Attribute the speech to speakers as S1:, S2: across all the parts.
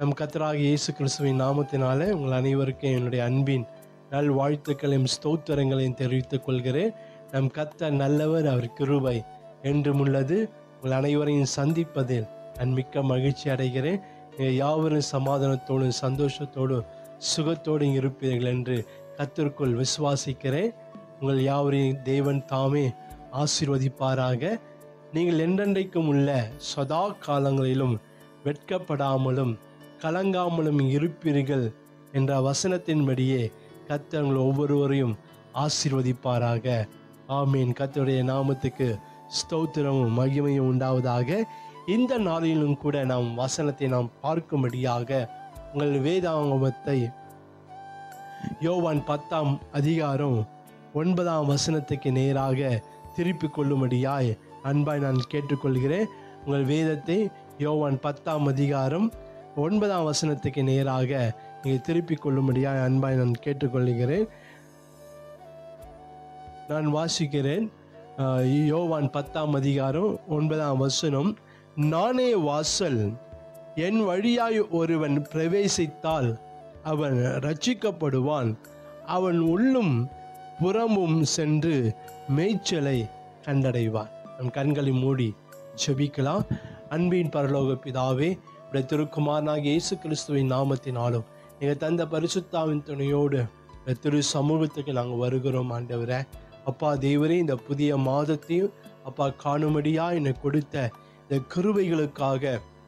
S1: நம் கத்தராக இயேசு கிறிஸ்துவின் நாமத்தினாலே உங்கள் அனைவருக்கும் என்னுடைய அன்பின் நல் வாழ்த்துக்களையும் ஸ்தோத்திரங்களையும் தெரிவித்துக் கொள்கிறேன் நம் கத்த நல்லவர் அவர் கிருபை என்றும் உள்ளது உங்கள் அனைவரையும் சந்திப்பதில் நான் மிக்க மகிழ்ச்சி அடைகிறேன் நீங்கள் யாவரும் சமாதானத்தோடும் சந்தோஷத்தோடும் சுகத்தோடும் இருப்பீர்கள் என்று கத்திற்குள் விசுவாசிக்கிறேன் உங்கள் யாவரையும் தேவன் தாமே ஆசீர்வதிப்பாராக நீங்கள் என்றென்றைக்கும் உள்ள சதா காலங்களிலும் வெட்கப்படாமலும் கலங்காமலும் இருப்பீர்கள் என்ற வசனத்தின்படியே கர்த்தர் உங்கள் ஒவ்வொருவரையும் ஆசீர்வதிப்பாராக ஆமீன் கர்த்தருடைய நாமத்துக்கு ஸ்தோத்திரமும் மகிமையும் உண்டாவதாக இந்த நாளிலும் கூட நாம் வசனத்தை நாம் பார்க்கும்படியாக உங்கள் வேதாங்கமத்தை யோவான் பத்தாம் அதிகாரம் ஒன்பதாம் வசனத்துக்கு நேராக திருப்பிக் கொள்ளும்படியாய் அன்பாய் நான் கேட்டுக்கொள்கிறேன் உங்கள் வேதத்தை யோவான் பத்தாம் அதிகாரம் ஒன்பதாம் வசனத்துக்கு நேராக நீங்கள் திருப்பிக் கொள்ளும்படியாய் அன்பாய் நான் கேட்டுக்கொள்கிறேன் நான் வாசிக்கிறேன் அஹ், யோவான் பத்தாம் அதிகாரம் ஒன்பதாம் வசனம் நானே வாசல் என் வழியாய் ஒருவன் பிரவேசித்தால் அவன் ரட்சிக்கப்படுவான் அவன் உள்ளும் புறமும் சென்று மேய்ச்சலை கண்டடைவான் நம் கண்களை மூடி ஜெபிக்கலாம் அன்பின் பரலோக பிதாவே உடைய திருக்குமாரனாக இயேசு கிறிஸ்துவின் நாமத்தினாலும் நீங்கள் தந்த பரிசுத்தாவின் துணையோடு இந்த திரு சமூகத்துக்கு நாங்கள் வருகிறோம் ஆண்டவரே அப்பா தேவரே இந்த புதிய மாதத்தையும் அப்பா காணும்படியா என்னை கொடுத்த இந்த கிருபைகளுக்காக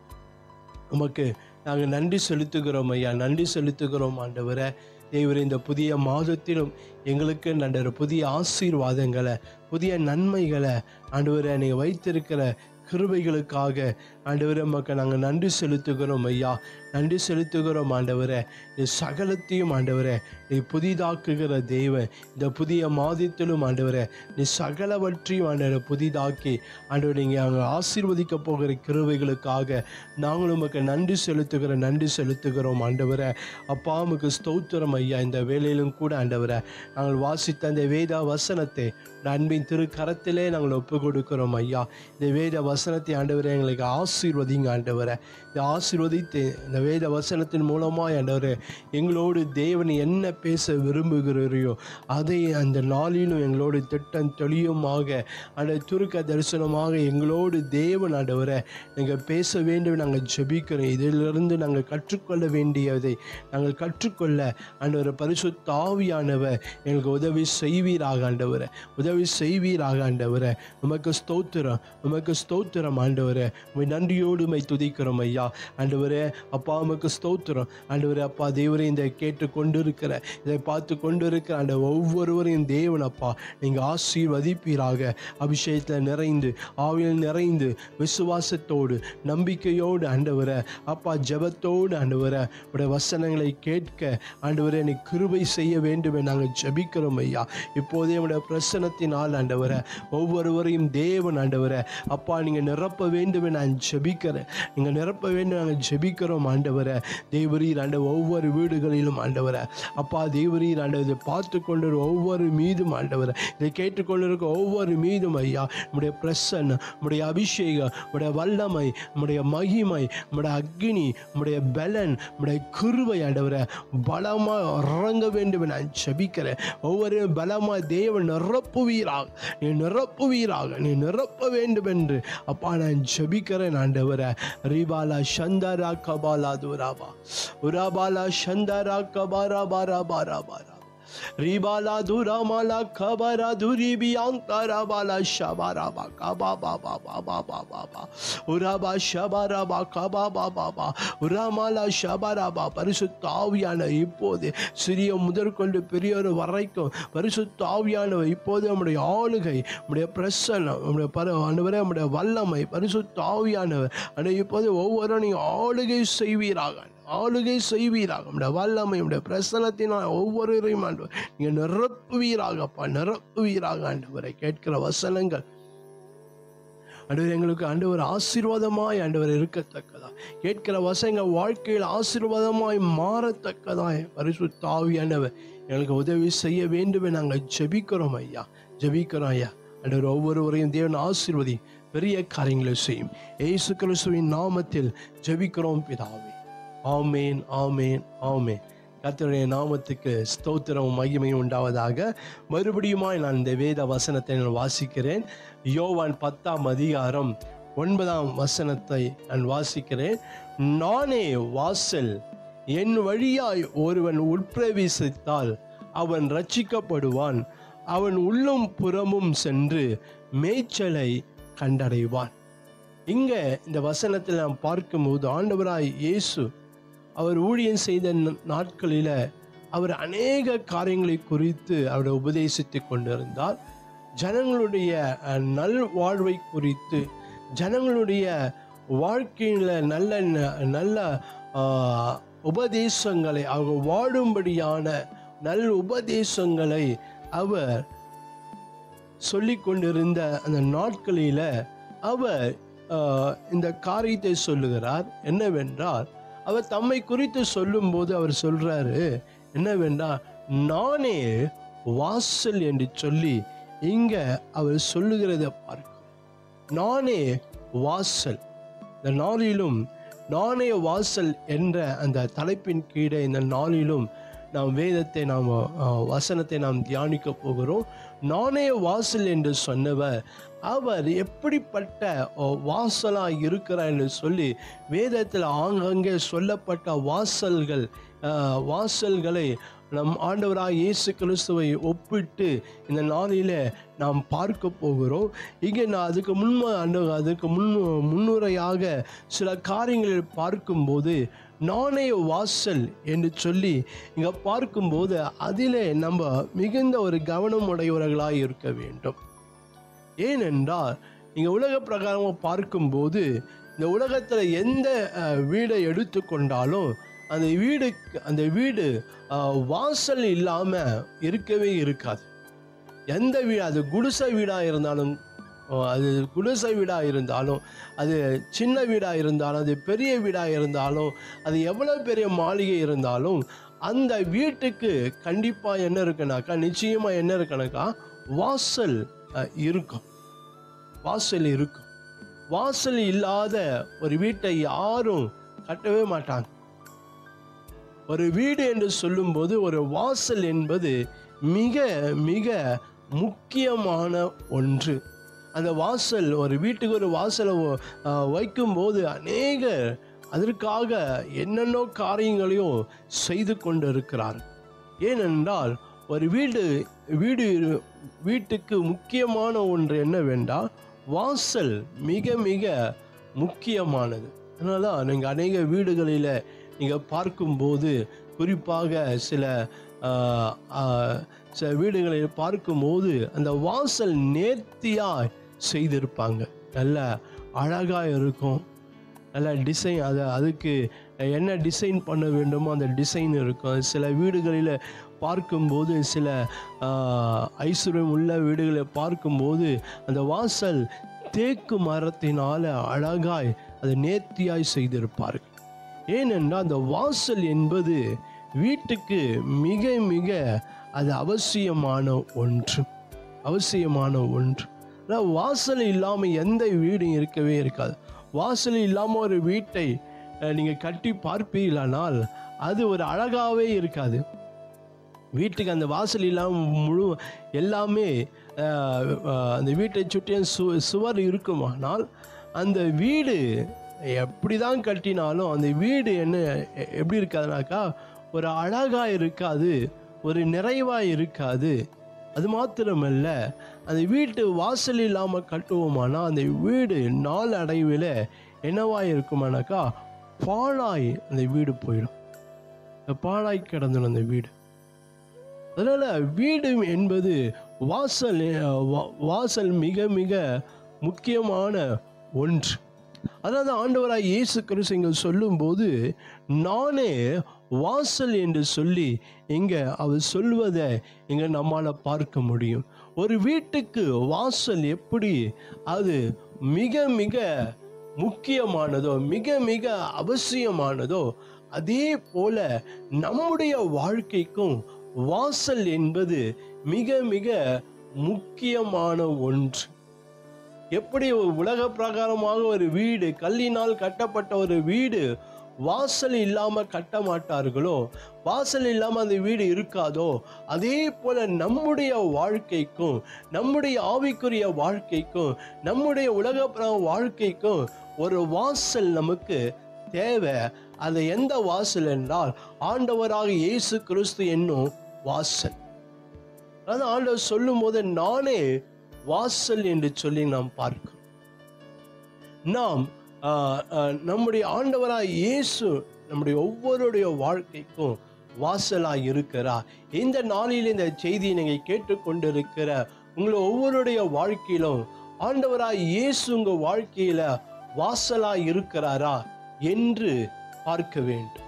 S1: உமக்கு நாங்கள் நன்றி செலுத்துகிறோம் ஐயா நன்றி செலுத்துகிறோம் ஆண்டவரே தேவரே இந்த புதிய மாதத்திலும் எங்களுக்கு நன்ற புதிய ஆசீர்வாதங்களை புதிய நன்மைகளை ஆண்டவரை நீங்கள் வைத்திருக்கிற கிருபைகளுக்காக ஆண்டவரே மக்கள் நாங்கள் நன்றி செலுத்துகிறோம் ஐயா நன்றி செலுத்துகிறோம் ஆண்டவரே நீ சகலத்தையும் ஆண்டவரே நீ புதிதாக்குகிற தெய்வம் இந்த புதிய மாதத்திலும் ஆண்டவரே நீ சகலவற்றையும் ஆண்டவரை புதிதாக்கி ஆண்டவர் நீங்கள் அங்கே ஆசீர்வதிக்க போகிற கிருபைகளுக்காக நாங்களும் உமக்கு நன்றி செலுத்துகிற நன்றி செலுத்துகிறோம் ஆண்டவரே அப்பா உமக்கு ஸ்தோத்திரம் ஐயா இந்த வேலையிலும் கூட ஆண்டவரே நாங்கள் வாசித்த அந்த வேத வசனத்தை உடைய அன்பின் திரு கரத்திலே நாங்கள் ஒப்பு கொடுக்கிறோம் ஐயா இந்த வேத வசனத்தை ஆண்டவரே எங்களுக்கு ஆசீர்வதிங்க ஆண்டவரே இந்த ஆசீர்வதித்து இந்த வேத வசனத்தின் மூலமாக ஆண்டவரே எங்களோடு தேவன் என்ன பேச விரும்புகிறீரையோ அதை அந்த நாளிலும் எங்களோடு திட்டம் தெளியுமாக அந்த துருக்க தரிசனமாக எங்களோடு தேவன் ஆண்டவரை நீங்கள் பேச வேண்டும் நாங்கள் ஜெபிக்கிறோம் இதிலிருந்து நாங்கள் கற்றுக்கொள்ள வேண்டியதை நாங்கள் கற்றுக்கொள்ள ஆண்டவர் பரிசுத்த ஆவியானவர் எங்களுக்கு உதவி செய்வீராக ஆண்டவரை உதவி செய்வீராக ஆண்டவரை உமக்கு ஸ்தோத்திரம் உமக்கு ஸ்தோத்திரம் ஆண்டவரே உமை நன்றியோடு உமை துதிக்கிறோம் ஐயா ஆண்டவரே அப்பா உமக்கு ஸ்தோத்திரம் ஆண்டவரே அப்பா தேவரே இந்த கேட்டு கொண்டு இருக்கிற இதை பார்த்து கொண்டு இருக்கிற அந்த ஒவ்வொருவரையும் தேவன் அப்பா நீங்கள் ஆசீர்வதிப்பீராக அபிஷேகத்தில் நிறைந்து ஆவியில் நிறைந்து விசுவாசத்தோடு நம்பிக்கையோடு ஆண்டவரை அப்பா ஜெபத்தோடு ஆண்டவரை உடைய வசனங்களை கேட்க ஆண்டவரே நீ கிருபை செய்ய வேண்டும் என நாங்கள் ஜெபிக்கிறோம் ஐயா இப்போதே உடைய பிரசனத்தினால் ஆண்டவரை ஒவ்வொருவரையும் தேவன் ஆண்டவரை அப்பா நீங்கள் நிரப்ப வேண்டும் என நான் ஜெபிக்கிறேன் நீங்கள் நிரப்ப வேண்டும் நாங்கள் ஜெபிக்கிறோம் ஆண்டவரை தேவரீர் ஆண்ட ஒவ்வொரு வீடுகளிலும் ஆண்டவரை அப்பா தேவரீர் ஆண்டவர் இதை பார்த்து கொண்டு ஒவ்வொரு மீதும் ஆண்டவரை இதை கேட்டுக்கொண்டிருக்க ஒவ்வொரு மீதும் ஐயா உடைய பிரசன்ன உடைய அபிஷேகம் உடைய வல்லமை உடைய மகிமை உடைய அக்னி உடைய பலன் உடைய கிருபை ஆண்டவரை பலமாக இறங்க வேண்டும் என நான் ஜெபிக்கிறேன் ஒவ்வொரு பலமாக தேவன் நிரப்புவீராக நீ நிரப்புவீராக நீ நிரப்ப வேண்டும் என்று அப்பா நான் ஜெபிக்கிறேன் ஆண்டவரை ரிபாலா சந்தரா கபாலா துராபா உராபாலா சந்தரா கபாரா பாரா பாரா பாரா ரிபாலா துராமாலா கபரா துரிபியாந்தரா பாலா ஷபாராபா கபா பாபா பாபா பாபா பா உராபா ஷபாராபா கபா பாபா பா உராமாலா ஷபாராபா பரிசுத்த ஆவியான இப்போது சிறிய முதற்கொண்டு பெரியோர் வரைக்கும் பரிசுத்த ஆவியானவர் இப்போது நம்முடைய ஆளுகை நம்முடைய பிரசன்னம் நம்முடைய பர ஆண்டவரே நம்முடைய வல்லமை பரிசுத்த ஆவியானவர் ஆனால் இப்போது ஒவ்வொருவரையும் ஆளுகை செய்வீராக ஆளுகை செய்வீராக நம்முடைய வல்லமை நம்முடைய பிரசனத்தினால் ஒவ்வொருவரையும் ஆண்டவர் நீங்கள் நிரப்புவீராகப்பா நிரப்புவீராக ஆண்டவரை கேட்கிற வசனங்கள் ஆண்டவர் எங்களுக்கு ஆண்டவர் ஆசீர்வாதமாய் ஆண்டவர் இருக்கத்தக்கதா கேட்கிற வசங்க வாழ்க்கையில் ஆசீர்வாதமாய் மாறத்தக்கதாய் பரிசுத்த ஆவியானவர் எங்களுக்கு உதவி செய்ய வேண்டும் என நாங்கள் ஜெபிக்கிறோம் ஐயா ஜெபிக்கிறோம் ஐயா ஆண்டவர் ஒவ்வொருவரையும் தேவன் ஆசீர்வதி பெரிய காரியங்களை செய்யும் ஏசு கிறிஸ்துவின் நாமத்தில் ஜெபிக்கிறோம் பிதாவே ஆமேன் ஆமேன் ஆமேன் கர்த்தருடைய நாமத்துக்கு ஸ்தோத்திரம் மகிமையும் உண்டாவதாக மறுபடியுமாய் நான் இந்த வேத வசனத்தை நான் வாசிக்கிறேன் யோவான் பத்தாம் அதிகாரம் ஒன்பதாம் வசனத்தை நான் வாசிக்கிறேன் நானே வாசல் என் வழியாய் ஒருவன் உட்பிரவேசித்தால் அவன் ரட்சிக்கப்படுவான் அவன் உள்ளும் புறமும் சென்று மேய்ச்சலை கண்டடைவான் இங்க இந்த வசனத்தில் நாம் பார்க்கும்போது ஆண்டவராய் இயேசு அவர் ஊழியம் செய்த ந- நாட்களில அவர் அநேக காரியங்களை குறித்து அவர் உபதேசித்து கொண்டிருந்தார் ஜனங்களுடைய அஹ், நல் வாழ்வை குறித்து ஜனங்களுடைய வாழ்க்கையில் நல்ல ந- நல்ல ஆஹ், உபதேசங்களை அவங்க வாழும்படியான நல் உபதேசங்களை அவர் சொல்லிக் கொண்டிருந்த அந்த நாட்களில அவர் ஆஹ், இந்த காரியத்தை சொல்லுகிறார் என்னவென்றால் அவர் தம்மை குறித்து சொல்லும்போது அவர் சொல்றாரு என்னவென்றால் நானே வாசல் என்று சொல்லி இங்க அவர் சொல்லுகிறத பார்க்கும் நானே வாசல் இந்த நாளிலும் நானே வாசல் என்ற அந்த தலைப்பின் கீழே இந்த நாளிலும் நாம் வேதத்தை நாம் அஹ், வசனத்தை நாம் தியானிக்க போகிறோம் நானே வாசல் என்று சொன்னவர் அவர் எப்படிப்பட்ட அஹ், வாசலாய் இருக்கிறார் என்று சொல்லி வேதத்தில் ஆங்கங்கே சொல்லப்பட்ட வாசல்கள் அஹ், வாசல்களை நம் ஆண்டவராக இயேசு கிறிஸ்துவை ஒப்பிட்டு இந்த நாளில் நாம் பார்க்க போகிறோம் இங்கே நான் அதுக்கு முன்ம அந்த- அதுக்கு முன் முன்னுரையாக சில காரியங்களை பார்க்கும்போது நாணய வாசல் என்று சொல்லி இங்கே பார்க்கும்போது அதிலே நம்ம மிகுந்த ஒரு கவனம் உடையவர்களாக இருக்க வேண்டும் ஏனென்றால் இங்கே உலக பிரகாரமாக பார்க்கும்போது இந்த உலகத்தில் எந்த அஹ், வீடை எடுத்துக்கொண்டாலும் அந்த வீடு அந்த வீடு அஹ், வாசல் இல்லாமல் இருக்கவே இருக்காது எந்த வீடு அது குடிசை வீடாக இருந்தாலும் அஹ், அது குடிசை வீடாக இருந்தாலும் அது சின்ன வீடாக இருந்தாலும் அது பெரிய வீடாக இருந்தாலும் அது எவ்வளோ பெரிய மாளிகை இருந்தாலும் அந்த வீட்டுக்கு கண்டிப்பாக என்ன இருக்குனாக்கா நிச்சயமாக என்ன இருக்குனாக்கா வாசல் அஹ், இருக்கும் வாசல் இருக்கும் வாசல் இல்லாத ஒரு வீட்டை யாரும் கட்டவே மாட்டாங்க ஒரு வீடு என்று சொல்லும்போது ஒரு வாசல் என்பது மிக மிக முக்கியமான ஒன்று அந்த வாசல் ஒரு வீட்டுக்கு ஒரு வாசலை வ- ஆஹ் வைக்கும்போது அநேகர் அதற்காக என்னென்னோ காரியங்களையும் செய்து கொண்டு இருக்கிறார் ஏனென்றால் ஒரு வீடு வீடு இரு- வீட்டுக்கு முக்கியமான ஒன்று என்னவென்றால் வாசல் மிக மிக முக்கியமானது அதனால தான் நீங்கள் அநேக வீடுகளில் நீங்கள் பார்க்கும்போது குறிப்பாக சில ஆஹ், ஆஹ், சில வீடுகளில் பார்க்கும்போது அந்த வாசல் நேர்த்தியாக செய்திருப்பாங்க நல்ல அழகாக இருக்கும் நல்ல டிசைன் அது அதுக்கு என்ன டிசைன் பண்ண வேண்டுமோ அந்த டிசைன் இருக்கும் சில வீடுகளில் பார்க்கும்போது சில ஆஹ், ஐஸ்வர்யம் உள்ள வீடுகளை பார்க்கும்போது அந்த வாசல் தேக்கு மரத்தினால அழகாய் அது நேர்த்தியாய் செய்திருப்பார்கள் ஏனென்றால் அந்த வாசல் என்பது வீட்டுக்கு மிக மிக அது அவசியமான ஒன்று அவசியமான ஒன்று அதாவது வாசல் இல்லாமல் எந்த வீடும் இருக்கவே இருக்காது வாசல் இல்லாமல் ஒரு வீட்டை நீங்கள் கட்டி பார்ப்பீர்களானால் அது ஒரு அழகாகவே இருக்காது வீட்டுக்கு அந்த வாசல் இல்லாமல் முழு எல்லாமே அஹ், அஹ், அந்த வீட்டை சுற்றியும் சு சுவர் இருக்குமானால் அந்த வீடு எப்படி தான் கட்டினாலும் அந்த வீடு என்ன எ- எப்படி இருக்காதுனாக்கா ஒரு அழகாக இருக்காது ஒரு நிறைவாக இருக்காது அது மாத்திரமல்ல அந்த வீட்டு வாசல் இல்லாமல் கட்டுவோமானா அந்த வீடு நாள் அடைவில் என்னவாக இருக்குமானாக்கா பாழாய் அந்த வீடு போயிடும் இந்த பாழாய் கிடந்துடும் அந்த வீடு அதனால வீடு என்பது வாசல் அஹ், வா- வாசல் மிக மிக முக்கியமான ஒன்று அதாவது ஆண்டவராய் இயேசு கிறிஸ்து இங்கே சொல்லும்போது நானே வாசல் என்று சொல்லி இங்கே அவர் சொல்வதை இங்கே நம்மால் பார்க்க முடியும் ஒரு வீட்டுக்கு வாசல் எப்படி அது மிக மிக முக்கியமானதோ மிக மிக அவசியமானதோ அதே போல நம்முடைய வாழ்க்கைக்கும் வாசல் என்பது மிக மிக முக்கியமான ஒன்று எப்படி ஒரு உலக பிரகாரமாக ஒரு வீடு கல்லினால் கட்டப்பட்ட ஒரு வீடு வாசல் இல்லாம கட்ட மாட்டார்களோ வாசல் இல்லாம அந்த வீடு இருக்காதோ அதே போல நம்முடைய வாழ்க்கைக்கும் நம்முடைய ஆவிக்குரிய வாழ்க்கைக்கும் நம்முடைய உலக வாழ்க்கைக்கும் ஒரு வாசல் நமக்கு தேவை அது எந்த வாசல் என்றால் ஆண்டவராக இயேசு கிறிஸ்து என்னும் வாசல் அதாவது ஆண்டவர் சொல்லும் போது நானே வாசல் என்று சொல்லி நாம் பார்க்கிறோம் நாம் ஆஹ், ஆஹ், நம்முடைய ஆண்டவராய் இயேசு நம்முடைய ஒவ்வொருடைய வாழ்க்கைக்கும் வாசலாய் இருக்கிறார் இந்த நாளில் இந்த செய்தியை நீங்கள் கேட்டுக்கொண்டிருக்கிற உங்களை ஒவ்வொருடைய வாழ்க்கையிலும் ஆண்டவராய் இயேசு உங்க வாழ்க்கையில வாசலாய் இருக்கிறாரா என்று பார்க்க வேண்டும்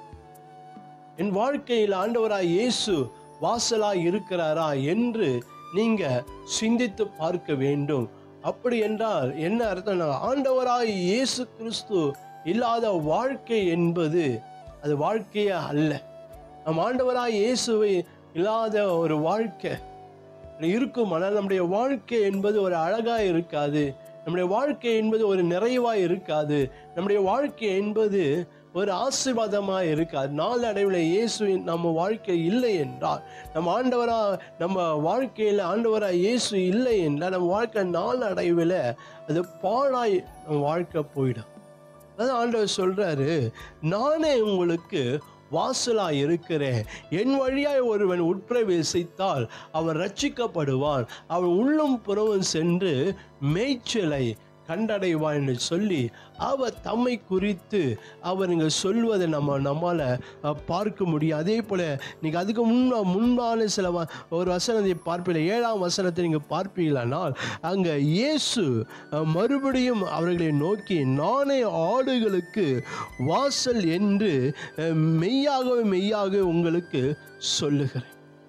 S1: என் வாழ்க்கையில் ஆண்டவராய் இயேசு வாசலாய் இருக்கிறாரா என்று நீங்க சிந்தித்து பார்க்க வேண்டும் அப்படி என்றால் என்ன அர்த்தம் ஆண்டவராய் இயேசு கிறிஸ்து இல்லாத வாழ்க்கை என்பது அது வாழ்க்கையே அல்ல நம் ஆண்டவராய் இயேசுவை இல்லாத ஒரு வாழ்க்கை இருக்கும் ஆனால் நம்முடைய வாழ்க்கை என்பது ஒரு அழகா இருக்காது நம்முடைய வாழ்க்கை என்பது ஒரு நிறைவா இருக்காது நம்முடைய வாழ்க்கை என்பது ஒரு ஆசீர்வாதமா இருக்காது நாளடைவில் இயேசுவின் நம்ம வாழ்க்கை இல்லை என்றால் நம்ம ஆண்டவரா நம்ம வாழ்க்கையில் ஆண்டவரா இயேசு இல்லை என்றால் நம்ம வாழ்க்கை நாளடைவில் அது பாழாய் நம்ம வாழ்க்கை போயிடும் அதான் ஆண்டவர் சொல்றாரு நானே உங்களுக்கு வாசலாய் இருக்கிறேன் என் வழியாய் ஒருவன் உட்பிரவேசித்தால் அவன் ரட்சிக்கப்படுவான் அவன் உள்ளும் புறவும் சென்று மேய்ச்சலை கண்டடைவான் என்று சொல்லி அவர் தம்மை குறித்து அவர் இங்கே சொல்வதை நம்ம நம்மால் பார்க்க முடியும் அதே போல் நீங்கள் அதுக்கு முன்னா முன்னால சில வ- ஒரு வசனத்தை பார்ப்பீங்க ஏழாம் வசனத்தை நீங்கள் பார்ப்பீங்களானால் அங்கே இயேசு அஹ், மறுபடியும் அவர்களை நோக்கி நானே ஆடுகளுக்கு வாசல் என்று அஹ், மெய்யாகவே மெய்யாக உங்களுக்கு சொல்லுகிறேன்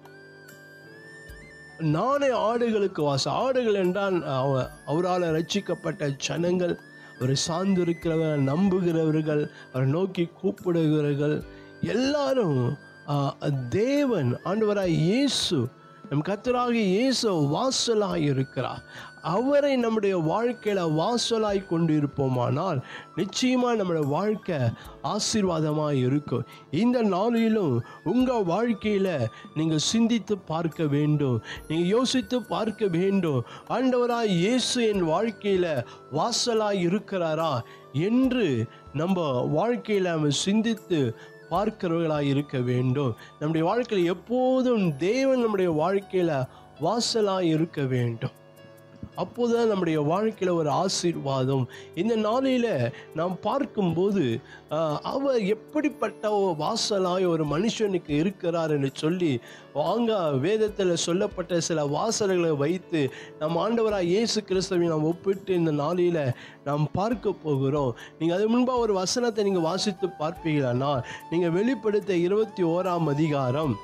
S1: நானே ஆடுகளுக்கு வாசம் ஆடுகள் என்றால் அவ- அவரால் ரட்சிக்கப்பட்ட ஜனங்கள் அவரை சார்ந்திருக்கிறவர்கள் நம்புகிறவர்கள் அவரை நோக்கி கூப்பிடுகிறவர்கள் எல்லாரும் ஆ, தேவன் ஆண்டவராய் இயேசு நம் கத்தராகிய இயேசு வாசலாய் இருக்கிறார் அவரை நம்முடைய வாழ்க்கையில வாசலாய் கொண்டு இருப்போமானால் நிச்சயமா நம்முடைய வாழ்க்கை ஆசீர்வாதமாக இருக்கும் இந்த நாளிலும் உங்க வாழ்க்கையில நீங்க சிந்தித்து பார்க்க வேண்டும் நீங்க யோசித்து பார்க்க வேண்டும் ஆண்டவராய் இயேசு என் வாழ்க்கையில வாசலாய் இருக்கிறாரா என்று நம்ம வாழ்க்கையில நம்ம சிந்தித்து பார்க்கிறவர்களாய் இருக்க வேண்டும் நம்முடைய வாழ்க்கையில் எப்போதும் தேவன் நம்முடைய வாழ்க்கையில வாசலாய் இருக்க வேண்டும் அப்போதுதான் நம்முடைய வாழ்க்கையில் ஒரு ஆசீர்வாதம் இந்த நாளில் நாம் பார்க்கும்போது ஆஹ், அவர் எப்படிப்பட்ட ஒரு வாசலாய் ஒரு மனுஷனுக்கு இருக்கிறார் என்று சொல்லி வாங்க வேதத்தில் சொல்லப்பட்ட சில வாசல்களை வைத்து நம் ஆண்டவராக இயேசு கிறிஸ்துவை நாம் ஒப்பிட்டு இந்த நாளில் நாம் பார்க்க போகிறோம் நீங்கள் அது முன்பாக ஒரு வசனத்தை நீங்கள் வாசித்து பார்ப்பீங்களானா நீங்கள் வெளிப்படுத்த இருபத்தி ஓராம் அதிகாரம்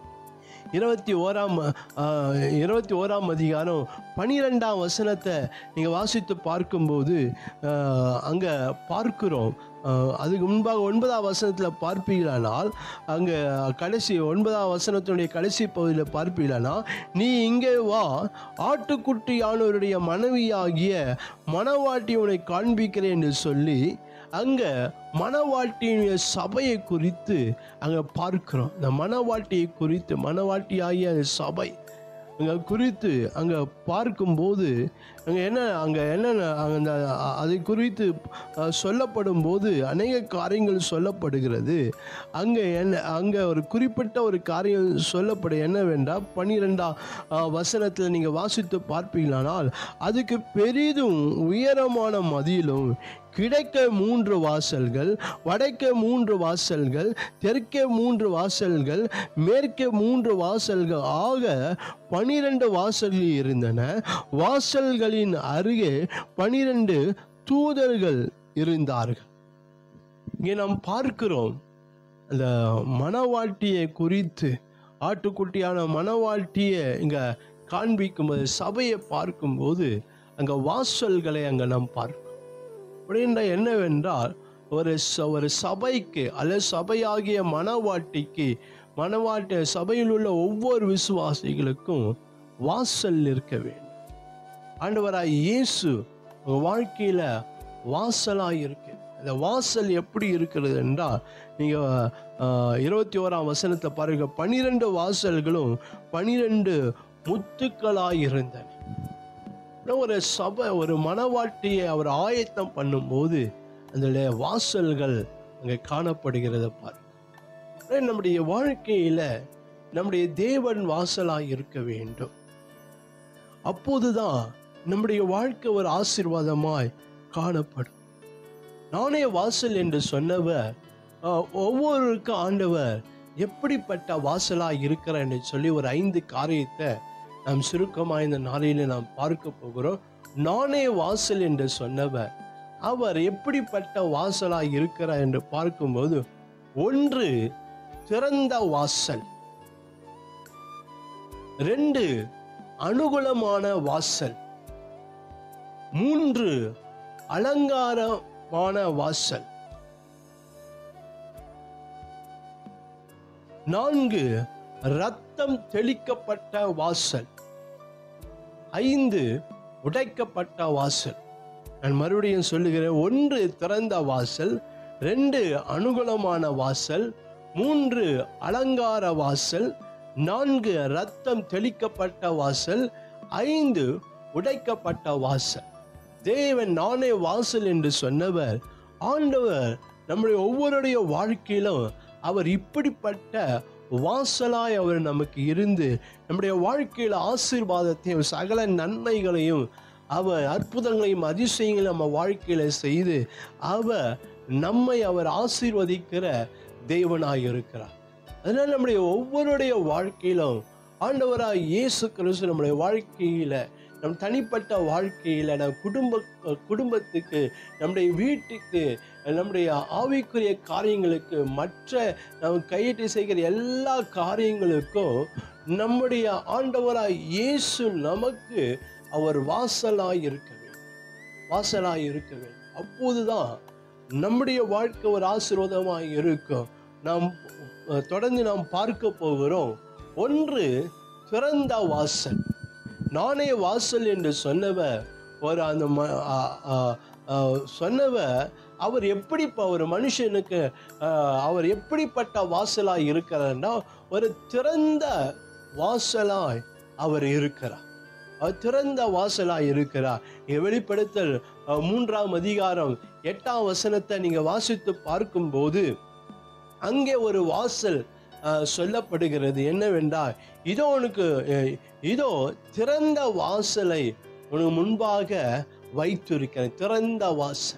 S1: இருபத்தி ஓராம் ஆஹ், இருபத்தி ஓராம் அதிகாரம் பனிரெண்டாம் வசனத்தை நீங்கள் வாசித்து பார்க்கும்போது அங்கே பார்க்கிறோம் ஆஹ், அதுக்கு முன்பாக ஒன்பதாம் வசனத்தில் பார்ப்பீங்களானால் அங்கே கடைசி ஒன்பதாம் வசனத்தினுடைய கடைசி பகுதியில் பார்ப்பீங்களானா நீ இங்கே வா ஆட்டுக்குட்டியானவருடைய மனைவியாகிய மணவாட்டி உன்னை காண்பிக்கிறேன் என்று சொல்லி அங்கே மணவாட்டியுடைய சபையை குறித்து அங்கே பார்க்கிறோம் இந்த மணவாட்டியை குறித்து மணவாட்டியாகிய அந்த சபை அங்கே குறித்து அங்கே பார்க்கும்போது அங்கே என்ன அங்கே என்னென்ன அந்த அதை குறித்து அஹ், சொல்லப்படும் போது அநேக காரியங்கள் சொல்லப்படுகிறது அங்கே என்ன அங்கே ஒரு குறிப்பிட்ட ஒரு காரியம் சொல்லப்படும் என்னவென்றால் பன்னிரெண்டாம் வசனத்தில் நீங்கள் வாசித்து பார்ப்பீங்களானால் அதுக்கு பெரிதும் உயரமான மதியிலும் கிழக்க மூன்று வாசல்கள் வடக்கே மூன்று வாசல்கள் தெற்கே மூன்று வாசல்கள் மேற்கே மூன்று வாசல்கள் ஆக பனிரெண்டு வாசல்கள் இருந்தன வாசல்களின் அருகே பனிரெண்டு தூதர்கள் இருந்தார்கள் இங்கே நாம் பார்க்கிறோம் அந்த மணவாட்டியை குறித்து ஆட்டுக்குட்டியான மணவாட்டியை இங்கே காண்பிக்கும்போது சபையை பார்க்கும்போது அங்கே வாசல்களை அங்கே நாம் பார்க்கிறோம் அப்படின்ற என்னவென்றால் ஒரு ச- ஒரு சபைக்கு அல்லது சபையாகிய மணவாட்டிக்கு மணவாட்டி சபையில் உள்ள ஒவ்வொரு விசுவாசிகளுக்கும் வாசல் இருக்க வேண்டும் ஆண்டவராய் இயேசு உங்க வாழ்க்கையில வாசலாய் இருக்கு இந்த வாசல் எப்படி இருக்கிறது என்றால் நீங்கள் இருபத்தி ஓராம் வசனத்தை பாருங்க பனிரெண்டு வாசல்களும் பனிரெண்டு முத்துக்களாய் இருந்தன இன்னும் ஒரு சபை ஒரு மனவாட்டியை அவர் ஆயத்தம் பண்ணும்போது அதில் வாசல்கள் அங்கே காணப்படுகிறத பாருங்க நம்முடைய வாழ்க்கையில நம்முடைய தேவன் வாசலாய் இருக்க வேண்டும் அப்போதுதான் நம்முடைய வாழ்க்கை ஒரு ஆசீர்வாதமாய் காணப்படும் நானே வாசல் என்று சொன்னவர் ஆஹ், ஒவ்வொருவருக்கும் ஆண்டவர் எப்படிப்பட்ட வாசலாய் இருக்கிறேன்னு சொல்லி ஒரு ஐந்து காரியத்தை நாம் சுருக்கமாக இந்த நாளில நாம் பார்க்க போகிறோம் நானே வாசல் என்று சொன்னவர் அவர் எப்படிப்பட்ட வாசலாய் இருக்கிறார் என்று பார்க்கும்போது ஒன்று திறந்த வாசல் ரெண்டு அனுகூலமான வாசல் மூன்று அலங்காரமான வாசல் நான்கு ரத்தம் தெளிக்கப்பட்ட வாசல் ஐந்து உடைக்கப்பட்ட வாசல் நான் மறுபடியும் சொல்லுகிறேன் ஒன்று திறந்த வாசல் ரெண்டு அனுகூலமான வாசல் மூன்று அலங்கார வாசல் நான்கு ரத்தம் தெளிக்கப்பட்ட வாசல் ஐந்து உடைக்கப்பட்ட வாசல் தேவன் நானே வாசல் என்று சொன்னவர் ஆண்டவர் நம்முடைய ஒவ்வொருடைய வாழ்க்கையிலும் அவர் இப்படிப்பட்ட வாசலாய் அவர் நமக்கு இருந்து நம்முடைய வாழ்க்கையில் ஆசீர்வாதத்தையும் சகல நன்மைகளையும் அவர் அற்புதங்களையும் அதிசயங்களையும் நம்ம வாழ்க்கையில செய்து அவர் நம்மை அவர் ஆசீர்வதிக்கிற தேவனாய் இருக்கிறார் அதனால நம்முடைய ஒவ்வொருடைய வாழ்க்கையிலும் ஆண்டவராய் இயேசு கிறிஸ்து நம்முடைய வாழ்க்கையில நம் தனிப்பட்ட வாழ்க்கையில நம் குடும்ப குடும்பத்துக்கு நம்முடைய வீட்டுக்கு நம்முடைய ஆவிக்குரிய காரியங்களுக்கு மற்ற நாம் கையிட்டு செய்கிற எல்லா காரியங்களுக்கும் நம்முடைய ஆண்டவராய் இயேசு நமக்கு அவர் வாசலாய் இருக்க வேண்டும் வாசலாய் இருக்க வேண்டும் அப்போதுதான் நம்முடைய வாழ்க்கை ஒரு ஆசீர்வாதமாய் இருக்கும் நாம் அஹ், தொடர்ந்து நாம் பார்க்க போகிறோம் ஒன்று திறந்த வாசல் நானே வாசல் என்று சொன்னவர் ஒரு அந்த ம ஆ- ஆ- ஆ, சொன்னவர் அவர் எப்படி இப்போ ஒரு மனுஷனுக்கு ஆ, அவர் எப்படிப்பட்ட வாசலாய் இருக்கிறார்னா ஒரு திறந்த வாசலாய் அவர் இருக்கிறார் அவர் திறந்த வாசலாய் இருக்கிறார் நீங்க வெளிப்படுத்தல் அ, மூன்றாம் அதிகாரம் எட்டாம் வசனத்தை நீங்க வாசித்து பார்க்கும்போது அங்கே ஒரு வாசல் அஹ், சொல்லப்படுகிறது என்னவென்றால் இதோ உனக்கு அஹ், இதோ திறந்த வாசலை உனக்கு முன்பாக வைத்திருக்கிறேன் திறந்த வாசல்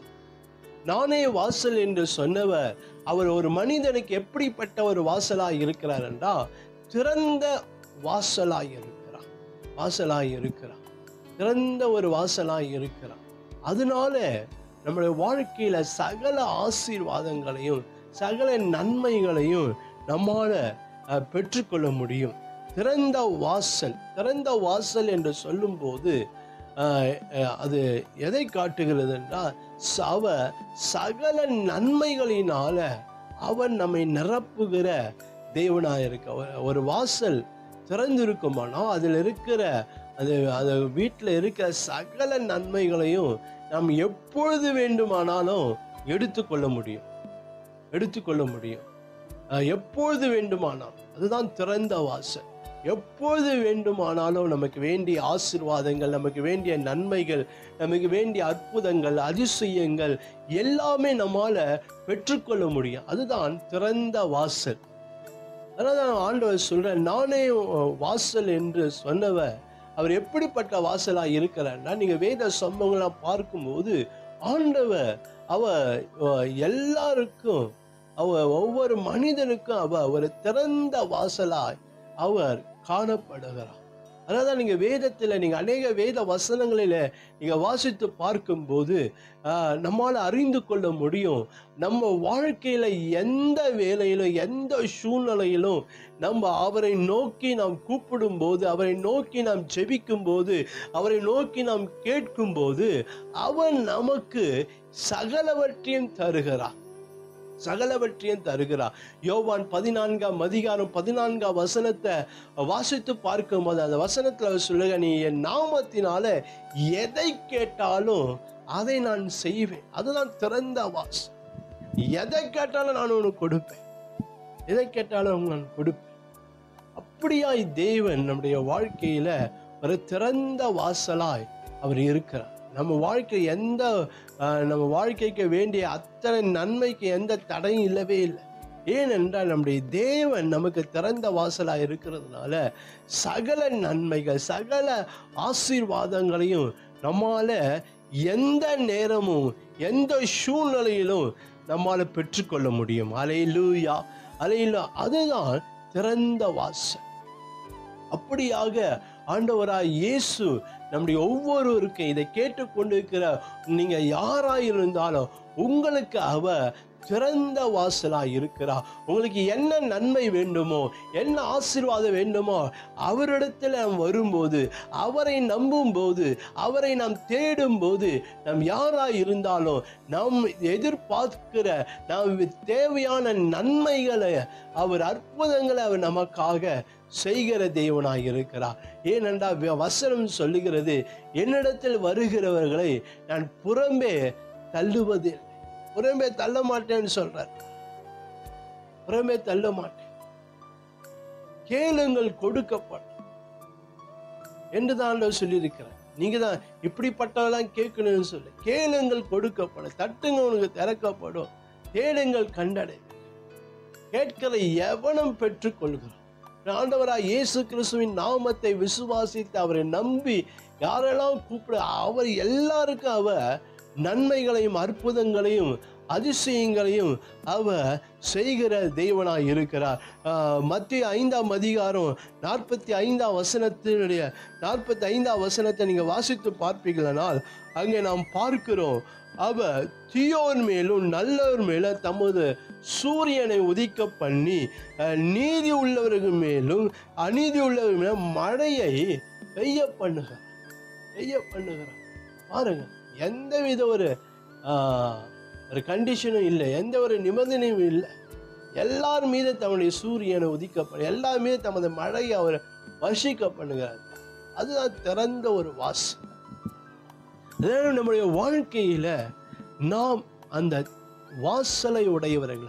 S1: நானே வாசல் என்று சொன்னவர் அவர் ஒரு மனிதனுக்கு எப்படிப்பட்ட ஒரு வாசலாய் இருக்கிறார் என்றால் திறந்த வாசலாய் இருக்கிறார் வாசலாய் இருக்கிறார் திறந்த ஒரு வாசலாய் இருக்கிறார் அதனால நம்முடைய வாழ்க்கையில சகல ஆசீர்வாதங்களையும் சகல நன்மைகளையும் நம்மால அஹ், பெற்றுக்கொள்ள முடியும் திறந்த வாசல் திறந்த வாசல் என்று சொல்லும்போது அஹ், அஹ், அது எதை காட்டுகிறது என்றால் ச- அவர் சகல நன்மைகளினால அவன் நம்மை நிரப்புகிற தேவனாக இருக்க ஒரு- ஒரு வாசல் திறந்திருக்குமானால் அதில் இருக்கிற அது அது வீட்டில் இருக்கிற சகல நன்மைகளையும் நாம் எப்பொழுது வேண்டுமானாலும் எடுத்துக்கொள்ள முடியும் எடுத்துக்கொள்ள முடியும் அஹ் எப்பொழுது வேண்டுமானாலும் அதுதான் திறந்த வாசல் எப்பொழுது வேண்டுமானாலும் நமக்கு வேண்டிய ஆசீர்வாதங்கள் நமக்கு வேண்டிய நன்மைகள் நமக்கு வேண்டிய அற்புதங்கள் அதிசயங்கள் எல்லாமே நம்மால பெற்றுக்கொள்ள முடியும் அதுதான் திறந்த வாசல் அதனால தான் ஆண்டவர் சொல்றேன் நானே அஹ், வாசல் என்று சொன்னவர் அவர் எப்படிப்பட்ட வாசலா இருக்கிறார்னா நீங்க வேத சம்பவங்களை பார்க்கும்போது ஆண்டவர் அவர் அஹ், எல்லாருக்கும் அவர் ஒவ்வொரு மனிதனுக்கும் அவர் ஒரு திறந்த வாசலாய் அவர் காணப்படுகிறார் அதனால தான் நீங்க வேதத்துல நீங்க அநேக வேத வசனங்களில நீங்க வாசித்து பார்க்கும்போது ஆஹ், நம்மால அறிந்து கொள்ள முடியும் நம்ம வாழ்க்கையில எந்த வேலையிலும் எந்த சூழ்நிலையிலும் நம்ம அவரை நோக்கி நாம் கூப்பிடும் போது அவரை நோக்கி நாம் ஜெபிக்கும் போது அவரை நோக்கி நாம் கேட்கும் போது அவன் நமக்கு சகலவற்றையும் தருகிறார் சகலவற்றையும் தருகிறார் யோவான் பதினான்காம் அதிகாரம் பதினான்காம் வசனத்தை வாசித்து பார்க்கும்போது அந்த வசனத்துல அவர் சொல்லுங்க நீ என் நாமத்தினால எதை கேட்டாலும் அதை நான் செய்வேன் அதுதான் திறந்த வாசல் எதை கேட்டாலும் நான் உனக்கு கொடுப்பேன் எதை கேட்டாலும் நான் கொடுப்பேன் அப்படியாய் தேவன் நம்முடைய வாழ்க்கையில ஒரு திறந்த வாசலாய் அவர் இருக்கிறார் நம்ம வாழ்க்கை எந்த ஆஹ், நம்ம வாழ்க்கைக்கு வேண்டிய அத்தனை நன்மைக்கு எந்த தடையும் இல்லவே இல்லை ஏனென்றால் நம்முடைய தேவன் நமக்கு திறந்த வாசலாய் இருக்கிறதுனால சகல நன்மைகள் சகல ஆசீர்வாதங்களையும் நம்மால எந்த நேரமும் எந்த சூழ்நிலையிலும் நம்மால பெற்றுக்கொள்ள முடியும் அலையிலூயா அலையிலா அதுதான் திறந்த வாசல் அப்படியாக ஆண்டவராய் இயேசு நம்முடைய ஒவ்வொருவருக்கும் இதை கேட்டுக்கொண்டிருக்கிற நீங்க யாராயிருந்தாலும் உங்களுக்கு அவர் திறந்த வாசலாய் இருக்கிறார் உங்களுக்கு என்ன நன்மை வேண்டுமோ என்ன ஆசீர்வாதம் வேண்டுமோ அவரிடத்தில் நாம் வரும்போது அவரை நம்பும் போது அவரை நாம் தேடும் போது நாம் யாராய் இருந்தாலும் நாம் எதிர்பார்க்கிற நாம் தேவையான நன்மைகளை அவர் அற்புதங்களை அவர் நமக்காக செய்கிற தேவனாய் இருக்கிறார் ஏனென்றால் வ- வசனம் சொல்லுகிறது என்னிடத்தில் வருகிறவர்களை நான் புறம்பே தள்ளுவதில்லை புறம்பே தள்ள மாட்டேன்னு சொல்றார் புறம்பே தள்ள மாட்டேன் கேளுங்கள் கொடுக்கப்படும் என்று தான் ஆண்டவர் சொல்லியிருக்கிறார் நீங்க தான் இப்படிப்பட்டதெல்லாம் கேட்கணும்னு சொல்லி கேளுங்கள் கொடுக்கப்படும் தட்டுங்க உனக்கு திறக்கப்படும் தேடுங்கள் கண்டடை கேட்கிற எவனும் பெற்றுக்கொள்கிறான் ஆண்டவராய் இயேசு கிறிஸ்துவின் நாமத்தை விசுவாசித்து அவரை நம்பி யாரெல்லாம் கூப்பிட அவர் எல்லாருக்கும் அவர் நன்மைகளையும் அற்புதங்களையும் அதிசயங்களையும் அவர் செய்கிற தெய்வனாய் இருக்கிறார் ஆஹ் மத்திய ஐந்தாம் அதிகாரம் நாற்பத்தி ஐந்தாம் வசனத்தினுடைய நாற்பத்தி ஐந்தாம் வசனத்தை நீங்க வாசித்து பார்ப்பீர்களானால் அங்கே நாம் பார்க்கிறோம் அவர் தீயோர் மேலும் நல்லவர் மேல தமது சூரியனை உதிக்க பண்ணி அஹ், நீதி உள்ளவர்கள் மேலும் அநீதி உள்ளவர்கள் மேலும் மழையை பெய்ய பண்ணுகிறார் பெய்ய பண்ணுகிறார் பாருங்க எந்தவித ஒரு ஆஹ், ஒரு கண்டிஷனும் இல்லை எந்த ஒரு நிபந்தனையும் இல்லை எல்லார் மீது தம்முடைய சூரியனை உதிக்கப்படும் எல்லார் மீது தமது மழையை அவர் வர்ஷிக்க பண்ணுகிறார் அதுதான் திறந்த ஒரு வாசல் அதாவது நம்முடைய வாழ்க்கையில நாம் அந்த வாசலை உடையவர்களா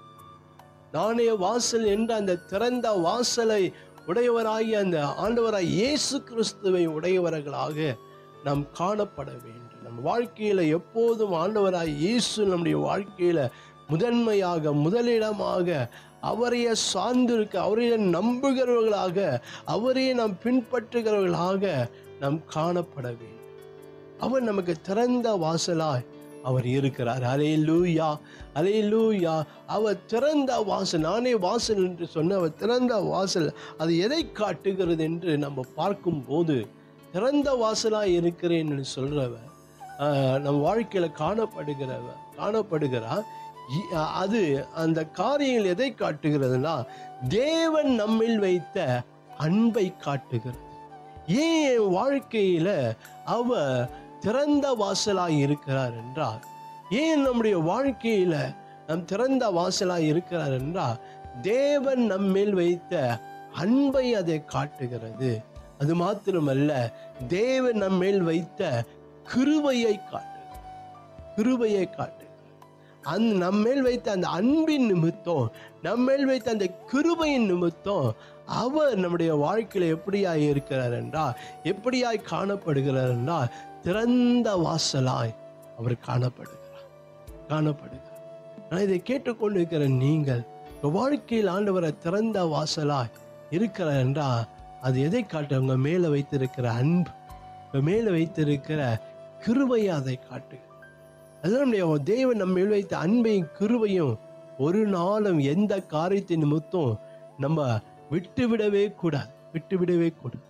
S1: நானே வாசல் என்ற அந்த திறந்த வாசலை உடையவராகி அந்த ஆண்டவராய் இயேசு கிறிஸ்துவை உடையவர்களாக நாம் காணப்பட வேண்டும் நம்ம வாழ்க்கையில எப்போதும் ஆண்டவராய் இயேசு நம்முடைய வாழ்க்கையில முதன்மையாக முதலிடமாக அவரையே சார்ந்திருக்க அவரையே நம்புகிறவர்களாக அவரையே நாம் பின்பற்றுகிறவர்களாக நாம் காணப்பட வேண்டும் அவர் நமக்கு திறந்த வாசலாய் அவர் இருக்கிறார் அலே லூயா அலே லூயா அவர் திறந்த வாசல் நானே வாசல் என்று சொன்ன அவர் திறந்த வாசல் அது எதை காட்டுகிறது என்று நம்ம பார்க்கும்போது திறந்த வாசலாய் இருக்கிறேன் என்று சொல்றவர் ஆஹ், நம் வாழ்க்கையில காணப்படுகிறவர் காணப்படுகிறார் இ- அது அந்த காரியங்கள் எதை காட்டுகிறதுனா தேவன் நம்மில் வைத்த அன்பை காட்டுகிறது ஏன் என் வாழ்க்கையில அவர் திறந்த வாசலாய் இருக்கிறார் என்றால் ஏன் நம்முடைய வாழ்க்கையில நம் திறந்த வாசலாய் இருக்கிறார் என்றால் தேவன் நம்மேல் வைத்த அன்பை அதை காட்டுகிறது அது மாத்திரமல்ல தேவன் நம்மேல் வைத்த கிருபையை காட்டுகிறது கிருபையை காட்டுகிறது அந்த நம்மேல் வைத்த அந்த அன்பின் நிமித்தம் நம்மேல் வைத்த அந்த கிருபையின் நிமித்தம் அவர் நம்முடைய வாழ்க்கையில எப்படியாய் இருக்கிறார் என்றால் எப்படியாய் காணப்படுகிறார் என்றால் திறந்த வாசலாய் அவர் காணப்படுகிறார் காணப்படுகிறார் ஆனால் இதை கேட்டுக்கொண்டிருக்கிற நீங்கள் உங்க வாழ்க்கையில் ஆண்டவரை திறந்த வாசலாய் இருக்கிறார் என்றால் அது எதை காட்டு உங்க மேல வைத்திருக்கிற அன்பு உங்க மேல வைத்திருக்கிற கிருபையை அதை காட்டுகிறது அதுதான் நம்முடைய தேவன் நம்ம மேல் வைத்த அன்பையும் கிருபையும் ஒரு நாளும் எந்த காரியத்தின் நிமித்தம் நம்ம விட்டு விடவே கூடாது விட்டு விடவே கூடாது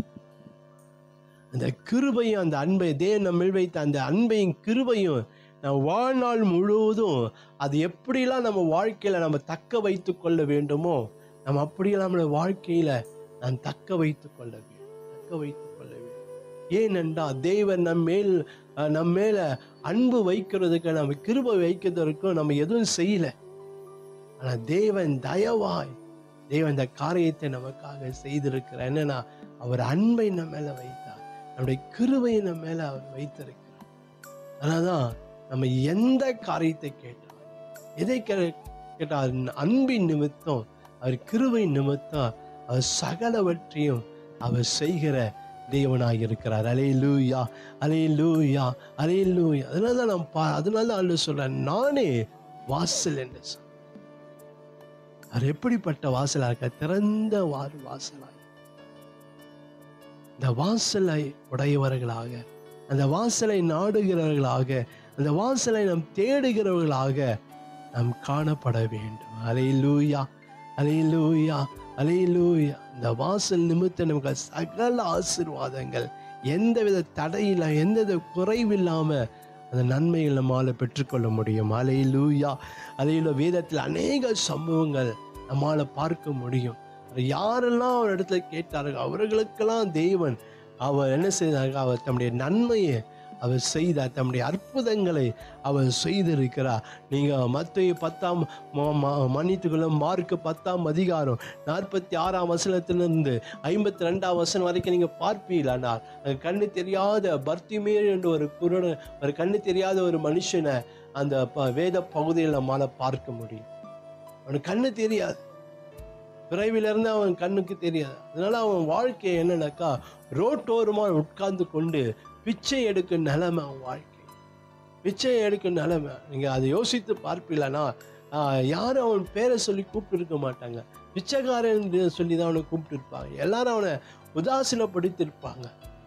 S1: அந்த கிருபையும் அந்த அன்பை தேவன் நம்ம மேல் வைத்த அந்த அன்பையும் கிருபையும் நம்ம வாழ்நாள் முழுவதும் அது எப்படிலாம் நம்ம வாழ்க்கையில நம்ம தக்க வைத்து கொள்ள வேண்டுமோ நம்ம அப்படியெல்லாம் நம்மளுடைய வாழ்க்கையில நான் தக்க வைத்து கொள்ள வேண்டும் தக்க வைத்து கொள்ள வேண்டும் ஏனென்றால் தேவன் நம் மேல் அஹ், நம்ம மேல அன்பு வைக்கிறதுக்கு நம்ம கிருபை வைக்கிறதுக்கும் நம்ம எதுவும் செய்யல ஆனா தேவன் தயவாய் தேவன் இந்த காரியத்தை நமக்காக செய்திருக்கிறார் என்னன்னா அவர் அன்பை நம்ம மேல வைத்தார் நம்முடைய கிருபையை நம்ம மேல அவர் வைத்திருக்கிறார் அதனால்தான் நம்ம எந்த காரியத்தை கேட்டாலும் எதை கே- கேட்டால் அன்பின் நிமித்தம் அவர் கிருபை நிமித்தம் அவர் சகலவற்றையும் அவர் செய்கிற தேவனாக இருக்கிறார் அலே லூயா அலே லூயா அலே லூயா அதனால தான் நான் பா அதனால தான் ஆண்டு சொல்றேன் நானே வாசல் என்று சொல் அவர் எப்படிப்பட்ட வாசலா இருக்க திறந்த வார் வாசலாய் இந்த வாசலை உடையவர்களாக அந்த வாசலை நாடுகிறவர்களாக அந்த வாசலை நாம் தேடுகிறவர்களாக நாம் காணப்பட வேண்டும் அலையிலூயா அலையிலூயா அலையிலூயா இந்த வாசல் நிமித்தம் நமக்கு சகல ஆசீர்வாதங்கள் எந்தவித தடையில எந்தவித குறைவில்லாம அந்த நன்மைகள் நம்மால பெற்றுக்கொள்ள முடியும் அலையிலூயா அலையில வேதத்தில் அநேக சம்பவங்கள் நம்மால பார்க்க முடியும் யாரெல்லாம் அவர் இடத்துல கேட்டார்கள் அவர்களுக்கெல்லாம் தேவன் அவர் என்ன செய்தார்கள் அவர் தம்முடைய நன்மையை அவர் செய்தார் தம்முடைய அற்புதங்களை அவர் செய்திருக்கிறார் நீங்கள் மத்திய பத்தாம் ம- ம- மன்னித்துக்குள்ள மார்க்கு பத்தாம் அதிகாரம் நாற்பத்தி ஆறாம் வசனத்திலிருந்து ஐம்பத்தி ரெண்டாம் வசனம் வரைக்கும் நீங்கள் பார்ப்பீங்களானால் அங்க கண்ணு தெரியாத பர்த்திமேர் என்ற ஒரு குருடன் ஒரு கண்ணு தெரியாத ஒரு மனுஷனை அந்த ப- வேத பகுதியில் நம்மால் பார்க்க முடியும் அவனுக்கு கண்ணு தெரியாது பிறவிலிருந்து அவன் கண்ணுக்கு தெரியாது அதனால அவன் வாழ்க்கை என்னன்னாக்கா ரோட்டோரமாக உட்கார்ந்து கொண்டு பிச்சை எடுக்கும் நிலைமை அவன் வாழ்க்கை பிச்சை எடுக்கும் நிலைமை நீங்கள் அதை யோசித்து பார்ப்பீங்களா யாரும் அவன் பேரை சொல்லி கூப்பிட்டு இருக்க மாட்டாங்க பிச்சைக்காரன் என்று சொல்லி தான் அவனை கூப்பிட்டு இருப்பாங்க எல்லாரும் அவனை உதாசீனப்படுத்தியிருப்பாங்க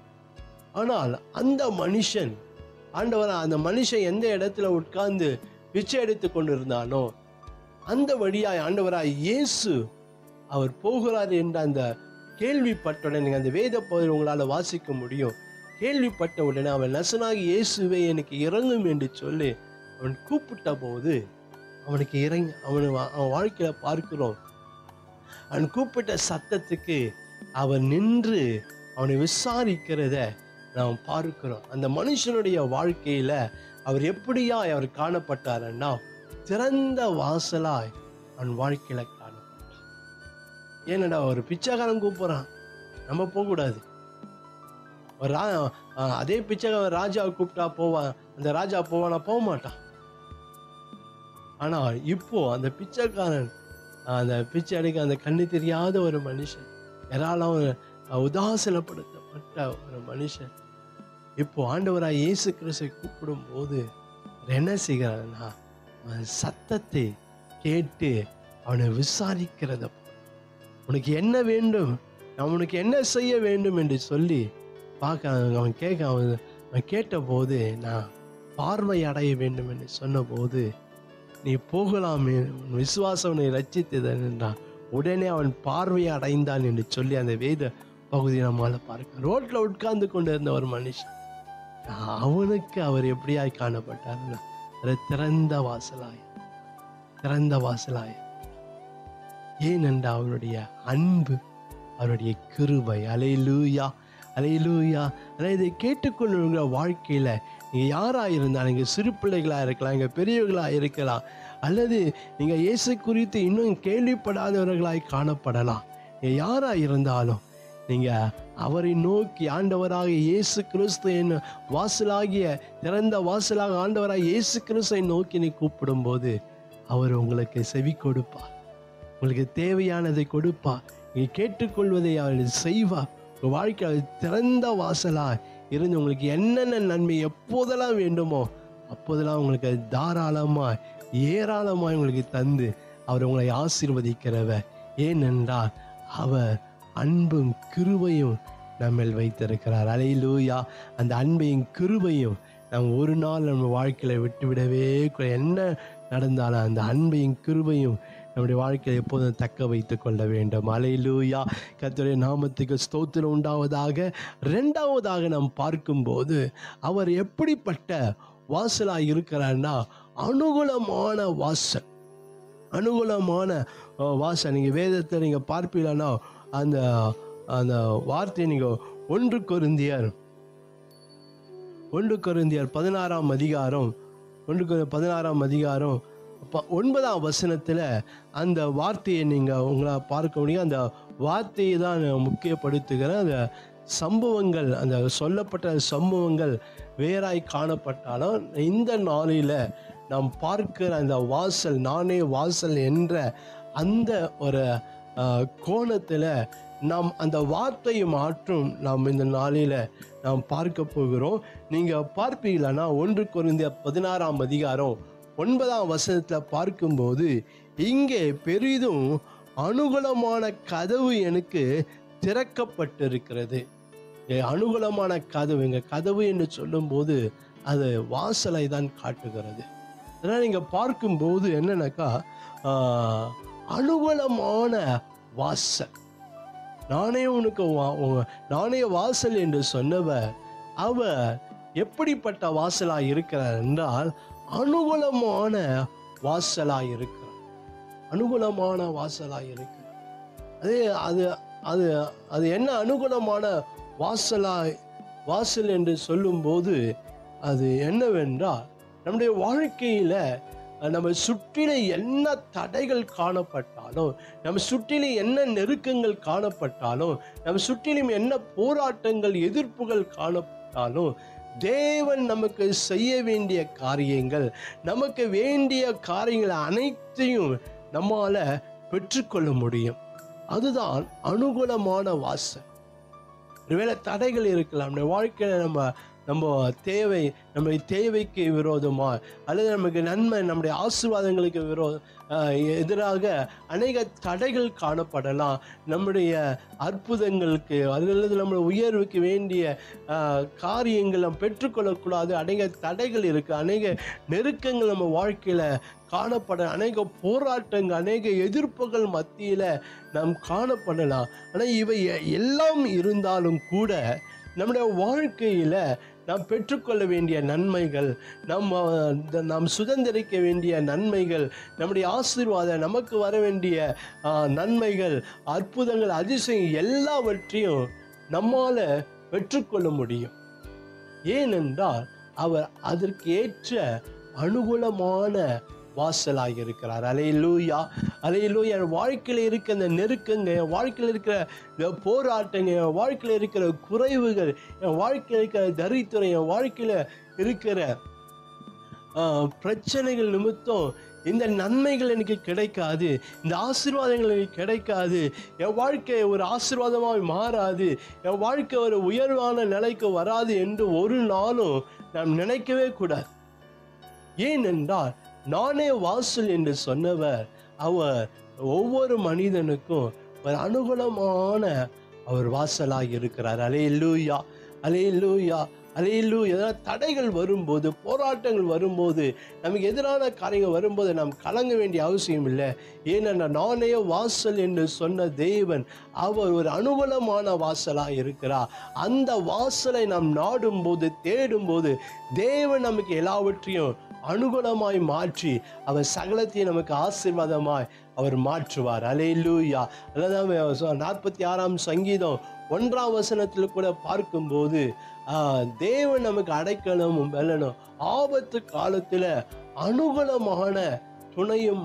S1: ஆனால் அந்த மனுஷன் ஆண்டவரா அந்த மனுஷன் எந்த இடத்துல உட்கார்ந்து பிச்சை எடுத்து கொண்டு இருந்தானோ அந்த வழியாய் ஆண்டவராய் இயேசு அவர் போகிறார் என்ற அந்த கேள்விப்பட்டவுடனே நீங்கள் அந்த வேத பகுதியில் உங்களால் வாசிக்க முடியும் கேள்விப்பட்ட உடனே அவன் நசனாகி இயேசுவே எனக்கு இறங்கும் என்று சொல்லி அவன் கூப்பிட்ட போது அவனுக்கு இறங்கி அவன் வா- அவன் வாழ்க்கையில பார்க்கிறோம் அவன் கூப்பிட்ட சத்தத்துக்கு அவன் நின்று அவனை விசாரிக்கிறத நாம் பார்க்கிறோம் அந்த மனுஷனுடைய வாழ்க்கையில அவர் எப்படியா அவர் காணப்பட்டாருன்னா திறந்த வாசலாய் அவன் வாழ்க்கையில காணப்பட்டார் ஏன்னடா ஒரு பிச்சைக்காரன் கூப்பிடுறான் நம்ம போகக்கூடாது ஒரு ரா அஹ் அதே பிச்சைக்காரன் ராஜாவை கூப்பிட்டா போவான் அந்த ராஜா போவானா போக மாட்டான் ஆனா இப்போ அந்த பிச்சைக்காரன் அஹ் அந்த பிச்சை அடிக்க அந்த கண்ணு தெரியாத ஒரு மனுஷன் யாராலும் அஹ் உதாசீனப்படுத்தப்பட்ட ஒரு மனுஷன் இப்போ ஆண்டவராய் இயேசு கிறிஸ்தை கூப்பிடும் போது அவர் என்ன செய்கிறாருன்னா அவன் சத்தத்தை கேட்டு அவனை விசாரிக்கிறத போல. உனக்கு என்ன வேண்டும் நான் உனக்கு என்ன செய்ய வேண்டும் என்று சொல்லி பார்க்க அவன் அவன் கேட்க அவன் அவன் கேட்டபோது நான் பார்வை அடைய வேண்டும் என்று சொன்னபோது நீ போகலாமே உன் விசுவாசம் உன்னை ரச்சித்தது என்றான் உடனே அவன் பார்வை அடைந்தான் என்று சொல்லி அந்த வேத பகுதியை நம்மால பார்க்க ரோட்ல உட்கார்ந்து கொண்டு இருந்த ஒரு மனுஷன் அவனுக்கு அவர் எப்படியாய் காணப்பட்டார்னா ஒரு திறந்த வாசலாய் திறந்த வாசலாய் ஏனென்றா அவருடைய அன்பு அவருடைய கிருபை அலையிலூயா அலையிலூயா அலை இதை கேட்டுக்கொள்ளுங்கிற வாழ்க்கையில நீங்க யாரா இருந்தாலும் நீங்க சிறு பிள்ளைகளா இருக்கலாம் நீங்க பெரியவர்களா இருக்கலாம் அல்லது நீங்க இயேசு குறித்து இன்னும் கேள்விப்படாதவர்களாய் காணப்படலாம் நீங்க யாரா இருந்தாலும் நீங்க அவரை நோக்கி ஆண்டவராக இயேசு கிறிஸ்து என்ன வாசலாகிய திறந்த வாசலாக ஆண்டவராக இயேசு கிறிஸ்துவை நோக்கி நீ கூப்பிடும்போது அவர் உங்களுக்கு செவி கொடுப்பார் உங்களுக்கு தேவையானதை கொடுப்பார் நீ கேட்டுக்கொள்வதை அவர் செய்வார் உங்கள் வாழ்க்கை அது திறந்த வாசலாக இருந்து உங்களுக்கு என்னென்ன நன்மை எப்போதெல்லாம் வேண்டுமோ அப்போதெல்லாம் உங்களுக்கு அது தாராளமாய் ஏராளமாய் உங்களுக்கு தந்து அவர் உங்களை ஆசீர்வதிக்கிறவர் ஏனென்றால் அவர் அன்பும் கிருபையும் நம்மில் வைத்திருக்கிறார் அலையிலூயா அந்த அன்பையும் கிருபையும் நாம் ஒரு நாள் நம்ம வாழ்க்கையில விட்டுவிடவே கூடாது. என்ன நடந்தாலும் அந்த அன்பையும் கிருபையும் நம்முடைய வாழ்க்கையை எப்போதும் தக்க வைத்துக் கொள்ள வேண்டும் அலையிலூயா கர்த்தருடைய நாமத்துக்கு ஸ்தோத்திரம் உண்டாவதாக ரெண்டாவதாக நாம் பார்க்கும்போது அவர் எப்படிப்பட்ட வாசலாக இருக்கிறார்னா அனுகூலமான வாசல் அனுகூலமான அஹ், வாசல் நீங்கள் வேதத்தை நீங்கள் பார்ப்பீங்கன்னா அந்த அந்த வார்த்தையை நீங்கள் ஒன்று கொருந்தியர் ஒன்று கொருந்தியர் பதினாறாம் அதிகாரம் ஒன்று கொரிந்தியர் பதினாறாம் அதிகாரம் ப- ஒன்பதாம் வசனத்தில் அந்த வார்த்தையை நீங்கள் உங்களால் பார்க்க முடியும் அந்த வார்த்தையை தான் நான் முக்கியப்படுத்துகிறேன் அந்த சம்பவங்கள் அந்த சொல்லப்பட்ட சம்பவங்கள் வேறாய் காணப்பட்டாலும் இந்த நாளில் நாம் பார்க்கிற அந்த வாசல் நானே வாசல் என்ற அந்த ஒரு ஆஹ், கோணத்துல நாம் அந்த வார்த்தையை மாற்றும் நாம் இந்த நாளில நாம் பார்க்க போகிறோம் நீங்க பார்ப்பீங்களான்னா ஒன்று குறைந்த பதினாறாம் அதிகாரம் ஒன்பதாம் வசனத்துல பார்க்கும்போது இங்கே பெரிதும் அனுகூலமான கதவு எனக்கு திறக்கப்பட்டிருக்கிறது ஏ, அனுகூலமான கதவு இங்க கதவு என்று சொல்லும்போது அது வாசலை தான் காட்டுகிறது அதனால் நீங்க பார்க்கும்போது என்னன்னாக்கா ஆஹ், அனுகூலமான வாசல் நானே உனக்கு வா- உ- நானே வாசல் என்று சொன்னவர் அவர் எப்படிப்பட்ட வாசலாய் இருக்கிறார் என்றால் அனுகூலமான வாசலாய் இருக்கிறார் அனுகூலமான வாசலாய் இருக்கிறார் அது அது அது அது என்ன அனுகூலமான வாசலாய் வாசல் என்று சொல்லும்போது அது என்னவென்றால் நம்முடைய வாழ்க்கையில அஹ், நம்ம சுற்றிலும் என்ன தடைகள் காணப்பட்டாலும் நம்ம சுற்றிலும் என்ன நெருக்கங்கள் காணப்பட்டாலும் நம்ம சுற்றிலும் என்ன போராட்டங்கள் எதிர்ப்புகள் காணப்பட்டாலும் தேவன் நமக்கு செய்ய வேண்டிய காரியங்கள் நமக்கு வேண்டிய காரியங்கள் அனைத்தையும் நம்மால பெற்றுக்கொள்ள முடியும் அதுதான் அனுகூலமான வாசல் ஒருவேளை தடைகள் இருக்கலாம் நம்ம வாழ்க்கையில நம்ம நம்ம தேவை நம்முடைய தேவைக்கு விரோதமா அல்லது நமக்கு நன்மை நம்முடைய ஆசீர்வாதங்களுக்கு விரோத ஆஹ் எதிராக அநேக தடைகள் காணப்படலாம் நம்முடைய அற்புதங்களுக்கு அல்லது நம்முடைய உயர்வுக்கு வேண்டிய ஆஹ், காரியங்கள் நாம் பெற்றுக்கொள்ளக்கூடாது அநேக தடைகள் இருக்கு அநேக நெருக்கங்கள் நம்ம வாழ்க்கையில காணப்பட அநேக போராட்டங்கள் அநேக எதிர்ப்புகள் மத்தியில நாம் காணப்படலாம் ஆனால் இவை எ- எல்லாம் இருந்தாலும் கூட நம்முடைய வாழ்க்கையில நாம் பெற்றுக்கொள்ள வேண்டிய நன்மைகள் நம்ம த- நாம் சுதந்திரிக்க வேண்டிய நன்மைகள் நம்முடைய ஆசீர்வாதம் நமக்கு வர வேண்டிய ஆ, நன்மைகள் அற்புதங்கள் அதிசயம் எல்லாவற்றையும் நம்மால பெற்றுக்கொள்ள முடியும் ஏனென்றால் அவர் அதற்கு ஏற்ற அனுகூலமான வாசலாக இருக்கிறார் அலையிலூயா அலையிலூயா என் வாழ்க்கையில் இருக்க அந்த நெருக்கங்க என் வாழ்க்கையில் இருக்கிற இந்த போராட்டங்க என் வாழ்க்கையில் இருக்கிற குறைவுகள் என் வாழ்க்கையில் இருக்கிற தரித்திரம் என் வாழ்க்கையில் இருக்கிற ஆஹ், பிரச்சனைகள் நிமித்தம் இந்த நன்மைகள் எனக்கு கிடைக்காது இந்த ஆசீர்வாதங்கள் எனக்கு கிடைக்காது என் வாழ்க்கை ஒரு ஆசீர்வாதமாக மாறாது என் வாழ்க்கை ஒரு உயர்வான நிலைக்கு வராது என்று ஒரு நாளும் நாம் நினைக்கவே கூடாது ஏனென்றால் நானே வாசல் என்று சொன்னவர் அவர் ஒவ்வொரு மனிதனுக்கும் ஒரு அனுகூலமான அவர் வாசலாக இருக்கிறார் அலே லூயா அலே லூயா அலே லூயா தடைகள் வரும்போது போராட்டங்கள் வரும்போது நமக்கு எதிரான காரியங்கள் வரும்போது நாம் கலங்க வேண்டிய அவசியம் இல்லை ஏனென்னா நானே வாசல் என்று சொன்ன தேவன் அவர் ஒரு அனுகூலமான வாசலாக இருக்கிறார் அந்த வாசலை நாம் நாடும்போது தேடும்போது தேவன் நமக்கு எல்லாவற்றையும் அனுகூலமாய் மாற்றி அவர் சகலத்தையும் நமக்கு ஆசீர்வாதமாய் அவர் மாற்றுவார் அலேலூயா அதான் நாற்பத்தி ஆறாம் சங்கீதம் ஒன்றாம் வசனத்தில் கூட பார்க்கும்போது ஆஹ், தேவன் நமக்கு அடைக்கலமும் வெல்லணும் ஆபத்து காலத்துல அனுகூலமான துணையும்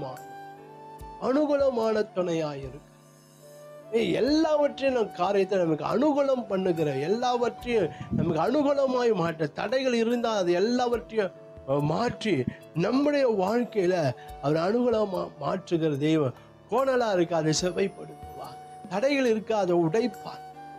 S1: அனுகூலமான துணையாய் இருக்கு ஏய், எல்லாவற்றையும் நம் காரியத்தை நமக்கு அனுகூலம் பண்ணுகிற எல்லாவற்றையும் நமக்கு அனுகூலமாய் மாற்ற தடைகள் இருந்தால் அது எல்லாவற்றையும் அஹ், மாற்றி நம்முடைய வாழ்க்கையில அவர் அனுகூலமா மாற்றுகிற தெய்வம் கோணலா இருக்கு அதை செவைப்படுத்துவார் தடைகள் இருக்கா அதை உடைப்பார்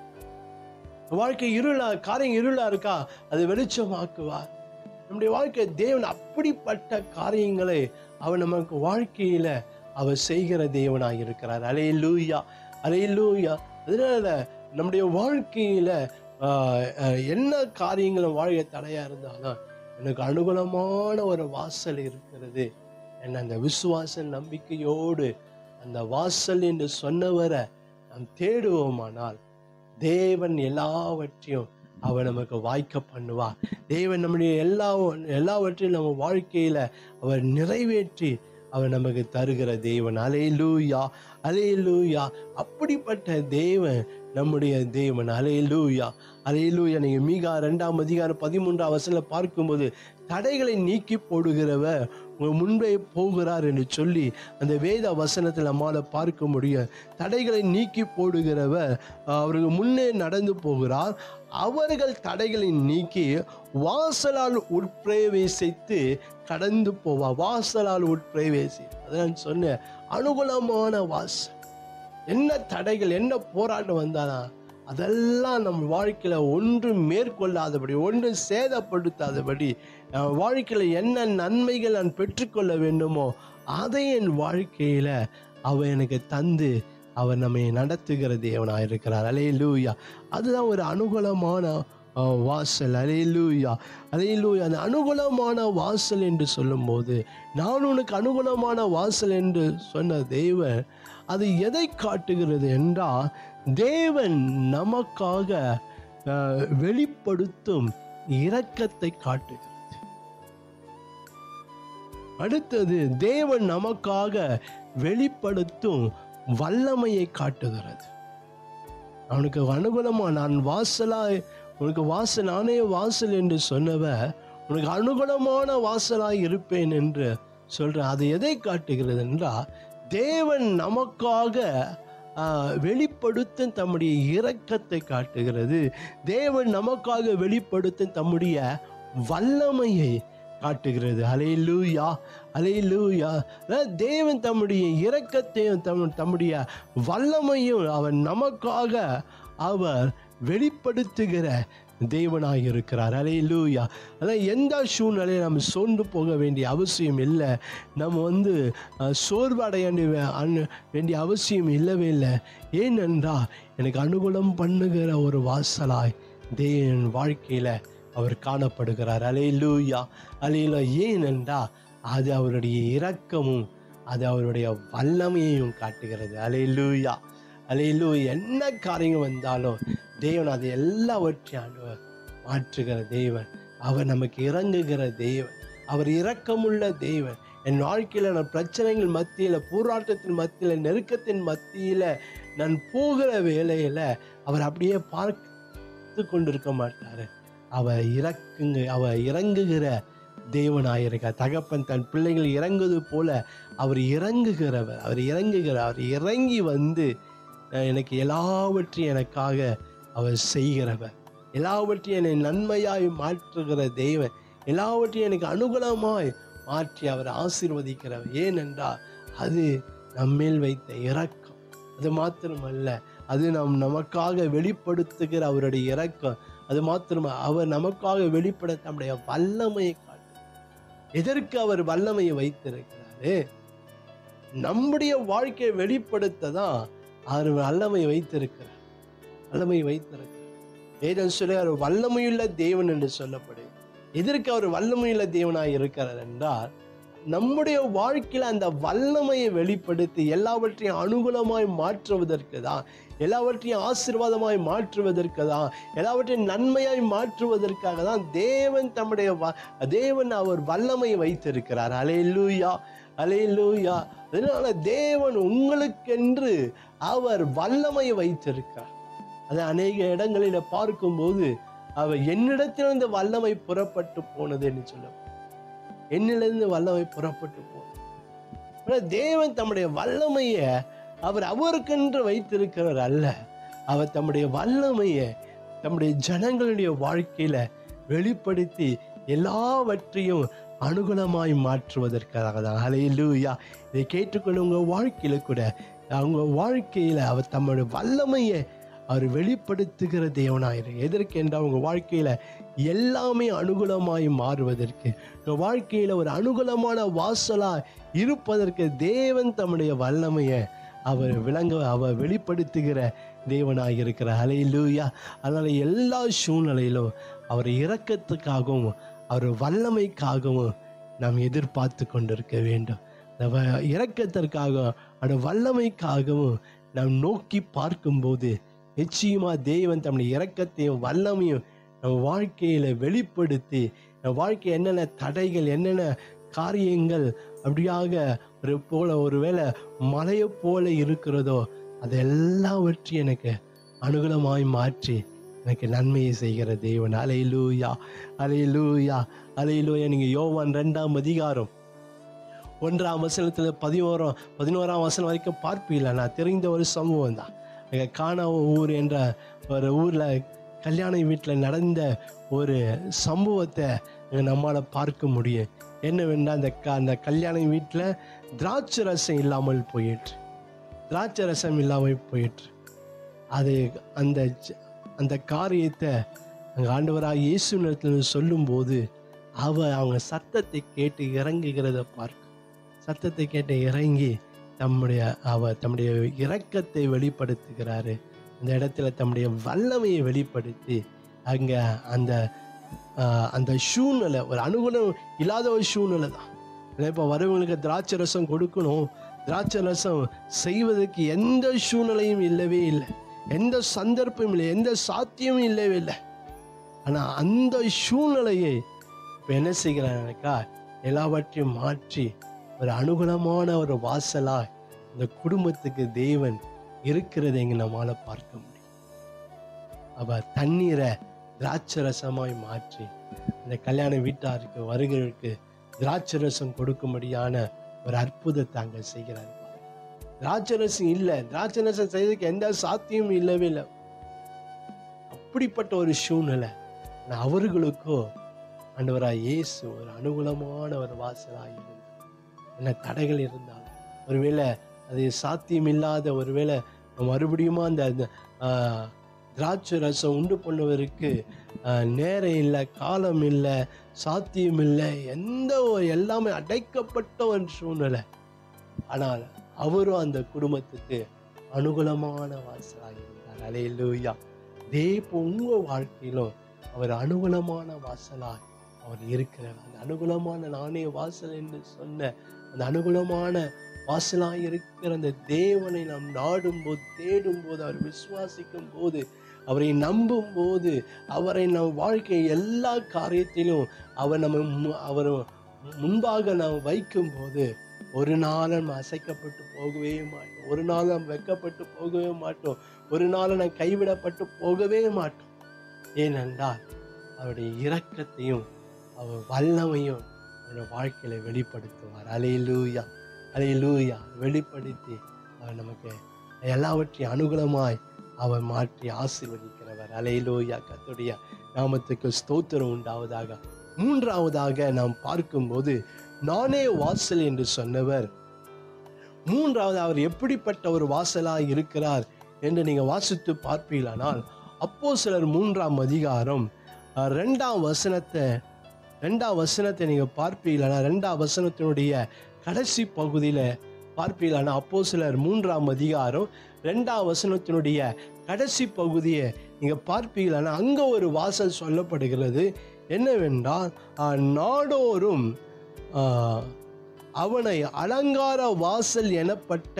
S1: வாழ்க்கை இருளா காரியம் இருளா இருக்கா அதை வெளிச்சமாக்குவார் நம்முடைய வாழ்க்கை தேவன் அப்படிப்பட்ட காரியங்களை அவர் நமக்கு வாழ்க்கையில அவர் செய்கிற தேவனாக இருக்கிறார் அலே லூயா அலே லூயா அதனால நம்முடைய வாழ்க்கையில ஆஹ், ஆஹ், என்ன காரியங்களும் வாழ்க்கை தடையா இருந்தாலும் எனக்கு அனுகூலமான ஒரு வாசல் இருக்கிறது என்ன அந்த விசுவாச நம்பிக்கையோடு அந்த வாசல் என்று சொன்னவரை நாம் தேடுவோமானால் தேவன் எல்லாவற்றையும் அவர் நமக்கு வாய்க்க பண்ணுவார் தேவன் நம்முடைய எல்லா எல்லாவற்றையும் நம்ம வாழ்க்கையில அவர் நிறைவேற்றி அவர் நமக்கு தருகிற தேவன் அலே லூயா அலே லூயா அப்படிப்பட்ட தேவன் நம்முடைய தேவன் அலையலூயா அலையலூயா நீங்க மீகா ரெண்டாம் அதிகாரம் பதிமூன்றாம் வசனத்துல பார்க்கும்போது தடைகளை நீக்கி போடுகிறவர் உங்க முன்பே போகிறார் என்று சொல்லி அந்த வேத வசனத்தில் நம்மால பார்க்க முடியும் தடைகளை நீக்கி போடுகிறவர் அஹ், அவருக்கு முன்னே நடந்து போகிறார் அவர்கள் தடைகளை நீக்கி வாசலால் உட்பிரவேசித்து கடந்து போவா வாசலால் உட்பிரவேசி அதான் சொன்னேன் அனுகூலமான வாசல் என்ன தடைகள் என்ன போராட்டம் வந்தாலும் அதெல்லாம் நம்ம வாழ்க்கையில் ஒன்றும் மேற்கொள்ளாதபடி ஒன்றும் சேதப்படுத்தாதபடி என் வாழ்க்கையில் என்ன நன்மைகள் நான் பெற்றுக்கொள்ள வேண்டுமோ அதை என் வாழ்க்கையில் அவர் எனக்கு தந்து அவர் நம்மை நடத்துகிற தேவனாக இருக்கிறார் அலே லூயா அதுதான் ஒரு அனுகூலமான அஹ், வாசல் அலே லூயா அலே லூயா அந்த அனுகூலமான வாசல் என்று சொல்லும்போது நான் உனக்கு அனுகூலமான வாசல் என்று சொன்ன தேவன் அது எதை காட்டுகிறது என்றால் தேவன் நமக்காக அஹ், வெளிப்படுத்தும் இரக்கத்தை காட்டுகிறது அடுத்தது தேவன் நமக்காக வெளிப்படுத்தும் வல்லமையை காட்டுகிறது அவனுக்கு அனுகூலமா நான் வாசலாய் உனக்கு வாசல் நானே வாசல் என்று சொன்னவ உனக்கு அனுகூலமான வாசலாய் இருப்பேன் என்று சொல்றேன் அது எதை காட்டுகிறது என்றால் தேவன் நமக்காக ஆஹ், வெளிப்படுத்தும் தம்முடைய இரக்கத்தை காட்டுகிறது தேவன் நமக்காக வெளிப்படுத்தும் தம்முடைய வல்லமையை காட்டுகிறது அலையிலூயா அலையிலூயா அதாவது தேவன் தம்முடைய இரக்கத்தையும் தம் தம்முடைய வல்லமையும் அவர் நமக்காக அவர் வெளிப்படுத்துகிற தேவனாக இருக்கிறார் அலையிலூயா அதான் எந்த சூழ்நிலையை நம்ம சோர்ந்து போக வேண்டிய அவசியம் இல்லை நம்ம வந்து அஹ், சோர்வு அடைய வேண்டிய அனு- வேண்டிய அவசியம் இல்லவே இல்லை ஏனென்றால் எனக்கு அனுகூலம் பண்ணுகிற ஒரு வாசலாய் தேவன் வாழ்க்கையில் அவர் காணப்படுகிறார் அலையிலூயா அலையில ஏனென்றா அது அவருடைய இரக்கமும் அது அவருடைய வல்லமையையும் காட்டுகிறது அலையிலூயா அலையிலூ என்ன காரியம் வந்தாலும் தேவன் அது எல்லாவற்றையும் ஆண்டவர் மாற்றுகிற தேவன் அவர் நமக்கு இறங்குகிற தேவன் அவர் இரக்கமுள்ள தேவன் என் வாழ்க்கையில் நான் பிரச்சனைகள் மத்தியில் போராட்டத்தின் மத்தியில் நெருக்கத்தின் மத்தியில் நான் போகிற வேலையில் அவர் அப்படியே பார்த்து கொண்டிருக்க மாட்டார் அவர் இறக்குங்க அவர் இறங்குகிற தேவனாயிருக்கார் தகப்பன் தன் பிள்ளைகள் இறங்குவது போல அவர் இறங்குகிறவர் அவர் இறங்குகிறார் அவர் இறங்கி வந்து அஹ், எனக்கு எல்லாவற்றையும் எனக்காக அவர் செய்கிறவர் எல்லாவற்றையும் என்னை நன்மையாய் மாற்றுகிற தேவன் எல்லாவற்றையும் எனக்கு அனுகூலமாய் மாற்றி அவர் ஆசீர்வதிக்கிறவர் ஏனென்றால் அது நம்மேல் வைத்த இரக்கம் அது மாத்திரமல்ல அது நாம் நமக்காக வெளிப்படுத்துகிற அவருடைய இரக்கம் அது மாத்திரமா அவர் நமக்காக வெளிப்பட தம்முடைய வல்லமையை காட்டு எதற்கு அவர் வல்லமையை வைத்திருக்கிறாரு நம்முடைய வாழ்க்கையை வெளிப்படுத்த தான் அவர் வல்லமையை வைத்திருக்கிறார் வல்லமை வைத்திருக்கிறார் வேதம் சொல்லி அவர் வல்லமையுள்ள தேவன் என்று சொல்லப்படுது எதற்கு அவர் வல்லமையுள்ள தேவனாய் இருக்கிறார் என்றால் நம்முடைய வாழ்க்கையில அந்த வல்லமையை வெளிப்படுத்தி எல்லாவற்றையும் அனுகூலமாய் மாற்றுவதற்கு தான் எல்லாவற்றையும் ஆசீர்வாதமாய் மாற்றுவதற்கு தான் எல்லாவற்றையும் நன்மையாய் மாற்றுவதற்காக தான் தேவன் தம்முடைய வ- தேவன் அவர் வல்லமையை வைத்திருக்கிறார் அலையிலூயா அலையிலூயா அதனால தேவன் உங்களுக்கென்று அவர் வல்லமையை வைத்திருக்கிறார் அது அநேக இடங்களில பார்க்கும்போது அவர் என்னிடத்திலிருந்து வல்லமை புறப்பட்டு போனது என்று சொல்ல என்னிலிருந்து வல்லமை புறப்பட்டு போனது ஆனா தேவன் தம்முடைய வல்லமையை அவர் அவருக்கென்று வைத்திருக்கிறவர் அல்ல அவர் தம்முடைய வல்லமையை தம்முடைய ஜனங்களுடைய வாழ்க்கையில வெளிப்படுத்தி எல்லாவற்றையும் அனுகூலமாய் மாற்றுவதற்காக தான் ஹalleluya இதை கேட்டுக்கொள்ள உங்க வாழ்க்கையில கூட அவங்க வாழ்க்கையில அவர் தம்முடைய வல்லமையை அவர் வெளிப்படுத்துகிற தேவனாயிரு எதற்கு என்றால் உங்க வாழ்க்கையில எல்லாமே அனுகூலமாய் மாறுவதற்கு உங்க வாழ்க்கையில ஒரு அனுகூலமான வாசலா இருப்பதற்கு தேவன் தம்முடைய வல்லமையை அவர் விளங்க அவர் வெளிப்படுத்துகிற தேவனாக இருக்கிற அலையிலூயா அதனால எல்லா சூழ்நிலையிலும் அவர் இரக்கத்துக்காகவும் அவர் வல்லமைக்காகவும் நாம் எதிர்பார்த்து கொண்டிருக்க வேண்டும் அந்த வ- இரக்கத்திற்காகவும் அந்த வல்லமைக்காகவும் நாம் நோக்கி பார்க்கும்போது நிச்சயமா தேவன் தம்முடைய இரக்கத்தையும் வல்லமையும் நம்ம வாழ்க்கையில வெளிப்படுத்தி நம்ம வாழ்க்கை என்னென்ன தடைகள் என்னென்ன காரியங்கள் அப்படியாக ஒரு போல ஒருவேளை மலையை போல இருக்கிறதோ அது எல்லாவற்றையும் எனக்கு அனுகூலமாய் மாற்றி எனக்கு நன்மையை செய்கிற தேவன் அலையிலூயா அலையிலூயா அலையிலூயா நீங்கள் யோவான் ரெண்டாம் அதிகாரம் ஒன்றாம் வசனத்தில் பதினோராம் பதினோராம் வசனம் வரைக்கும் பார்ப்பீங்களா நான் தெரிந்த ஒரு சம்பவம் தான் எங்கள் காணா ஊர் என்ற ஒரு ஊரில் கல்யாண வீட்டில் நடந்த ஒரு சம்பவத்தை நம்மளால் பார்க்க முடியும் என்னவென்றால் அந்த க அந்த கல்யாண வீட்டில் திராட்சை ரசம் இல்லாமல் போயிற்று திராட்சை ரசம் இல்லாமல் போயிற்று அது அந்த ஜ- அந்த காரியத்தை அங்கே ஆண்டவராக இயேசு நேரத்தில் சொல்லும்போது அவ அவங்க சத்தத்தை கேட்டு இறங்குகிறத பார்க்க சத்தத்தை கேட்டு இறங்கி தம்முடைய அவ தம்முடைய இரக்கத்தை வெளிப்படுத்துகிறாரு அந்த இடத்துல தம்முடைய வல்லமையை வெளிப்படுத்தி அங்கே அந்த ஆஹ், அந்த சூழ்நிலை ஒரு அனுகூலம் இல்லாத ஒரு சூழ்நிலை தான் இப்போ வரவங்களுக்கு திராட்சை ரசம் கொடுக்கணும் திராட்சை ரசம் செய்வதற்கு எந்த சூழ்நிலையும் இல்லவே இல்லை எந்த சந்தர்ப்பமும் இல்லை எந்த சாத்தியமும் இல்லவே இல்லை ஆனால் அந்த சூழ்நிலையை இப்போ என்ன செய்கிறாங்கக்கா எல்லாவற்றையும் மாற்றி ஒரு அனுகூலமான ஒரு வாசலா இந்த குடும்பத்துக்கு தேவன் இருக்கிறதை இங்கே நம்மால பார்க்க முடியும் அவ தண்ணீரை திராட்சை ரசமாய் மாற்றி அந்த கல்யாண வீட்டாருக்கு வருகிறவருக்கு திராட்சை ரசம் கொடுக்கும்படியான ஒரு அற்புதத்தை அங்கே செய்கிறார் பாருங்க. திராட்சை ரசம் இல்லை திராட்சை ரசம் செய்யறதுக்கு எந்த சாத்தியமும் இல்லவே இல்லை அப்படிப்பட்ட ஒரு சூழ்நிலை ஆனா அவர்களுக்கோ ஆண்டவராய் இயேசு ஒரு அனுகூலமான ஒரு வாசலாக இருந்தார் என்ன தடைகள் இருந்தாலும் ஒருவேளை அது சாத்தியம் இல்லாத ஒருவேளை மறுபடியுமா அந்த அந்த, ஆஹ், திராட்சை ரசம் உண்டு பண்ணுவதற்கு ஆஹ், நேரம் இல்லை காலம் இல்லை சாத்தியம் இல்லை எந்த ஒரு எல்லாமே அடைக்கப்பட்ட ஒரு சூழ்நிலை ஆனால் அவரும் அந்த குடும்பத்துக்கு அனுகூலமான வாசலாக இருந்தார் அலையிலூயா தேவ உங்க வாழ்க்கையிலும் அவர் அனுகூலமான வாசலாய் அவர் இருக்கிறார் அந்த அனுகூலமான நானே வாசல் என்று சொன்ன அந்த அனுகூலமான வாசலாய் இருக்கிற அந்த தேவனை நாம் நாடும் போது தேடும் போது அவர் விசுவாசிக்கும் போது அவரை நம்பும் போது அவரை நம் வாழ்க்கை எல்லா காரியத்திலும் அவர் நம்ம மு- அவர் முன்பாக நாம் வைக்கும் போது ஒரு நாள் நம்ம அசைக்கப்பட்டு போகவே மாட்டோம் ஒரு நாள் நாம் வெட்கப்பட்டு போகவே மாட்டோம் ஒரு நாள் நாம் கைவிடப்பட்டு போகவே மாட்டோம் ஏனென்றால் அவருடைய இரக்கத்தையும் அவர் வல்லமையும் அவருடைய வாழ்க்கையில வெளிப்படுத்துவார் அலையிலூயா அலையிலூயா வெளிப்படுத்தி அவர் நமக்கு எல்லாவற்றையும் அனுகூலமாய் அவர் மாற்றி ஆசீர்வதிக்கிறவர் அலையிலூயா கத்துடைய நாமத்துக்கு ஸ்தோத்திரம் உண்டாவதாக மூன்றாவதாக நாம் பார்க்கும்போது நானே வாசல் என்று சொன்னவர் மூன்றாவது அவர் எப்படிப்பட்ட ஒரு வாசலாய் இருக்கிறார் என்று நீங்க வாசித்து பார்ப்பீர்களானால் அப்போ சிலர் மூன்றாம் அதிகாரம் அஹ், ரெண்டாம் வசனத்தை ரெண்டாம் வசனத்தை நீங்க பார்ப்பீங்களா ரெண்டாம் வசனத்தினுடைய கடைசி பகுதியில பார்ப்பீங்களா அப்போ சிலர் மூன்றாம் அதிகாரம் ரெண்டாம் வசனத்தினுடைய கடைசி பகுதியை நீங்க பார்ப்பீங்களா அங்க ஒரு வாசல் சொல்லப்படுகிறது என்னவென்றால் அஹ், நாடோறும் ஆஹ், அவனை அலங்கார வாசல் எனப்பட்ட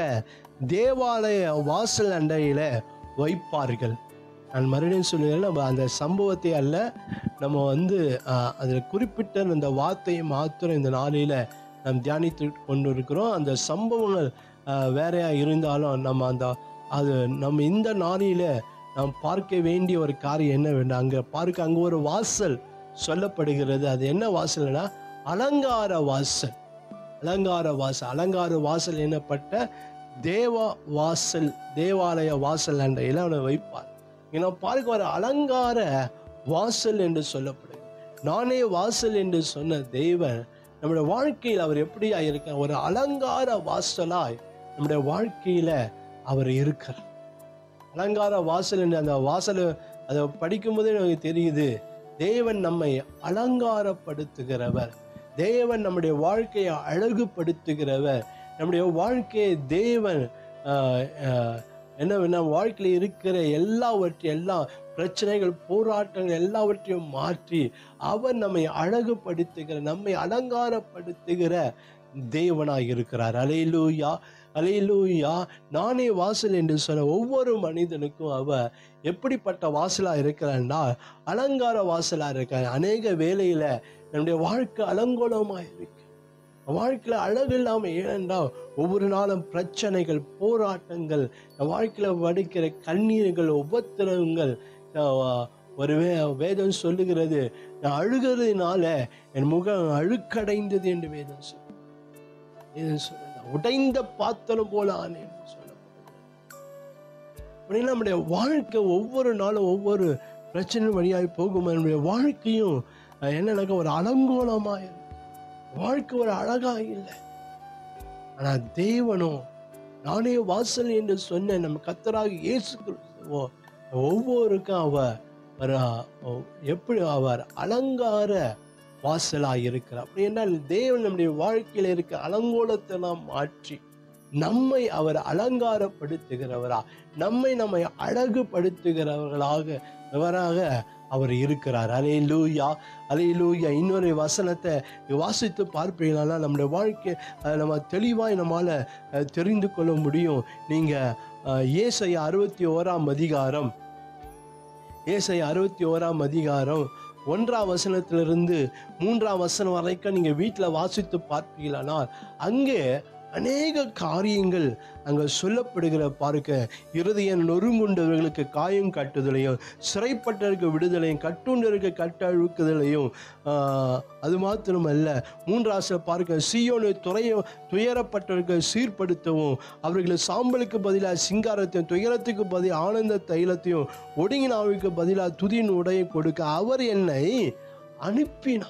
S1: தேவாலய வாசல் அண்டையில வைப்பார்கள் நான் மறுபடியும் சொல்லுகிறேன் நம்ம அந்த சம்பவத்தை அல்ல நம்ம வந்து ஆஹ், அதில் குறிப்பிட்ட அந்த வார்த்தையை மாத்திரம் இந்த நாளில் நாம் தியானித்து கொண்டு இருக்கிறோம் அந்த சம்பவங்கள் ஆஹ், வேறையா இருந்தாலும் நம்ம அந்த அது நம்ம இந்த நாளில் நாம் பார்க்க வேண்டிய ஒரு காரியம் என்ன வேண்டும் அங்கே பார்க்க அங்கே ஒரு வாசல் சொல்லப்படுகிறது அது என்ன வாசல்னா அலங்கார வாசல் அலங்கார வாசல் அலங்கார வாசல் எனப்பட்ட தேவ வாசல் தேவாலய வாசல் என்ற இளவனை வைப்பார் இங்கே பார்க்க ஒரு அலங்கார வாசல் என்று சொல்லப்படுது நானே வாசல் என்று சொன்ன தேவன் நம்முடைய வாழ்க்கையில் அவர் எப்படியா இருக்க ஒரு அலங்கார வாசலாய் நம்முடைய வாழ்க்கையில அவர் இருக்கிறார் அலங்கார வாசல் என்று அந்த வாசல் அதை படிக்கும்போதே நமக்கு தெரியுது தேவன் நம்மை அலங்காரப்படுத்துகிறவர் தேவன் நம்முடைய வாழ்க்கையை அழகுபடுத்துகிறவர் நம்முடைய வாழ்க்கையை தேவன் ஆஹ், ஆஹ், என்ன நம்ம வாழ்க்கையில் இருக்கிற எல்லாவற்றையும் எல்லா பிரச்சனைகள் போராட்டங்கள் எல்லாவற்றையும் மாற்றி அவர் நம்மை அழகுபடுத்துகிற நம்மை அலங்காரப்படுத்துகிற தேவனாய் இருக்கிறார் அலையிலூயா அலையிலூயா நானே வாசல் என்று சொன்ன ஒவ்வொரு மனிதனுக்கும் அவர் எப்படிப்பட்ட வாசலா இருக்கிறான்னா அலங்கார வாசலா இருக்கார் அநேக வேலையில நம்முடைய வாழ்க்கை அலங்கோலமா இருக்கு வாழ்க்கையில் அழகு இல்லாமல் ஏனென்றால் ஒவ்வொரு நாளும் பிரச்சனைகள் போராட்டங்கள் என் வாழ்க்கையில் வடிக்கிற கண்ணீர்கள் உபத்திரவங்கள் ஆஹ், ஒரு வே வேதம் சொல்லுகிறது நான் அழுகிறதுனால என் முகம் அழுக்கடைந்தது என்று வேதம் சொல்லு வேதம் சொல்லுங்க உடைந்த பாத்திரம் போல ஆனேன் என்று சொல்லப்படுகிறது அப்படின்னா நம்முடைய வாழ்க்கை ஒவ்வொரு நாளும் ஒவ்வொரு பிரச்சனை வழியாய் போகும் நம்முடைய வாழ்க்கையும் அஹ், என்னன்னாக்கா ஒரு அலங்கோலமாக இருக்கு வாழ்க்கை ஒரு அழகா இல்லை ஆனா தேவனும் நானே வாசல் என்று சொன்ன நம்ம கத்தராக இயேசு கிறிஸ்துவோ ஒவ்வொருக்கும் அவர் ஒரு அஹ், எப்படி அவர் அலங்கார வாசலாக இருக்கிறார் அப்படி என்றால் தேவன் நம்முடைய வாழ்க்கையில் இருக்க அலங்கோலத்தெல்லாம் மாற்றி நம்மை அவர் அலங்காரப்படுத்துகிறவரா நம்மை நம்மை அழகுபடுத்துகிறவர்களாக அவராக அவர் இருக்கிறார் அலே லூயா அலே லூயா இன்னொரு வசனத்தை வாசித்து பார்ப்பீங்கன்னா நம்முடைய வாழ்க்கை அஹ், நம்ம தெளிவாய் நம்மால் அஹ், தெரிந்து கொள்ள முடியும் நீங்கள் ஏசை அறுபத்தி ஓராம் அதிகாரம் ஏசை அறுபத்தி ஓராம் அதிகாரம் ஒன்றாம் வசனத்திலிருந்து மூன்றாம் வசனம் வரைக்கும் நீங்கள் வீட்டில் வாசித்து பார்ப்பீங்களானால் அங்கே அநேக காரியங்கள் அங்கே சொல்லப்படுகிற பார்க்க இருதயம் நொறுங்குண்டவர்களுக்கு காயம் கட்டுதலையும் சிறைப்பட்டவருக்கு விடுதலையும் கட்டுண்டவருக்கு கட்டழுக்குதலையும் ஆஹ், அது மாத்திரமல்ல மூன்றாச பார்க்க சீயோனு துறைய துயரப்பட்டவருக்கு சீர்படுத்தவும் அவர்களை சாம்பலுக்கு பதிலாக சிங்காரத்தையும் துயரத்துக்கு பதில் ஆனந்த தைலத்தையும் ஒடுங்கினாவுக்கு பதிலாக துதியின் உடையை கொடுக்க அவர் என்னை அனுப்பினார்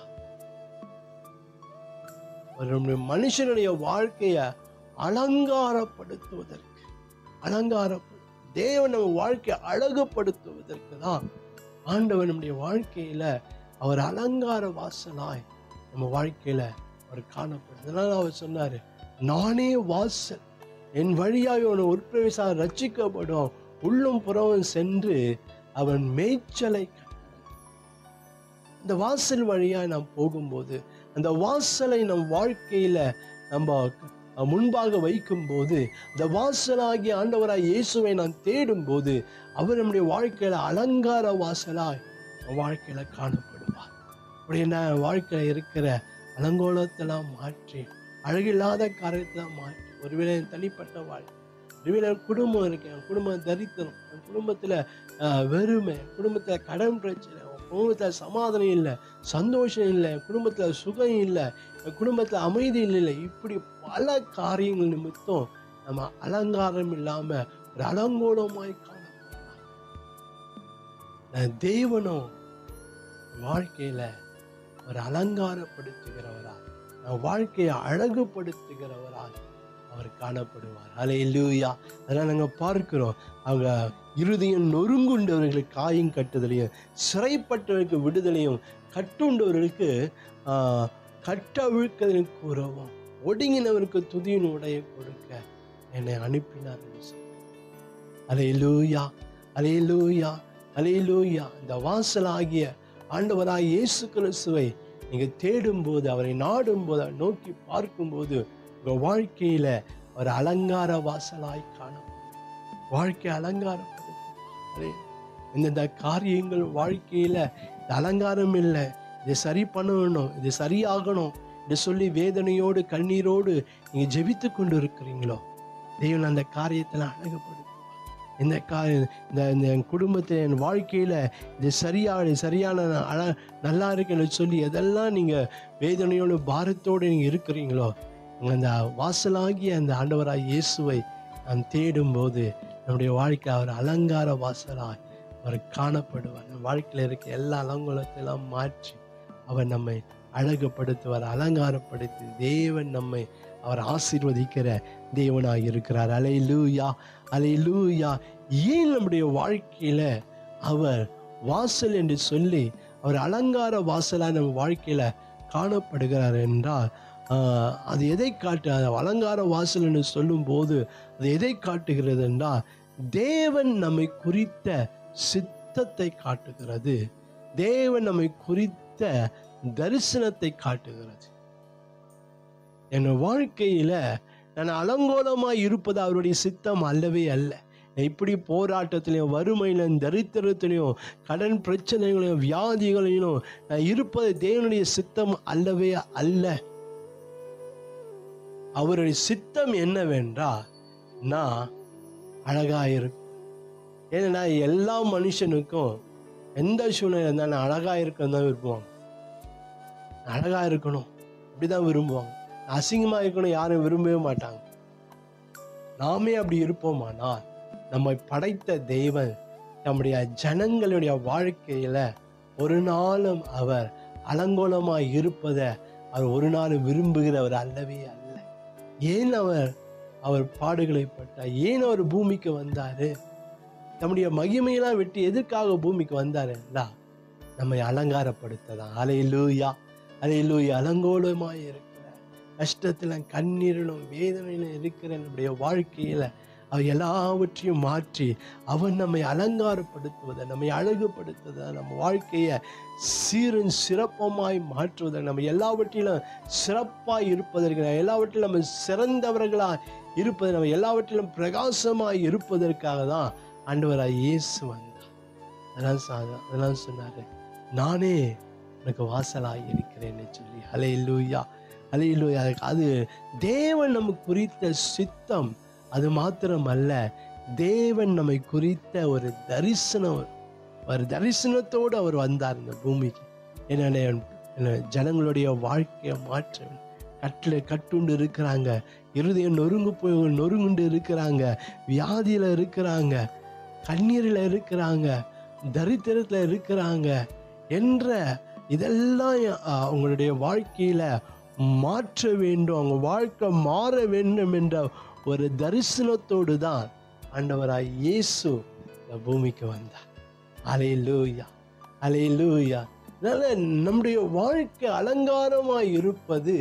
S1: ஒரு மனுஷனுடைய வாழ்க்கையை அலங்காரப்படுத்துவதற்கு அலங்காரப்படு தேவன் நம்ம வாழ்க்கையை அழகுபடுத்துவதற்கு தான் ஆண்டவர் நம்முடைய வாழ்க்கையில அவர் அலங்கார வாசலாய் நம்ம வாழ்க்கையில அவர் காணப்படுது அதனால அவர் சொன்னாரு நானே வாசல் என் வழியாய் அவன் உட்பிரவேசாக ரட்சிக்கப்படும் உள்ளும் புறவும் சென்று அவன் மேய்ச்சலை கண்டான். இந்த வாசல் வழியாய் நாம் போகும்போது அந்த வாசலை நம் வாழ்க்கையில நம்ம முன்பாக வைக்கும்போது இந்த வாசலாகிய ஆண்டவராய் இயேசுவை நான் தேடும்போது அவர் நம்முடைய வாழ்க்கையில அலங்கார வாசலாய் நம் வாழ்க்கையில காணப்படுவார் அப்படி என்ன வாழ்க்கையில இருக்கிற அலங்கோலத்தெல்லாம் மாற்றி அழகில்லாத காரியத்தெல்லாம் மாற்றி ஒருவேளை என் தனிப்பட்ட வாழ்க்கை ஒருவேளை என் குடும்பம் இருக்கு என் குடும்பம் தரித்திரம் என் குடும்பத்துல ஆஹ், வெறுமை என் குடும்பத்துல கடன் பிரச்சனை என் குடும்பத்துல சமாதானம் இல்லை சந்தோஷம் இல்லை என் குடும்பத்துல சுகம் இல்லை என் குடும்பத்துல அமைதி இல்லை இப்படி பல காரியங்கள் நிமித்தம் நம்ம அலங்காரம் இல்லாம ஒரு அலங்கோலமாய் காணப்படுறாங்க நான் தேவனும் வாழ்க்கையில ஒரு அலங்காரப்படுத்துகிறவரா நம் வாழ்க்கையை அழகுபடுத்துகிறவரா அவர் காணப்படுவார் அலை லூயா அதெல்லாம் நாங்கள் பார்க்கிறோம் அவங்க இருதயம் நொறுங்குண்டவர்களுக்கு காயம் கட்டுதலையும் சிறைப்பட்டவர்களுக்கு விடுதலையும் கட்டுண்டவர்களுக்கு ஆஹ், கட்டவிழ்க்கதலையும் கூறவும் ஒடுங்கினவருக்கு துதியின் உடைய கொடுக்க என்னை அனுப்பினார் என்று சொன்னார். அல்லேலூயா அலேலூயா அலேலூயா இந்த வாசலாகிய ஆண்டவராய் இயேசு கிறிஸ்துவை நீங்க தேடும்போது அவரை நாடும்போது அவரை நோக்கி பார்க்கும்போது உங்க வாழ்க்கையில ஒரு அலங்கார வாசலாய் காணும் வாழ்க்கை அலங்காரப்படுது இந்தந்த காரியங்கள் வாழ்க்கையில இது அலங்காரம் இல்லை இதை சரி பண்ணணும் இது சரியாகணும் என்று சொல்லி வேதனையோடு கண்ணீரோடு நீங்க ஜெபித்து கொண்டு இருக்கிறீங்களோ தேவன் அந்த காரியத்தில் அழகுபடுத்துவார் இந்த கா இந்த இந்த என் குடும்பத்தில் என் வாழ்க்கையில் இது சரியா இது சரியான அழ நல்லா இருக்குன்னு சொல்லி எதெல்லாம் நீங்கள் வேதனையோடு பாரத்தோடு நீங்கள் இருக்கிறீங்களோ உங்க அந்த வாசலாகிய அந்த ஆண்டவராய் இயேசுவை நாம் தேடும்போது நம்முடைய வாழ்க்கை அவர் அலங்கார வாசலாய் அவர் காணப்படுவார் நம்ம வாழ்க்கையில் இருக்க எல்லா அலங்கோலத்தையெல்லாம் மாற்றி அவர் நம்மை அழகுபடுத்துவார் அலங்காரப்படுத்தி தேவன் நம்மை அவர் ஆசீர்வதிக்கிற தேவனாக இருக்கிறார் அலை லூயா அலை லூயா ஏன் நம்முடைய வாழ்க்கையில அவர் வாசல் என்று சொல்லி அவர் அலங்கார வாசலா நம்ம வாழ்க்கையில காணப்படுகிறார் என்றால் ஆஹ், அது எதை காட்டு அது அலங்கார வாசல் என்று சொல்லும்போது அது எதை காட்டுகிறது என்றால் தேவன் நம்மை குறித்த சித்தத்தை காட்டுகிறது தேவன் நம்மை குறித்த தரிசனத்தை காட்டுகிறது என் வாழ்க்கையில நான் அலங்கோலமாய் இருப்பது அவருடைய சித்தம் அல்லவே அல்ல இப்படி போராட்டத்திலையும் வறுமையிலும் தரித்திரத்திலையும் கடன் பிரச்சனைகளையும் வியாதிகளையும் நான் இருப்பது தேவனுடைய சித்தம் அல்லவே அல்ல அவருடைய சித்தம் என்னவென்றால் நான் அழகாக இருக்கும் ஏன்னா எல்லா மனுஷனுக்கும் எந்த சூழ்நிலை இருந்தாலும் அழகாக இருக்கணும் தான் விரும்புவாங்க அழகாக இருக்கணும் அப்படிதான் விரும்புவாங்க அசிங்கமாக இருக்கணும் யாரும் விரும்பவே மாட்டாங்க நாமே அப்படி இருப்போமானால் நம்மை படைத்த தெய்வன் நம்முடைய ஜனங்களுடைய வாழ்க்கையில ஒரு நாளும் அவர் அலங்கோலமாய் இருப்பதை அவர் ஒரு நாளும் விரும்புகிறவர் அல்லவே அல்ல ஏன் அவர் அவர் பாடுகளை பட்டார் ஏன் அவர் பூமிக்கு வந்தாரு நம்முடைய மகிமையெல்லாம் விட்டு எதுக்காக பூமிக்கு வந்தாருன்னா நம்மை அலங்காரப்படுத்ததான் அலையிலூயா அலையிலூயா அலங்கோலமாய் இருக்கிற கஷ்டத்துல கண்ணீரிலும் வேதனையிலும் இருக்கிற நம்முடைய வாழ்க்கையில அவர் எல்லாவற்றையும் மாற்றி அவன் நம்மை அலங்காரப்படுத்துவதை நம்மை அழகுபடுத்துவதை நம்ம வாழ்க்கையை சீரும் சிறப்பமாய் மாற்றுவதை நம்ம எல்லாவற்றிலும் சிறப்பாய் இருப்பதற்கு எல்லாவற்றிலும் நம்ம சிறந்தவர்களாய் இருப்பது நம்ம எல்லாவற்றிலும் பிரகாசமாய் இருப்பதற்காக தான் ஆண்டவராய் இயேசு வந்தார் அதெல்லாம் சா- அதெல்லாம் சொன்னாரு நானே உனக்கு வாசலாய் இருக்கிறேன்னு சொல்லி அலை இல்லூயா அலை இல்லூயா அது தேவன் நமக்கு குறித்த சித்தம் அது மாத்திரம் அல்ல தேவன் நம்மை குறித்த ஒரு தரிசனம் ஒரு தரிசனத்தோடு அவர் வந்தார் இந்த பூமிக்கு என்னென்ன என்ன ஜனங்களுடைய வாழ்க்கையை மாற்ற கட்டில் கட்டுண்டு இருக்கிறாங்க இருதயம் நொறுங்கு போய் நொறுங்குண்டு இருக்கிறாங்க வியாதியில் இருக்கிறாங்க கண்ணீரில் இருக்கிறாங்க தரித்திரத்தில் இருக்கிறாங்க என்ற இதெல்லாம் அஹ், அவங்களுடைய வாழ்க்கையில மாற்ற வேண்டும் அவங்க வாழ்க்கை மாற வேண்டும் என்ற ஒரு தரிசனத்தோடு தான் ஆண்டவராய் இயேசு இந்த பூமிக்கு வந்தார் அலையிலூயா அலையிலூயா அதனால நம்முடைய வாழ்க்கை அலங்காரமாய் இருப்பது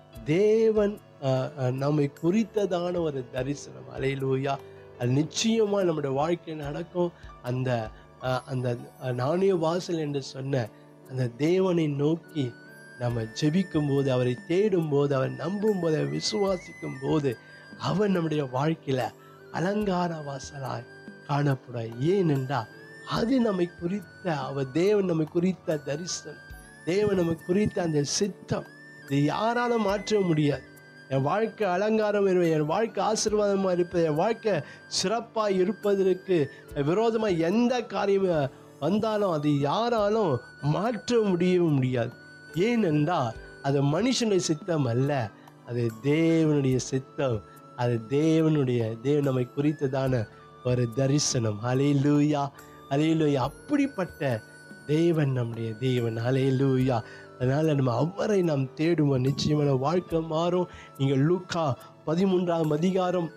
S1: தேவன் அஹ், அஹ், நம்மை குறித்ததான ஒரு தரிசனம் அலையிலூயா அது நிச்சயமா நம்முடைய வாழ்க்கை நடக்கும் அந்த அஹ், அந்த அஹ், நாணய வாசல் என்று சொன்ன அந்த தேவனை நோக்கி நம்ம ஜெபிக்கும் போது அவரை தேடும் போது அவர் நம்பும் போது அவர் விசுவாசிக்கும் போது அவர் நம்முடைய வாழ்க்கையில அலங்கார வாசலாய் காணப்பட ஏனென்றால் அது நம்மை குறித்த அவர் தேவன் நம்மை குறித்த தரிசனம் தேவன் நம்மை குறித்த அந்த சித்தம் இது யாராலும் மாற்ற முடியாது என் வாழ்க்கை அலங்காரம் இருப்பது என் வாழ்க்கை ஆசீர்வாதமாக இருப்பது என் வாழ்க்கை சிறப்பாக இருப்பதற்கு விரோதமாக எந்த காரியம் வந்தாலும் அது யாராலும் மாற்ற முடியவே முடியாது ஏனென்றால் அது மனுஷனுடைய சித்தம் அல்ல அது தேவனுடைய சித்தம் அது தேவனுடைய தேவன் நம்மை குறித்ததான ஒரு தரிசனம் அலையிலூயா அலையிலூயா அப்படிப்பட்ட தேவன் நம்முடைய தேவன் அலையிலூயா அதனால நம்ம அவரை நாம் தேடுவோம் நிச்சயமான வாழ்க்கை மாறும் நீங்கள் லூக்கா பதிமூன்றாம் அதிகாரம்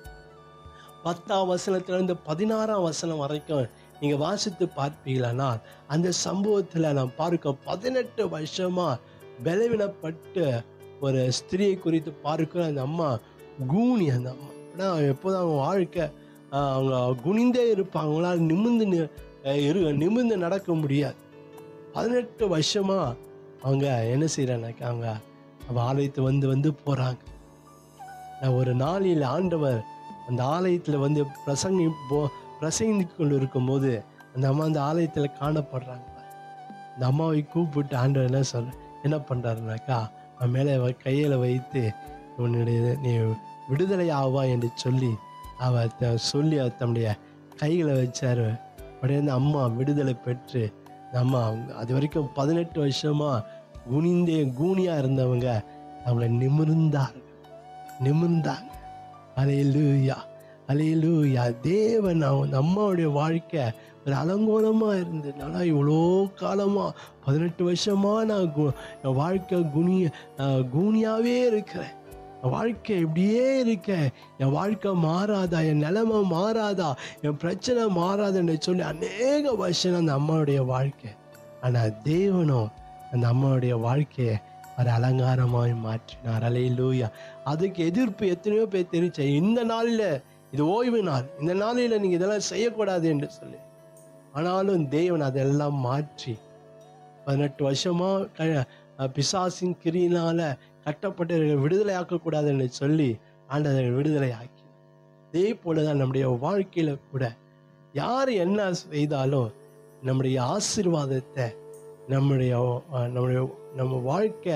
S1: பத்தாம் வசனத்திலிருந்து பதினாறாம் வசனம் வரைக்கும் நீங்க வாசித்து பார்ப்பீங்களானால் அந்த சம்பவத்துல நாம் பார்க்க பதினெட்டு வருஷமா பலவீனப்பட்ட ஒரு ஸ்திரியை குறித்து பார்க்கிற அந்த அம்மா கூனி அந்த அம்மா அப்படின்னா எப்போதும் அவங்க வாழ்க்கை ஆஹ், அவங்க குனிந்தே இருப்பாங்க அவங்களால நிமிர்ந்து நி- அஹ் இரு நிமிர்ந்து நடக்க முடியாது பதினெட்டு வருஷமா அவங்க என்ன செய்யறாங்கனாக்கா அவங்க அவங்க ஆலயத்தை வந்து வந்து போறாங்க நான் ஒரு நாளில் ஆண்டவர் அந்த ஆலயத்தில் வந்து பிரசங்கி போ பிரசங்கித்து கொண்டு இருக்கும்போது அந்த அம்மா அந்த ஆலயத்தில் காணப்படுறாங்க அந்த அம்மாவை கூப்பிட்டு ஆண்டவர் என்ன சொல்ற என்ன பண்ணுறாருனாக்கா அவன் மேலே கையில் வைத்து உன்னுடைய நீ விடுதலை ஆவா என்று சொல்லி அவ த- சொல்லி அவர் தன்னுடைய கைகளை வச்சாரு உடனே அந்த அம்மா விடுதலை பெற்று அந்த அம்மா அவங்க அது வரைக்கும் பதினெட்டு வருஷமா குனிந்தே கூனியா இருந்தவங்க அவங்கள நிமிர்ந்தார்கள் நிமிர்ந்தாங்க அலையிலூயா அலையிலூயா தேவன் அவங்க அம்மாவுடைய வாழ்க்கை ஒரு அலங்கோலமா இருந்தது ஆனால் இவ்வளோ காலமா பதினெட்டு வருஷமா நான் கு- என் வாழ்க்கை குனி அஹ், கூனியாவே இருக்கிறேன் என் வாழ்க்கை இப்படியே இருக்க என் வாழ்க்கை மாறாதா என் நிலைமை மாறாதா என் பிரச்சனை மாறாதுன்னு சொல்லி அநேக வருஷம் அந்த அம்மாவுடைய வாழ்க்கை ஆனால் தேவனும் அந்த அம்மாவுடைய வாழ்க்கையை ஒரு அலங்காரமாய் மாற்றினார் அலையிலூயா அதுக்கு எதிர்ப்பு எத்தனையோ பேர் தெரிவிச்ச இந்த நாளில் இது ஓய்வு நாள் இந்த நாளில் நீங்கள் இதெல்லாம் செய்யக்கூடாது என்று சொல்லி ஆனாலும் தேவன் அதெல்லாம் மாற்றி பதினெட்டு வருஷமா க அஹ் பிசாசின் கிரியினால கட்டப்பட்டவர்கள் விடுதலை ஆக்கக்கூடாதுன்னு சொல்லி ஆண்டவர்கள் விடுதலை ஆக்கி அதே போல தான் நம்முடைய வாழ்க்கையில கூட யார் என்ன செய்தாலும் நம்முடைய ஆசீர்வாதத்தை நம்முடைய அஹ், நம்முடைய நம்ம வாழ்க்கை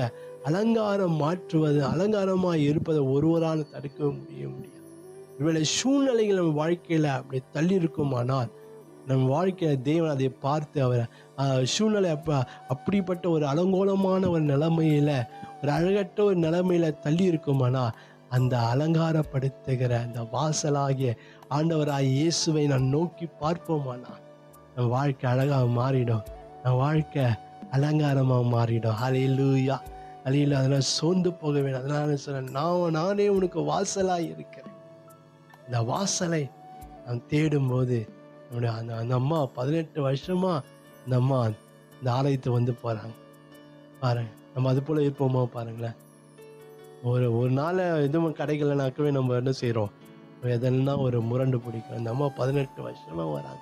S1: அலங்காரம் மாற்றுவது அலங்காரமாக இருப்பதை ஒருவரால் தடுக்க முடிய முடியாது ஒருவேளை சூழ்நிலைகள் நம்ம வாழ்க்கையில் அப்படி தள்ளி இருக்குமானால் நம் வாழ்க்கையில தேவன் அதை பார்த்து அவரை ஆஹ், சூழ்நிலை அப்ப அப்படிப்பட்ட ஒரு அலங்கோலமான ஒரு நிலைமையில ஒரு அழகற்ற ஒரு நிலைமையில தள்ளி இருக்குமானா அந்த அலங்காரப்படுத்துகிற அந்த வாசலாகிய ஆண்டவராகிய இயேசுவை நான் நோக்கி பார்ப்போமானா நம் வாழ்க்கை அழகாக மாறிடும் நம் வாழ்க்கை அலங்காரமாக மாறிடும் அலையிலூயா அலையில அதெல்லாம் சோர்ந்து போக வேணும் அதனால சொல்றேன் நான் நானே உனக்கு வாசலாக இருக்கிறேன் இந்த வாசலை நான் தேடும்போது நம்முடைய அந்த அந்த அம்மா பதினெட்டு வருஷமா இந்த அம்மா இந்த ஆலயத்தை வந்து போறாங்க பாருங்க நம்ம அது போல இருப்போமா பாருங்களேன் ஒரு ஒரு நாள் எதுவும் கிடைக்கலனாக்கவே நம்ம என்ன செய்றோம் எதெல்லாம் ஒரு முரண்டு பிடிக்கும் அந்த அம்மா பதினெட்டு வருஷமா வராங்க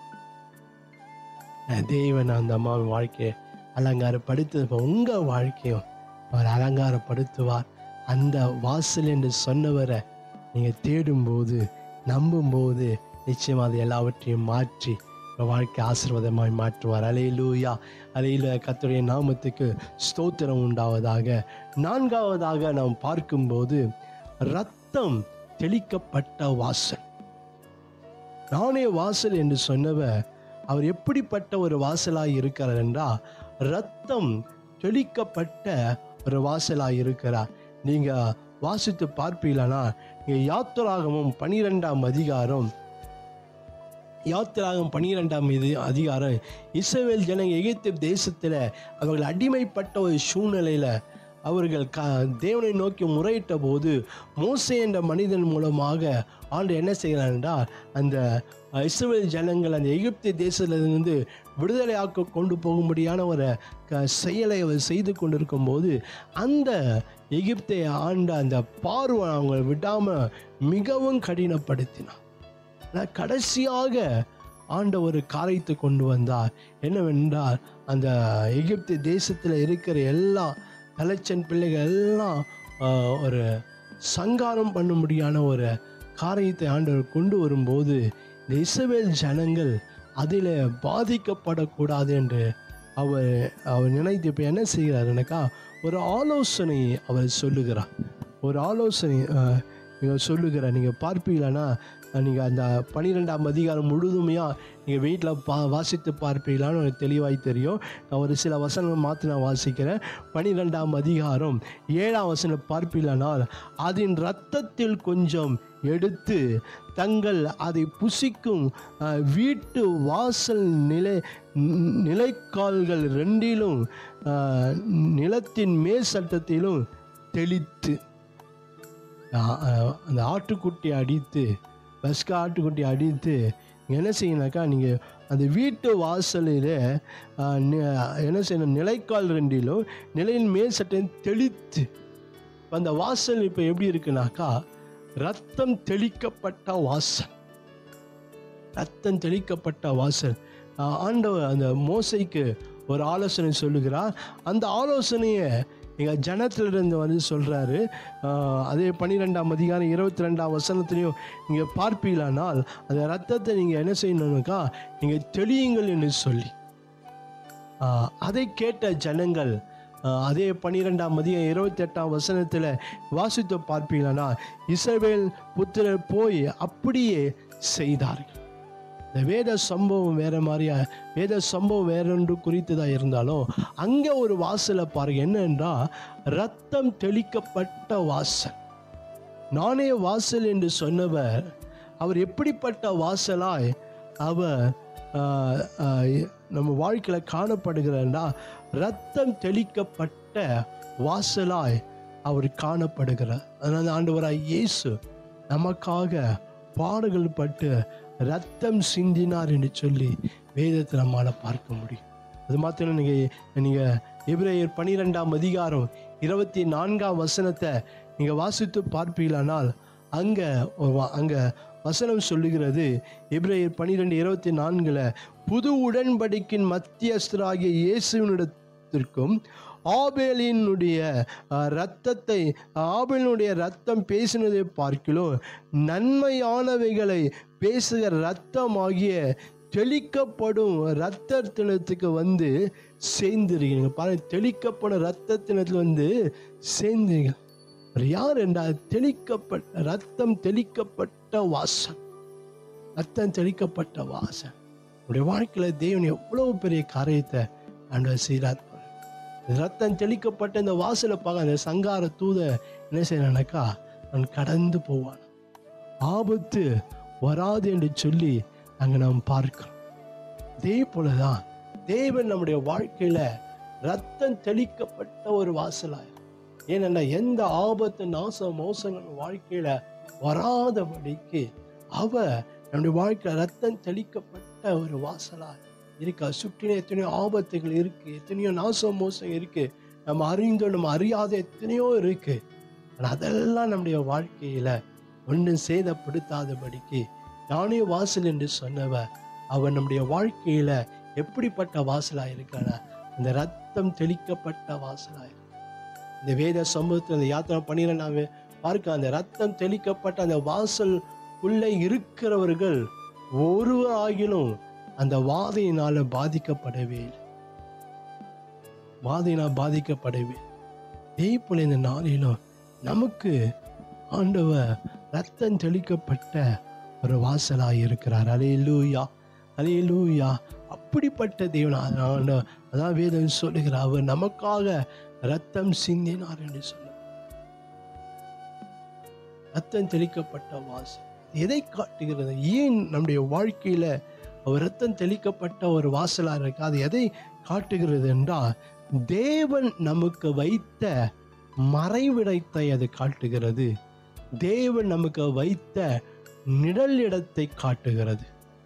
S1: அஹ் தேவன் அந்த அம்மாவின் வாழ்க்கையை அலங்காரப்படுத்து இப்போ உங்க வாழ்க்கையும் அவர் அலங்காரப்படுத்துவார் அந்த வாசல் என்று சொன்னவரை நீங்க தேடும்போது நம்பும்போது நிச்சயமா அது எல்லாவற்றையும் மாற்றி உங்க வாழ்க்கை ஆசீர்வாதமாய் மாற்றுவார் அலையிலூயா அலையில கர்த்தருடைய நாமத்துக்கு ஸ்தோத்திரம் உண்டாவதாக நான்காவதாக நாம் பார்க்கும்போது ரத்தம் தெளிக்கப்பட்ட வாசல் நானே வாசல் என்று சொன்னவர் அவர் எப்படிப்பட்ட ஒரு வாசலாய் இருக்கிறார் என்றால் ரத்தம் தெளிக்கப்பட்ட ஒரு வாசலாய் இருக்கிறார் நீங்க வாசித்து பார்ப்பீங்களா நீங்க யாத்திராகமும் பனிரெண்டாம் அதிகாரம் யாத்திராகம் பனிரெண்டாம் இது அதிகாரம் இஸ்ரவேல் ஜனங்க எகிப்து தேசத்துல அவர்கள் அடிமைப்பட்ட ஒரு சூழ்நிலையில அவர்கள் க தேவனை நோக்கி முறையிட்ட போது மோசே என்ற மனிதன் மூலமாக ஆண்டு என்ன செய்கிறார் என்றால் அந்த அஹ், இஸ்ரவேல் ஜனங்கள் அந்த எகிப்து தேசத்திலிருந்து விடுதலையாக்க கொண்டு போகும்படியான ஒரு க செயலை அவர் செய்து கொண்டிருக்கும் போது அந்த எகிப்தை ஆண்ட அந்த பார்வை அவங்க விடாமல் மிகவும் கடினப்படுத்தினார் ஆனால் கடைசியாக ஆண்ட ஒரு காரியத்தை கொண்டு வந்தார் என்னவென்றால் அந்த எகிப்து தேசத்தில் இருக்கிற எல்லா தலைச்சன் பிள்ளைகள் எல்லாம் ஆஹ், ஒரு சங்காரம் பண்ணும்படியான ஒரு காரியத்தை ஆண்டவர் கொண்டு வரும்போது இந்த இஸ்ரவேல் ஜனங்கள் அதில் பாதிக்கப்படக்கூடாது என்று அவர் அவர் நினைத்து இப்போ என்ன செய்கிறாருனாக்கா ஒரு ஆலோசனை அவர் சொல்லுகிறார் ஒரு ஆலோசனை ஆஹ், நீங்கள் சொல்லுகிறார் நீங்கள் பார்ப்பீங்களான்னா நீங்கள் அந்த பன்னிரெண்டாம் அதிகாரம் முழுதுமையாக நீங்கள் வீட்டில் பா வாசித்து பார்ப்பீங்களான்னு எனக்கு தெளிவாய் தெரியும் நான் ஒரு சில வசனங்கள் மாற்றி நான் வாசிக்கிறேன் பன்னிரெண்டாம் அதிகாரம் ஏழாம் வசனம் பார்ப்பீங்களானால் அதன் இரத்தத்தில் கொஞ்சம் எடுத்து தங்கள் அதை புசிக்கும் அஹ், வீட்டு வாசல் நிலை நி- நிலைக்கால்கள் ரெண்டிலும் அஹ், நிலத்தின் மேல் சட்டத்திலும் தெளித்து ஆ- ஆ- அந்த ஆட்டுக்குட்டி அடித்து பஸ்கா ஆட்டுக்குட்டி அடித்து நீங்க என்ன செய்யணும்னாக்கா நீங்கள் அந்த வீட்டு வாசலில் ஆ, நி- என்ன செய்யணும் நிலைக்கால் ரெண்டிலும் நிலையின் மேல் சட்டையும் தெளித்து இப்ப அந்த வாசல் இப்போ எப்படி இருக்குனாக்கா ரத்தம் தெளிக்கப்பட்ட வாசல் ரத்தம் தெளிக்கப்பட்ட வாசல் ஆ, ஆண்டவர் அந்த மோசைக்கு ஒரு ஆலோசனை சொல்லுகிறார் அந்த ஆலோசனையை எங்கள் ஜனத்திலிருந்து வந்து சொல்கிறாரு அதே பன்னிரெண்டாம் அதிகாரம் இருபத்தி ரெண்டாம் வசனத்துலையும் நீங்கள் பார்ப்பீங்களானால் அந்த ரத்தத்தை நீங்கள் என்ன செய்யணும்னாக்கா நீங்கள் தெளியுங்கள் என்று சொல்லி ஆ, அதை கேட்ட ஜனங்கள் ஆ, அதே பன்னிரெண்டாம் மதியம் இருபத்தி எட்டாம் வசனத்தில் வாசித்து பார்ப்பீங்களா இஸ்ரவேல் புத்திரர் போய் அப்படியே செய்தார்கள் இந்த வேத சம்பவம் வேற மாதிரியா வேத சம்பவம் வேறொன்று குறித்ததாக இருந்தாலும் அங்கே ஒரு வாசலை பாருங்க என்னன்றா ரத்தம் தெளிக்கப்பட்ட வாசல் நானே வாசல் என்று சொன்னவர் அவர் எப்படிப்பட்ட வாசலாய் அவர் ஆஹ், ஆஹ், நம்ம வாழ்க்கையில் காணப்படுகிறார்னா ரத்தம் தெளிக்கப்பட்ட வாசலாய் அவர் காணப்படுகிறார் அதனால ஆண்டவராய் இயேசு நமக்காக பாடுகள் பட்டு ரத்தம் சிந்தினார் என்று சொல்லி வேதத்தில் நம்மால் பார்க்க முடியும் அது மாத்திரம் நீங்கள் நீங்கள் எபிரேயர் பனிரெண்டாம் அதிகாரம் இருபத்தி நான்காம் வசனத்தை நீங்கள் வாசித்து பார்ப்பீங்களானால் அங்கே அங்கே வசனம் சொல்லுகிறது எபிரேயர் பனிரெண்டு இருபத்தி நான்கில் புது உடன்படிக்கின் மத்தியஸ்தராகிய இயேசுவினிடத்திற்கும் ஆபேலினுடைய அஹ், இரத்தத்தை ஆபேலினுடைய ரத்தம் பேசினதை பார்க்கிலும் நன்மையானவைகளை பேசுகிற ரத்தமாகிய தெளிக்கப்படும் இரத்தத்தினத்துக்கு வந்து சேர்ந்துருக்கீங்க பாருங்க தெளிக்கப்பட ரத்தத்தினத்தில் வந்து சேர்ந்துருங்க அவர் யார் என்றால் தெளிக்கப்பட்ட ரத்தம் தெளிக்கப்பட்ட வாசன் ரத்தம் தெளிக்கப்பட்ட வாசன் உடைய வாழ்க்கையில தேவன் எவ்வளவு பெரிய காரியத்தை ஆண்டவர் செய்கிறார் பாருங்க. இந்த ரத்தம் தெளிக்கப்பட்ட இந்த வாசலை பார்க்க அந்த சங்கார தூத என்ன செய்யறானாக்கா அவன் கடந்து போவான் ஆபத்து வராது என்று சொல்லி அங்க நாம் பார்க்கிறோம் இதே போலதான் தேவன் நம்முடைய வாழ்க்கையில ரத்தம் தெளிக்கப்பட்ட ஒரு வாசலாய் ஏனென்னா எந்த ஆபத்து நாச மோசங்கள் வாழ்க்கையில வராதபடிக்கு அவ நம்முடைய வாழ்க்கையில ரத்தம் தெளிக்கப்பட்ட ஒரு வாசலாய் இருக்கா சுற்றின எத்தனையோ ஆபத்துகள் இருக்கு எத்தனையோ நாச மோசம் இருக்கு நம்ம அறிந்தோ நம்ம அறியாத எத்தனையோ இருக்கு ஆனா அதெல்லாம் நம்முடைய வாழ்க்கையில ஒன்றும் சேதப்படுத்தாதபடிக்கு நானே வாசல் என்று சொன்னவ அவன் நம்முடைய வாழ்க்கையில எப்படிப்பட்ட வாசலா இருக்கான அந்த ரத்தம் தெளிக்கப்பட்ட வாசலா இருக்கு இந்த வேத சமூகத்தில் அந்த யாத்திரை பன்னிரெண்டாம் பார்க்க அந்த ரத்தம் தெளிக்கப்பட்ட அந்த வாசல் உள்ளே இருக்கிறவர்கள் ஒருவர் ஆகிலும் அந்த வாதையினால பாதிக்கப்படவே இல்லை வாதையினால் பாதிக்கப்படவே இல்லை. இதே போல இந்த நாளிலும் நமக்கு ஆண்டவர் ரத்தம் தெளிக்கப்பட்ட ஒரு வாசலாய் இருக்கிறார் அலையிலூயா அலையிலூயா அப்படிப்பட்ட தேவன் ஆண்டவர் அதான் வேதம் சொல்லுகிறார் அவர் நமக்காக ரத்தம் சிந்தினார் என்று சொல்ல ரத்தம் தெளிக்கப்பட்ட வாசல் எதை காட்டுகிறது ஏன் நம்முடைய வாழ்க்கையில அவர் ரத்தம் தெளிக்கப்பட்ட ஒரு வாசலா இருக்கு அது எதை காட்டுகிறது என்றால் தேவன் நமக்கு வைத்த மறைவிடத்தை அது காட்டுகிறது தேவன் நமக்கு வைத்த நிழல் இடத்தை காட்டுகிறது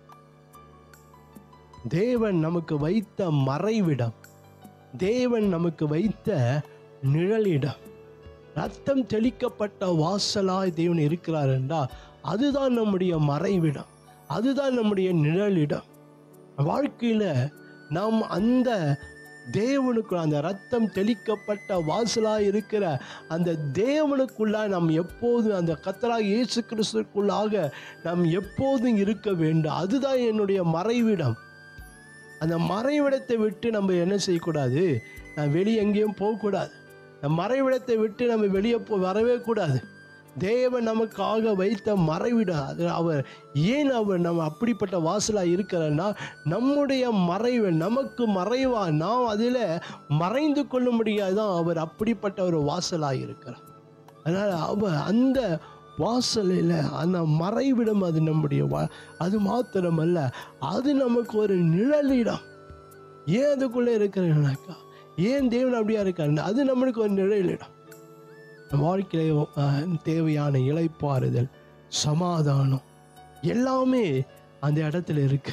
S1: தேவன் நமக்கு வைத்த மறைவிடம் தேவன் நமக்கு வைத்த நிழலிடம் ரத்தம் தெளிக்கப்பட்ட வாசலாய் தேவன் இருக்கிறார் என்றால் அதுதான் நம்முடைய மறைவிடம் அதுதான் நம்முடைய நிழலிடம் வாழ்க்கையில நாம் அந்த தேவனுக்குள் அந்த ரத்தம் தெளிக்கப்பட்ட வாசலாய் இருக்கிற அந்த தேவனுக்குள்ளாய் நாம் எப்போதும் அந்த கத்தரா இயேசு கிறிஸ்துக்குள்ளாக நாம் எப்போதும் இருக்க வேண்டும் அதுதான் என்னுடைய மறைவிடம் அந்த மறைவிடத்தை விட்டு நம்ம என்ன செய்யக்கூடாது நான் வெளியே எங்கேயும் போகக்கூடாது அந்த மறைவிடத்தை விட்டு நம்ம வெளியே போ வரவே கூடாது தேவன் நமக்காக வைத்த மறைவிடம் அது அவர் ஏன் அவர் நம்ம அப்படிப்பட்ட வாசலாக இருக்கிறன்னா நம்முடைய மறைவு நமக்கு மறைவா நாம் அதில் மறைந்து கொள்ள முடியாதான் அவர் அப்படிப்பட்ட ஒரு வாசலாக இருக்கிறார் அதனால் அவர் அந்த வாசலில் அந்த மறைவிடம் அது நம்முடைய வா அது மாத்திரமல்ல அது நமக்கு ஒரு நிழலிடம் ஏன் அதுக்குள்ளே இருக்கிறாக்கா ஏன் தேவன் அப்படியா இருக்காரு அது நம்மளுக்கு ஒரு நிழலிடம் நம்ம வாழ்க்கையில அஹ், தேவையான இளைப்பாறுதல் சமாதானம் எல்லாமே அந்த இடத்துல இருக்கு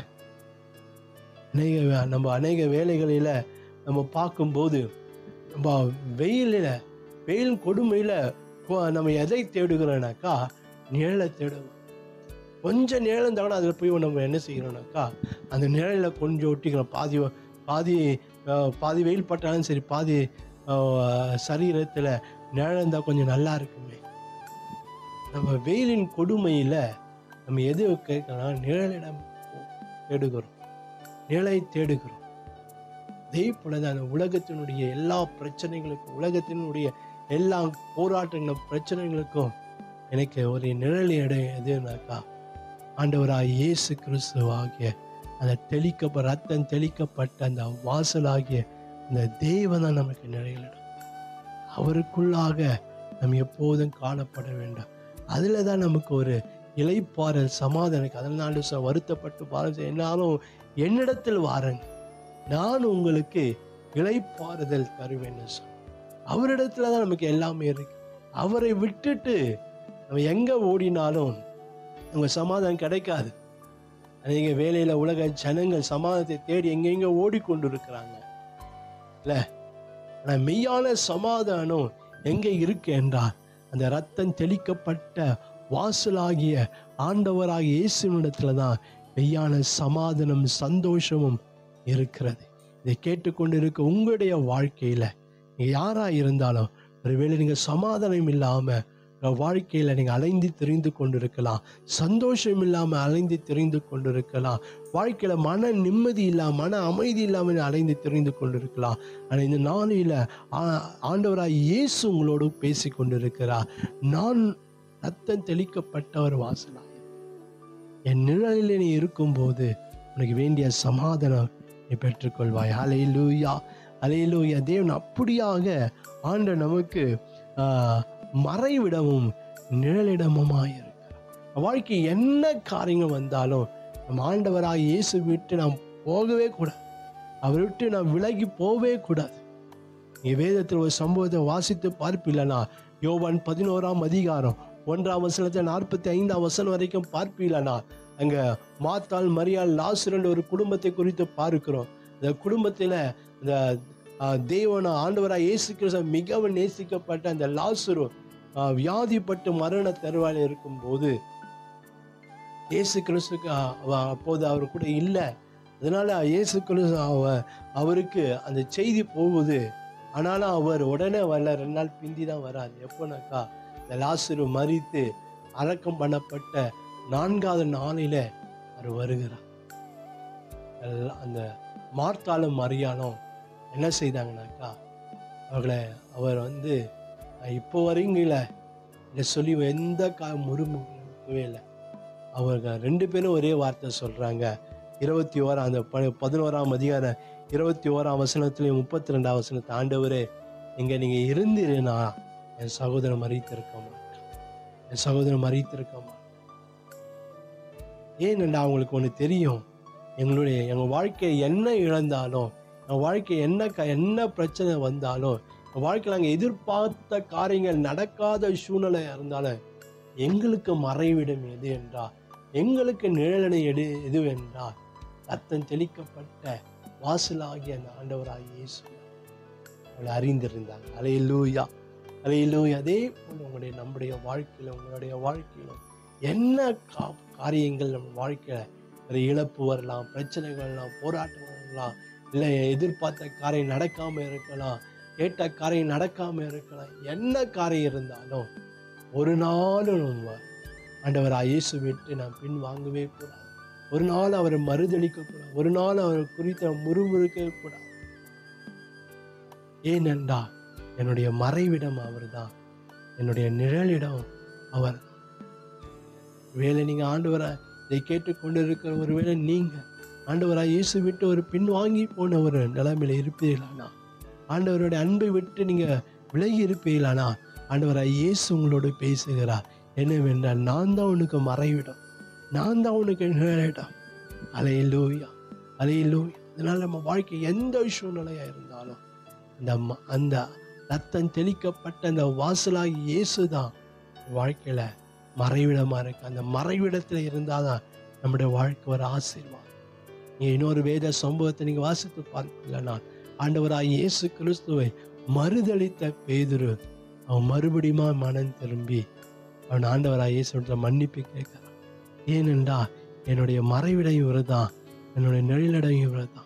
S1: அநேக வே- நம்ம அநேக வேலைகளில் நம்ம பார்க்கும்போது நம்ம வெயிலில் வெயில் கொடுமையில் நம்ம எதை தேடுகிறோம்னாக்கா நிழலை தேடுவோம் கொஞ்சம் நிழல் இருந்தால் கூட அதில் போய் நம்ம என்ன செய்கிறோம்னாக்கா அந்த நிழலில் கொஞ்சம் ஒட்டிக்கிறோம் பாதி பாதி அஹ், பாதி வெயில் பட்டாலும் சரி பாதி சரீரத்தில் நிழல் இருந்தால் கொஞ்சம் நல்லா இருக்குமே நம்ம வெயிலின் கொடுமையில் நம்ம எது கேட்கலாம் நிழலிடம் தேடுகிறோம் நிழலை தேடுகிறோம் அதே போல தான் அந்த உலகத்தினுடைய எல்லா பிரச்சனைகளுக்கும் உலகத்தினுடைய எல்லா போராட்டங்களும் பிரச்சனைகளுக்கும் எனக்கு ஒரு நிழல் இடம் எதுனாக்கா ஆண்டவராக இயேசு கிறிஸ்துவாகிய அந்த தெளிக்கப்ப ரத்தம் தெளிக்கப்பட்ட அந்த வாசலாகிய அந்த தேவன் தான் நமக்கு நிழலிடம் அவருக்குள்ளாக நம்ம எப்போதும் காணப்பட வேண்டாம் அதில் தான் நமக்கு ஒரு இலைப்பாறல் சமாதானம் அதனால சார் வருத்தப்பட்டு பாருங்க என்னாலும் என்னிடத்தில் வாருங்க நான் உங்களுக்கு இலைப்பாறுதல் தருவேன்னு சொல் அவரிடத்துல தான் நமக்கு எல்லாமே இருக்கு அவரை விட்டுட்டு நம்ம எங்க ஓடினாலும் நம்ம சமாதானம் கிடைக்காது அநேக வேலையில உலக ஜனங்கள் சமாதானத்தை தேடி எங்கெங்க ஓடிக்கொண்டு இருக்கிறாங்க இல்ல ஆனா மெய்யான சமாதானம் எங்க இருக்கு என்றால் அந்த ரத்தம் தெளிக்கப்பட்ட வாசலாகிய ஆண்டவராகிய இயேசுவிடத்துல தான் மெய்யான சமாதானம் சந்தோஷமும் இருக்கிறது இதை கேட்டுக்கொண்டு இருக்க உங்களுடைய வாழ்க்கையில நீங்க யாரா இருந்தாலும் ஒருவேளை நீங்க சமாதானம் இல்லாம உங்கள் வாழ்க்கையில் நீங்கள் அலைந்து தெரிந்து கொண்டிருக்கலாம் சந்தோஷம் இல்லாமல் அலைந்து தெரிந்து கொண்டிருக்கலாம் வாழ்க்கையில் மன நிம்மதி இல்லாமல் மன அமைதி இல்லாமல் அலைந்து தெரிந்து கொண்டிருக்கலாம் ஆனால் இந்த நாளில் ஆண்டவராய் இயேசு உங்களோடு பேசி கொண்டிருக்கிறார் நான் ரத்தம் தெளிக்கப்பட்ட ஒரு வாசலாக என் நிழலில் நீ இருக்கும்போது உனக்கு வேண்டிய சமாதானம் நீ பெற்றுக்கொள்வாய் அலை லூயா அலை லூயா தேவன் அப்படியாக ஆண்ட நமக்கு ஆஹ், மறைவிடமும் நிழலிடமுமாய் இருக்கிறார் வாழ்க்கை என்ன காரியங்கள் வந்தாலும் நம் ஆண்டவராக இயேசு விட்டு நாம் போகவே கூடாது அவர் விட்டு நாம் விலகி போகவே கூடாது நீ வேதத்தில் ஒரு சம்பவத்தை வாசித்து பார்ப்பீங்களா யோவான் பதினோராம் அதிகாரம் ஒன்றாம் வசனத்தை நாற்பத்தி ஐந்தாம் வசனம் வரைக்கும் பார்ப்பீங்களா அங்க மாத்தாள் மரியாள் லாசுரன் ஒரு குடும்பத்தை குறித்து பார்க்கிறோம் இந்த குடும்பத்தில் இந்த ஆஹ், தேவன ஆண்டவராக இயேசு கிறிஸ்து மிகவும் நேசிக்கப்பட்ட அந்த லாசுரு ஆஹ், வியாதிப்பட்டு மரண தருவாயில் இருக்கும்போது இயேசு கிறிஸ்துக்கு அ- அவ- அப்போது அவர் கூட இல்லை அதனால இயேசு கிறிஸ்து அவ அவருக்கு அந்த செய்தி போகுது ஆனாலும் அவர் உடனே வரல ரெண்டு நாள் பிந்தி தான் வராது எப்போனாக்கா இந்த லாசுரு மறித்து அடக்கம் பண்ணப்பட்ட நான்காவது நாளில அவர் வருகிறார் எல்லாம் அந்த மார்த்தாலும் மரியாளும் என்ன செய்தாங்கனாக்கா அவர்களை அவர் வந்து "நான் இப்போ வரீங்கள இதை சொல்லி எந்த கா முறுமுறுக்கவே இல்லை அவங்க ரெண்டு பேரும் ஒரே வார்த்தை சொல்கிறாங்க இருபத்தி ஓராம் அந்த ப பதினோராம் அதிகாரம் இருபத்தி ஓராம் வசனத்துலேயும் முப்பத்தி ரெண்டாம் வசனத்தை ஆண்டவரே இங்கே நீங்கள் இருந்தீங்கன்னா என் சகோதரன் மறித்திருக்க மாட்டான் என் சகோதரன் மறித்திருக்க மாட்டான் ஏனென்றா அவங்களுக்கு ஒன்று தெரியும் எங்களுடைய எங்கள் வாழ்க்கை என்ன இழந்தாலும் எங்கள் வாழ்க்கை என்ன க என்ன பிரச்சனை வந்தாலும் எங்கள் வாழ்க்கையில் நாங்கள் எதிர்பார்த்த காரியங்கள் நடக்காத சூழ்நிலை இருந்தாலும் எங்களுக்கு மறைவிடம் எது என்றால் எங்களுக்கு நிழலனை எடு எது என்றால் ரத்தம் தெளிக்கப்பட்ட வாசலாகிய அந்த ஆண்டவராகிய இயேசு அவளை அறிந்திருந்தாங்க அலையிலூயா அலையிலூயா அதே போல் உங்களுடைய நம்முடைய வாழ்க்கையில உங்களுடைய வாழ்க்கையிலும் என்ன கா காரியங்கள் நம்ம வாழ்க்கையில ஒரு இழப்பு வரலாம் பிரச்சனைகள் வரலாம் போராட்டம் வரலாம் இல்லை எதிர்பார்த்த காரியம் நடக்காம இருக்கலாம் கேட்ட காரியம் நடக்காம இருக்கலாம் என்ன காரியம் இருந்தாலும் ஒரு நாளும் நம்ம ஆண்டவராக இயேசு விட்டு நாம் பின் வாங்கவே கூடாது ஒரு நாள் அவரை மறுதளிக்க கூடாது ஒரு நாள் அவரை குறித்து நாம் முறுமுறுக்க கூடாது ஏனென்றால் என்னுடைய மறைவிடம் அவர்தான் என்னுடைய நிழலிடம் அவர் வேலை நீங்க ஆண்டவரை இதை கேட்டுக்கொண்டு இருக்கிற ஒருவேளை நீங்க ஆண்டவராக இயேசு விட்டு ஒரு பின் வாங்கி போன ஒரு நிலைமையில இருப்பீர்களானா ஆண்டவருடைய அன்பை விட்டு நீங்க விலகி இருப்பீர்களானா ஆண்டவராக இயேசு உங்களோடு பேசுகிறார் என்னவென்றால் நான் தான் உனக்கு மறைவிடம் நான் தான் உனக்கு நிழலிடம் அலையிலூயா அலையிலூயா அதனால நம்ம வாழ்க்கை எந்த சூழ்நிலையா இருந்தாலும் அந்த ம- அந்த ரத்தம் தெளிக்கப்பட்ட அந்த வாசலாகி இயேசு தான் வாழ்க்கையில மறைவிடமா இருக்கு அந்த மறைவிடத்துல இருந்தாதான் நம்முடைய வாழ்க்கை ஒரு ஆசீர்வாதம் நீங்க இன்னொரு வேத சம்பவத்தை நீங்க வாசித்து பார்க்கலன்னா ஆண்டவராய் இயேசு கிறிஸ்துவை மறுதளித்த பேதுரு அவன் மறுபடியுமா மனம் திரும்பி அவன் ஆண்டவராய் இயேசுன்ற மன்னிப்பு கேட்கிறான் ஏனென்றா என்னுடைய மறைவிடையும் இவர்தான் என்னுடைய நிழலடையும் இவர்தான்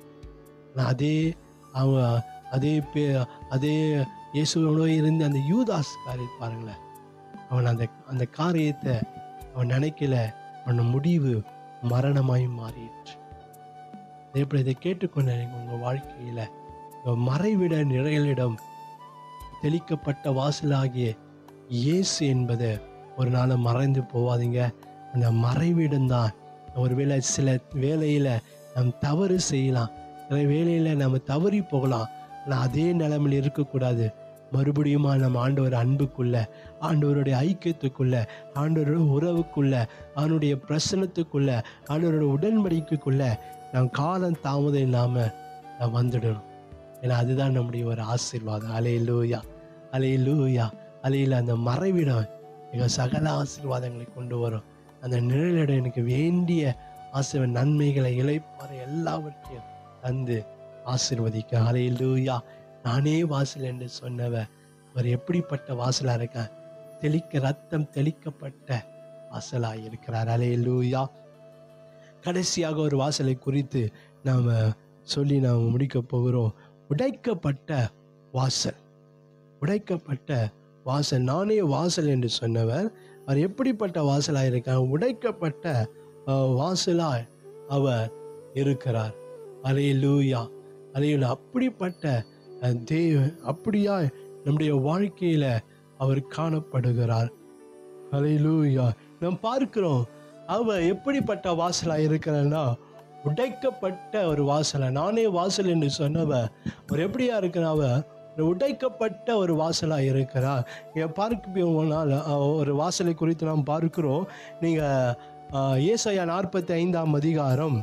S1: நான் அதே அவன் அதே பே அதே இயேசுவோட இருந்த அந்த யூதாஸ் காரியத்தை பாருங்களேன் அவன் அந்த அந்த காரியத்தை அவன் நினைக்கல அவன் முடிவு மரணமாய் மாறிடுச்சு எப்படி இதை கேட்டுக்கொண்ட உங்கள் வாழ்க்கையில் மறைவிட நிழலிடம் தெளிக்கப்பட்ட வாசலாகிய இயேசு என்பதை ஒரு நாள் மறைந்து போவாதீங்க அந்த மறைவிடம் தான் ஒருவேளை சில வேலையில் நாம் தவறு செய்யலாம் சில வேலையில் நம்ம தவறி போகலாம் ஆனால் அதே நிலைமையில் இருக்கக்கூடாது மறுபடியும் நம்ம ஆண்டவர் அன்புக்குள்ள ஆண்டவருடைய ஐக்கியத்துக்குள்ள ஆண்டவருடைய உறவுக்குள்ள அவனுடைய பிரசனத்துக்குள்ள ஆண்டவருடைய உடன்படிக்கைக்குள்ள நாம் காலம் தாமதம் இல்லாமல் நாம் வந்துடணும் ஏன்னா அதுதான் நம்முடைய ஒரு ஆசீர்வாதம் அலையிலூயா அலையிலூயா அலையில் அந்த மறைவிடம் மிக சகல ஆசீர்வாதங்களை கொண்டு வரும் அந்த நிழலிடம் எனக்கு வேண்டிய ஆசீர்வாத நன்மைகளை இழைப்பாறை எல்லாவற்றையும் தந்து ஆசீர்வதிக்க அலையிலூயா நானே வாசல் என்று சொன்னவ அவர் எப்படிப்பட்ட வாசலா இருக்க தெளிக்க ரத்தம் தெளிக்கப்பட்ட வாசலாய் இருக்கிறார் அலையிலூயா கடைசியாக ஒரு வாசலை குறித்து நாம் சொல்லி நாம் முடிக்க போகிறோம் உடைக்கப்பட்ட வாசல் உடைக்கப்பட்ட வாசல் நானே வாசல் என்று சொன்னவர் அவர் எப்படிப்பட்ட வாசலாக இருக்கார் உடைக்கப்பட்ட அஹ், வாசலாய் அவர் இருக்கிறார் அலையிலூயா அலையில அப்படிப்பட்ட அஹ், தேவ அப்படியாய் நம்முடைய வாழ்க்கையில அவர் காணப்படுகிறார் அலையிலூயா நாம் பார்க்கிறோம் அவ எப்படிப்பட்ட வாசலா இருக்கிறன்னா உடைக்கப்பட்ட ஒரு வாசலை நானே வாசல் என்று சொன்னவ அவர் எப்படியா இருக்கிற அவ ஒரு உடைக்கப்பட்ட ஒரு வாசலா இருக்கிறா இங்க பார்க்கப்போனால் ஒரு வாசலை குறித்து நாம் பார்க்கிறோம் நீங்க அஹ், ஏசாயா நாற்பத்தி ஐந்தாம் அதிகாரம்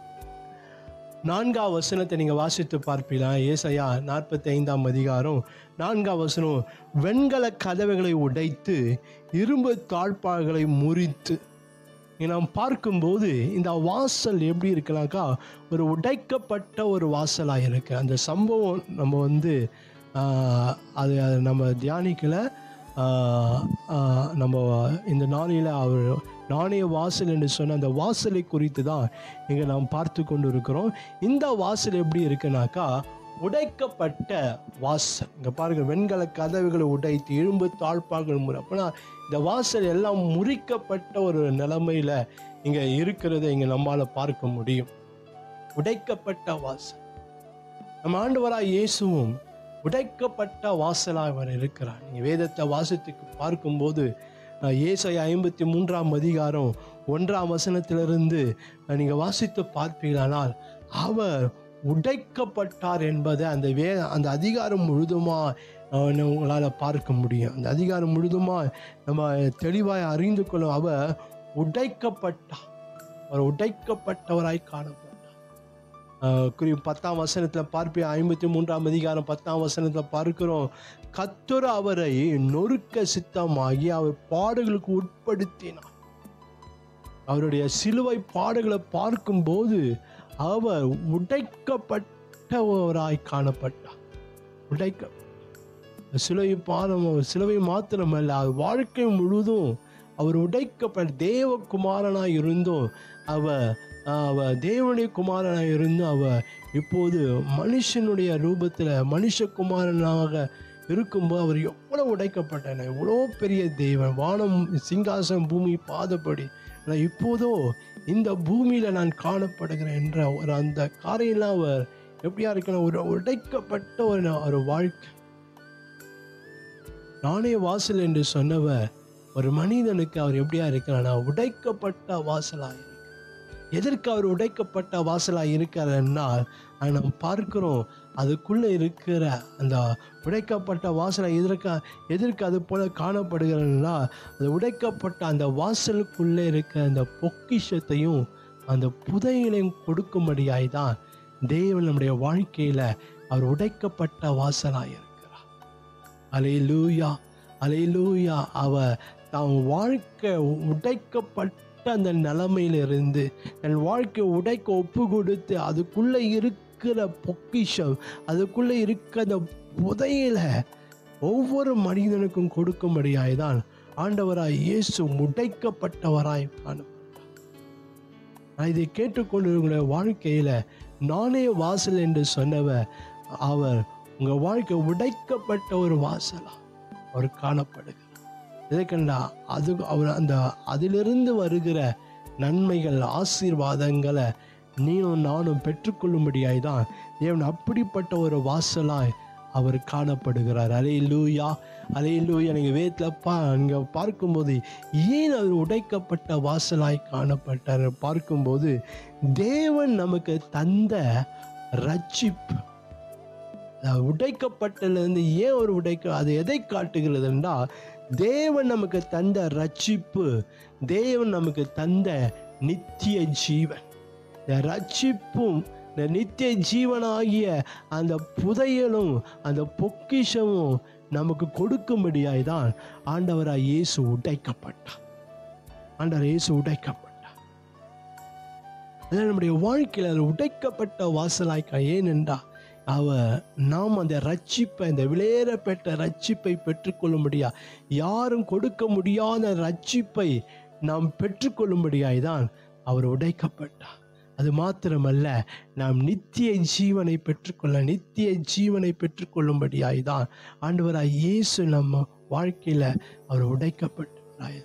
S1: நான்காம் வசனத்தை நீங்கள் வாசித்து பார்ப்பீங்களா ஏசாயா நாற்பத்தி ஐந்தாம் அதிகாரம் நான்காம் வசனம் வெண்கல கதவுகளை உடைத்து இரும்பு தாழ்பாள்களை முறித்து இங்க நாம் பார்க்கும்போது இந்த வாசல் எப்படி இருக்கலாம்க்கா ஒரு உடைக்கப்பட்ட ஒரு வாசலாக இருக்கு அந்த சம்பவம் நம்ம வந்து ஆஹ், அது அது நம்ம தியானிக்கல ஆஹ், ஆஹ், நம்ம இந்த நாளில் அவர் நாணய வாசல் என்று சொன்ன அந்த வாசலை குறித்து தான் இங்கே நாம் பார்த்து கொண்டு இருக்கிறோம் இந்த வாசல் எப்படி இருக்குனாக்கா உடைக்கப்பட்ட வாசல் இங்கே பாருங்க வெண்கல கதவுகளை உடைத்து இரும்பு தாழ்பார்கள் முறை அப்போனா இந்த வாசல் எல்லாம் முறிக்கப்பட்ட ஒரு நிலைமையில இங்கே இருக்கிறதை இங்கே நம்மால் பார்க்க முடியும் உடைக்கப்பட்ட வாசல் நம்ம ஆண்டவராய் இயேசுவும் உடைக்கப்பட்ட வாசலாக அவர் இருக்கிறார் நீங்கள் வேதத்தை வாசத்துக்கு பார்க்கும்போது அஹ், ஏசாயா ஐம்பத்தி மூன்றாம் அதிகாரம் ஒன்றாம் வசனத்திலிருந்து அஹ், நீங்கள் வாசித்து பார்ப்பீர்களானால் அவர் உடைக்கப்பட்டார் என்பதை அந்த வே அந்த அதிகாரம் முழுதுமாக உங்களால் பார்க்க முடியும் அந்த அதிகாரம் முழுதுமாக நம்ம தெளிவாய் அறிந்து கொள்ளும் அவர் உடைக்கப்பட்டார் அவர் உடைக்கப்பட்டவராய் காணப்பட்டார் ஆஹ் குறி பத்தாம் வசனத்தில் பார்ப்போம் ஐம்பத்தி மூன்றாம் அதிகாரம் பத்தாம் வசனத்தில் பார்க்கிறோம் கத்தர் அவரை நொறுக்க சித்தமாகி அவர் பாடுகளுக்கு உட்படுத்தினார் அவருடைய சிலுவை பாடுகளை பார்க்கும்போது அவர் உடைக்கப்பட்டவராய் காணப்பட்டார் உடைக்க சிலுவை பாதம் சிலுவை மாத்திரமல்ல அவர் வாழ்க்கை முழுதும் அவர் உடைக்கப்பட்ட தேவகுமாரனாய் இருந்தும் அவர் அவ தேவனுடைய குமாரனாக இருந்தும் அவ இப்போது மனுஷனுடைய ரூபத்தில் மனுஷகுமாரனாக இருக்கும்போது அவர் எவ்வளோ உடைக்கப்பட்டன எவ்வளோ பெரிய தெய்வன் வானம் சிங்காசனம் பூமி பாதப்படி ஆனால் இப்போதோ இந்த பூமியில் நான் காணப்படுகிறேன் என்ற ஒரு அந்த காரியெல்லாம் அவர் எப்படியா இருக்கணும் ஒரு உடைக்கப்பட்ட ஒரு ஒரு வாழ்க்கை நானே வாசல் என்று சொன்னவர் ஒரு மனிதனுக்கு அவர் எப்படியா இருக்கிறானா உடைக்கப்பட்ட வாசலாக இருக்கிறார் எதற்கு அவர் உடைக்கப்பட்ட வாசலாக இருக்கிறார்னா அது நாம் பார்க்கிறோம் அதுக்குள்ளே இருக்கிற அந்த உடைக்கப்பட்ட வாசலை எதற்கா எதற்கு அது போல காணப்படுகிறதுனா அது உடைக்கப்பட்ட அந்த வாசலுக்குள்ளே இருக்கிற அந்த பொக்கிஷத்தையும் அந்த புதையலையும் கொடுக்கும்படியாய் தான் தேவன் நம்முடைய வாழ்க்கையில் அவர் உடைக்கப்பட்ட வாசலாக இருக்கிறார் அலையிலூயா அலையிலூயா அவர் தான் வாழ்க்கை உடைக்கப்பட்ட அந்த நிலைமையிலிருந்து என் வாழ்க்கை உடைக்க ஒப்பு கொடுத்து அதுக்குள்ளே இருக்கிற பொக்கிஷம் அதுக்குள்ளே இருக்கிற அந்த புதையில ஒவ்வொரு மனிதனுக்கும் கொடுக்கும்படியாய் தான் ஆண்டவராய் இயேசு உடைக்கப்பட்டவராய் காணப்பட்டார் நான் இதை கேட்டுக்கொண்டிருக்கிற வாழ்க்கையில நானே வாசல் என்று சொன்னவர் அவர் உங்க வாழ்க்கை உடைக்கப்பட்ட ஒரு வாசலா அவர் காணப்படுகிறார் எதுக்கண்டா அது அவர் அந்த அதிலிருந்து வருகிற நன்மைகள் ஆசீர்வாதங்களை நீனும் நானும் பெற்றுக்கொள்ளும்படியாய் தான் தேவன் அப்படிப்பட்ட ஒரு வாசலாய் அவர் காணப்படுகிறார் அலே லூயா அலே லூயா நீங்கள் வேத்தில் பா நீங்கள் பார்க்கும்போது ஏன் அவர் உடைக்கப்பட்ட வாசலாய் காணப்பட்டார் பார்க்கும்போது தேவன் நமக்கு தந்த ரட்சிப்பு அதாவது உடைக்கப்பட்டதுலேருந்து ஏன் ஒரு உடைக்க அது எதை காட்டுகிறதுன்னா தேவன் நமக்கு தந்த ரட்சிப்பு தேவன் நமக்கு தந்த நித்திய ஜீவன் இந்த ரட்சிப்பும் இந்த நித்திய ஜீவனாகிய அந்த புதையலும் அந்த பொக்கிஷமும் நமக்கு கொடுக்கும்படியாய் தான் ஆண்டவராய் இயேசு உடைக்கப்பட்டார் ஆண்டவர் இயேசு உடைக்கப்பட்டார் அதான் நம்முடைய வாழ்க்கையில் அது உடைக்கப்பட்ட வாசலாய்க்கா ஏனென்றா அவ நாம் அந்த ரட்சிப்பை இந்த விளையேறப்பட்ட ரட்சிப்பை பெற்றுக்கொள்ளும்படியா யாரும் கொடுக்க முடியாத ரட்சிப்பை நாம் பெற்றுக்கொள்ளும்படியாய் தான் அவர் உடைக்கப்பட்டார் அது மாத்திரமல்ல நாம் நித்திய ஜீவனை பெற்றுக்கொள்ள நித்திய ஜீவனை பெற்றுக்கொள்ளும்படியாய் தான் ஆண்டவராய் இயேசு நம்ம வாழ்க்கையில் அவர் உடைக்கப்பட்டவராய்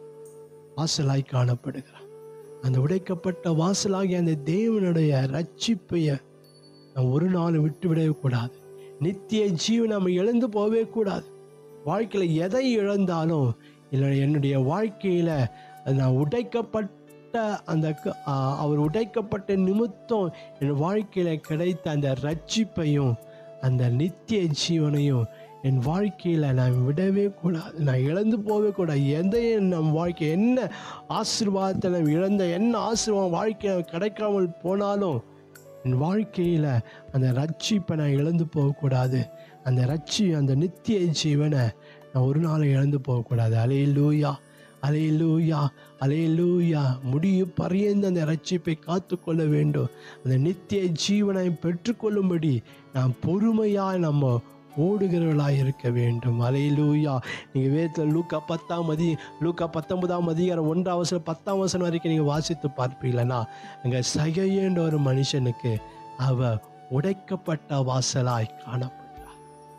S1: வாசலாய் காணப்படுகிறார் அந்த உடைக்கப்பட்ட வாசலாகிய அந்த தேவனுடைய ரட்சிப்பைய நாம் ஒரு நாள் விட்டு விடவே கூடாது நித்திய ஜீவன் நம்ம இழந்து போகவே கூடாது வாழ்க்கையில் எதை இழந்தாலும் இல்லை என்னுடைய வாழ்க்கையில் நான் உடைக்கப்பட்ட அந்த க- ஆ, அவர் உடைக்கப்பட்ட நிமித்தம் என் வாழ்க்கையில் கிடைத்த அந்த ரட்சிப்பையும் அந்த நித்திய ஜீவனையும் என் வாழ்க்கையில் நான் விடவே கூடாது நான் இழந்து போகவே கூடாது எந்த நம் வாழ்க்கை என்ன ஆசீர்வாதத்தை நான் இழந்த என்ன ஆசீர்வாதம் வாழ்க்கையில் கிடைக்காமல் போனாலும் என் வாழ்க்கையில் அந்த ரட்சிப்பை நான் இழந்து போகக்கூடாது அந்த ரட்சி அந்த நித்திய ஜீவனை நான் ஒரு நாள் இழந்து போகக்கூடாது அலையிலூயா அலையிலூயா அலையிலூயா முடிய பரியந்த அந்த ரட்சிப்பை காத்துக்கொள்ள வேண்டும் அந்த நித்திய ஜீவனை பெற்றுக்கொள்ளும்படி நாம் பொறுமையாக நம்ம ஓடுகிறவர்களாக இருக்க வேண்டும் அலையிலூயா நீங்கள் வேதத்தில் லூக்கா பத்தாம் அதி லூக்கா பத்தொன்பதாம் அதிகாரம் ஒன்றாம் வசனம் பத்தாம் வசனம் வரைக்கும் நீங்கள் வாசித்து பார்ப்பீங்களா அங்கே சகையன்ற ஒரு மனுஷனுக்கு அவ உடைக்கப்பட்ட வாசலாய் காணப்படுறார்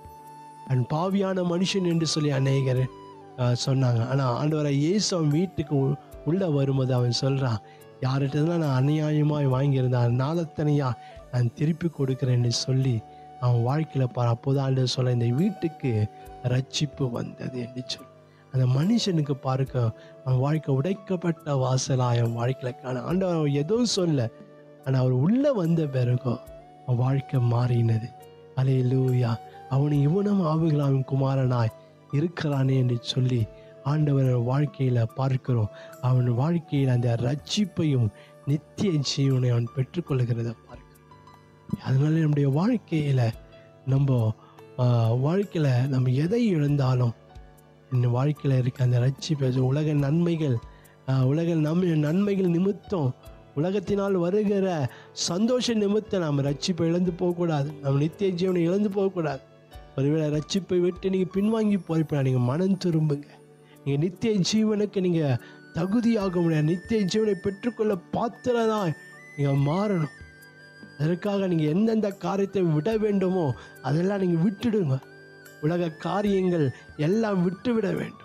S1: அண்ட் பாவியான மனுஷன் என்று சொல்லி அநேகர் அஹ், சொன்னாங்க ஆனால் ஆண்டவரை இயேசு அவன் வீட்டுக்கு உ- உள்ள வரும்போது அவன் சொல்கிறான் யார்கிட்ட நான் அநியாயமாய் வாங்கியிருந்தான் நாளத்தனையா நான் திருப்பி கொடுக்குறேன்னு சொல்லி அவன் வாழ்க்கையில் பார் அப்போது ஆண்டு சொல்ல இந்த வீட்டுக்கு ரட்சிப்பு வந்தது என்று சொல்லி அந்த மனுஷனுக்கு பார்க்க அவன் வாழ்க்கை உடைக்கப்பட்ட வாசலாக அவன் வாழ்க்கையில் காண ஆண்டவர் அவன் எதுவும் சொல்ல ஆனால் அவர் உள்ளே வந்த பிறகும் அவன் வாழ்க்கை மாறினது அலையிலூயா அவனை இவனும் ஆவுகளாம் குமாரனாய் இருக்கிறானே என்று சொல்லி ஆண்டவர் வாழ்க்கையில் பார்க்கிறோம் அவன் வாழ்க்கையில் அந்த ரட்சிப்பையும் நித்திய ஜீவனை அவன் பெற்றுக்கொள்கிறத பார்க்கிறோம் அதனால நம்முடைய வாழ்க்கையில் நம்ம வாழ்க்கையில் நம்ம எதை இழந்தாலும் இந்த வாழ்க்கையில் இருக்க அந்த ரட்சிப்பை உலக நன்மைகள் ஆஹ், உலக நன்மை நன்மைகள் நிமித்தம் உலகத்தினால் வருகிற சந்தோஷ நிமித்தம் நாம் ரட்சிப்பை இழந்து போகக்கூடாது நம்ம நித்திய ஜீவனை இழந்து போகக்கூடாது ஒருவேளை ரட்சிப்பை விட்டு நீங்கள் பின்வாங்கி போயிருப்பா நீங்கள் மனம் திரும்புங்க நீங்கள் நித்திய ஜீவனுக்கு நீங்கள் தகுதியாக முடியாது நித்திய ஜீவனை பெற்றுக்கொள்ள பாத்திரதான் நீங்கள் மாறணும் அதற்காக நீங்கள் எந்தெந்த காரியத்தை விட வேண்டுமோ அதெல்லாம் நீங்கள் விட்டுடுங்க உலக காரியங்கள் எல்லாம் விட்டுவிட வேண்டும்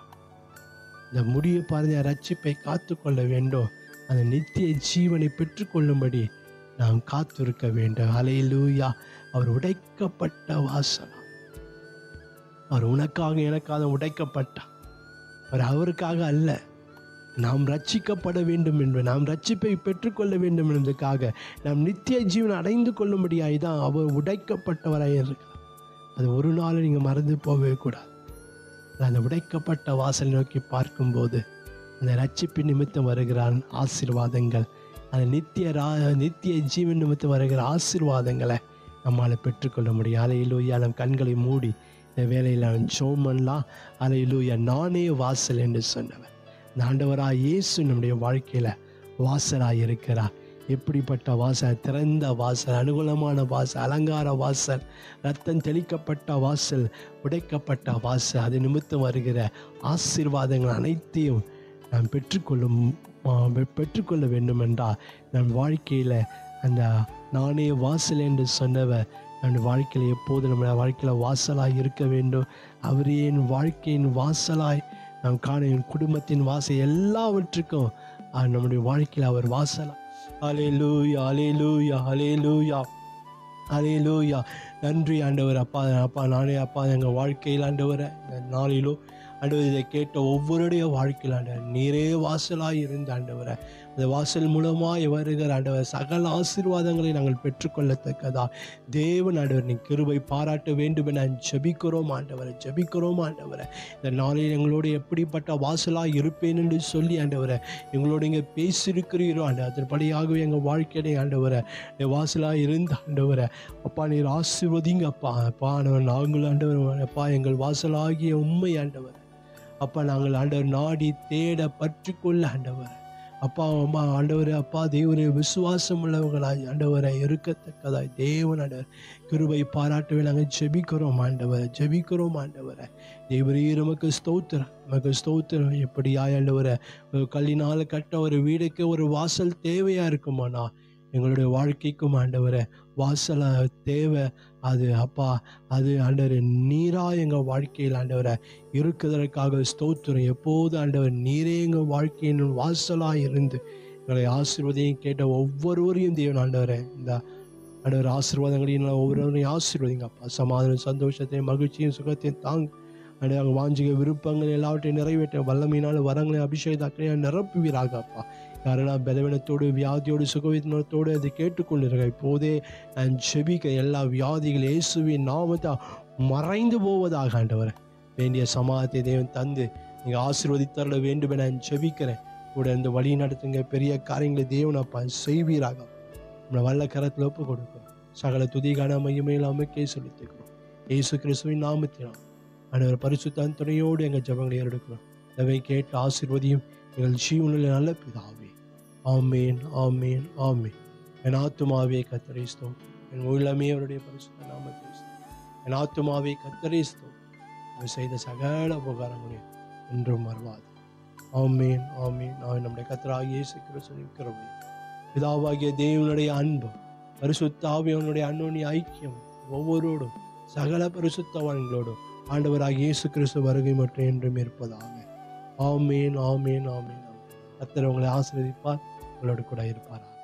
S1: இந்த முடிய பாருங்க ரட்சிப்பை காத்துக்கொள்ள வேண்டும் அந்த நித்திய ஜீவனை பெற்றுக்கொள்ளும்படி நாம் காத்திருக்க வேண்டும் அலையிலூயா அவர் உடைக்கப்பட்ட வாசனம் அவர் உனக்காக எனக்காக உடைக்கப்பட்டார் அவர் அவருக்காக அல்ல நாம் ரட்சிக்கப்பட வேண்டும் என்று நாம் ரட்சிப்பை பெற்றுக்கொள்ள வேண்டும் என்பதற்காக நாம் நித்திய ஜீவனை அடைந்து கொள்ளும்படியாய் தான் அவர் உடைக்கப்பட்டவராய் இருக்கிறார் அது ஒரு நாள் நீங்கள் மறந்து போகவே கூடாது அந்த உடைக்கப்பட்ட வாசல் நோக்கி பார்க்கும்போது அந்த ரட்சிப்பின் நிமித்தம் வருகிற ஆசீர்வாதங்கள் அந்த நித்திய ரா நித்திய ஜீவன் நிமித்தம் வருகிற ஆசீர்வாதங்களை நம்மால் பெற்றுக்கொள்ள முடியும் அலையிலூயா நம் கண்களை மூடி இந்த வேலையில் அவன் ஜோம் பண்ணலாம் அலையிலூயா நானே வாசல் என்று சொன்னவன் இந்த ஆண்டவராக இயேசு நம்முடைய வாழ்க்கையில் வாசலாக இருக்கிறார் எப்படிப்பட்ட வாசல் திறந்த வாசல் அனுகூலமான வாசல் அலங்கார வாசல் ரத்தம் தெளிக்கப்பட்ட வாசல் உடைக்கப்பட்ட வாசல் அது நிமித்தம் வருகிற ஆசீர்வாதங்கள் அனைத்தையும் நாம் பெற்றுக்கொள்ளும் ஆ, பெ- பெற்றுக்கொள்ள வேண்டும் என்றால் நம் வாழ்க்கையில் அந்த நானே வாசல் என்று சொன்னவர் நம் வாழ்க்கையில் எப்போது நம்ம வாழ்க்கையில் வாசலாய் இருக்க வேண்டும் அவரே என் வாழ்க்கையின் வாசலாய் நாம் காண என் குடும்பத்தின் வாசல் எல்லாவற்றுக்கும் ஆ, நம்முடைய வாழ்க்கையில் அவர் வாசலாய் அலேலூயா அலேலூயா அலேலூயா அலேலூயா நன்றி ஆண்டவர் அப்பா அப்பா நானே அப்பா எங்கள் வாழ்க்கையில் ஆண்டவரை இந்த நாளிலோ ஆண்டவர் இதை கேட்ட ஒவ்வொருடைய வாழ்க்கையில் ஆண்டவர் நீரே வாசலாய் இருந்த ஆண்டவரை அந்த வாசல் மூலமாய் வருகிற ஆண்டவர் சகல ஆசீர்வாதங்களை நாங்கள் பெற்றுக்கொள்ளத்தக்கதா தேவன் ஆண்டவர் நீ கிருபை பாராட்ட வேண்டும் என ஜெபிக்கிறோம் ஆண்டவரை ஜெபிக்கிறோம் ஆண்டவரை இந்த நாளில் எங்களோடு எப்படிப்பட்ட வாசலாய் இருப்பேன் என்று சொல்லி ஆண்டவரை எங்களோடு இங்கே பேசியிருக்கிறீரோ ஆண்டவர் அதன்படியாகவே எங்கள் வாழ்க்கையை ஆண்டவரை இந்த வாசலாக இருந்த ஆண்டவரை அப்பா நீர் ஆசீர்வதிங்க அப்பா அப்பா ஆண்டவர் நாங்கள் ஆண்டவர் அப்பா எங்கள் வாசலாகிய உண்மை ஆண்டவர் அப்பா நாங்கள் ஆண்டவர் நாடி தேட பற்றிக்கொள்ள ஆண்டவர் அப்பா அம்மா ஆண்டவர் அப்பா தேவனை விசுவாசம் உள்ளவர்களாய் ஆண்டவரை இருக்கத்தக்கதாய் தேவன் ஆண்டவர் கிருபை பாராட்டவே நாங்கள் ஜெபிக்கிறோம் ஆண்டவர் ஜெபிக்கிறோம் ஆண்டவரை தேவரே நமக்கு ஸ்தோத்திரம் நமக்கு ஸ்தோத்திரம் எப்படியாய் ஆண்டவரை ஒரு கல்லினால் கட்ட ஒரு வீடுக்கு ஒரு வாசல் தேவையாக இருக்குமாண்ணா எங்களுடைய வாழ்க்கைக்கும் ஆண்டவரை வாசல தேவை அது அப்பா அது ஆண்டவர் நீரா எங்கள் வாழ்க்கையில் ஆண்டவரை இருக்குதற்காக ஸ்தோத்திரம் எப்போது ஆண்டவர் நீரே எங்கள் வாழ்க்கையின் வாசலாக இருந்து எங்களை ஆசீர்வதியும் கேட்ட ஒவ்வொருவரையும் தேவன் ஆண்டவரை இந்த ஆண்டவர் ஆசீர்வாதங்களையும் ஒவ்வொருவரையும் ஆசீர்வதிங்க அப்பா சமாதானம் சந்தோஷத்தையும் மகிழ்ச்சியும் சுகத்தையும் தாங்க ஆண்டவர் வாஞ்சிக விருப்பங்கள் எல்லாவற்றையும் நிறைவேற்ற வல்லமையினால வரங்களை அபிஷேகத்தாக்களையும் நிரப்புவீராக அப்பா யாரெல்லாம் பலவீனத்தோடு வியாதியோடு சுகவீனத்தோடு அதை கேட்டுக்கொண்டிருக்க இப்போதே நான் ஜெபிக்க எல்லா வியாதிகள் இயேசுவின் நாமத்தை மறைந்து போவதாக ஆண்டவர் வேண்டிய சமாதத்தை தேவன் தந்து நீங்கள் ஆசீர்வதித்தரல வேண்டும் என நான் ஜெபிக்கிறேன் கூட இந்த வழி நடத்துங்க பெரிய காரியங்களை தேவன் அப்பா செய்வீராக நம்மளை வல்ல கரத்தில் ஒப்பு கொடுக்கிறோம் சகல துதிகான மையமையில் அமைக்கே செலுத்திக்கிறோம் இயேசு கிறிஸ்துவின் நாமத்தினால் ஆண்டவர் பரிசுத்தான் துணையோடு எங்கள் ஜபங்களை ஏறெடுக்கிறோம் இதை கேட்டு ஆசீர்வதியும் எங்கள் ஜீவனில் நல்ல பிதாவே ஆமேன் ஆமேன் ஆமேன் என் ஆத்துமாவே கத்தரை ஸ்தோத்திரம் என் உள்ளமே அவருடைய பரிசுத்த நாமத்தை ஸ்தோத்திரம். என் ஆத்துமாவே கத்தரை ஸ்தோத்திரம் அவர் செய்த சகல உபகாரங்களையும் என்றும் மறவாது ஆமேன் ஆமேன் நான் நம்முடைய கத்தராகிய இயேசு கிறிஸ்துவின் கிருபை பிதாவாகிய தேவனுடைய அன்பு பரிசுத்த ஆவியவனுடைய அன்புடைய ஐக்கியம் ஒவ்வொருவரோடும் சகல பரிசுத்தவான்களோடும் ஆண்டவராகிய இயேசு கிறிஸ்து வருகை மற்றும் என்றும் இருப்பதாக ஆமேன் ஆமேன் ஆமேன் ஆமேன் கத்தர் உங்களை ஆசீர்வதிப்பார் உங்களோடு கூட இருப்பாரா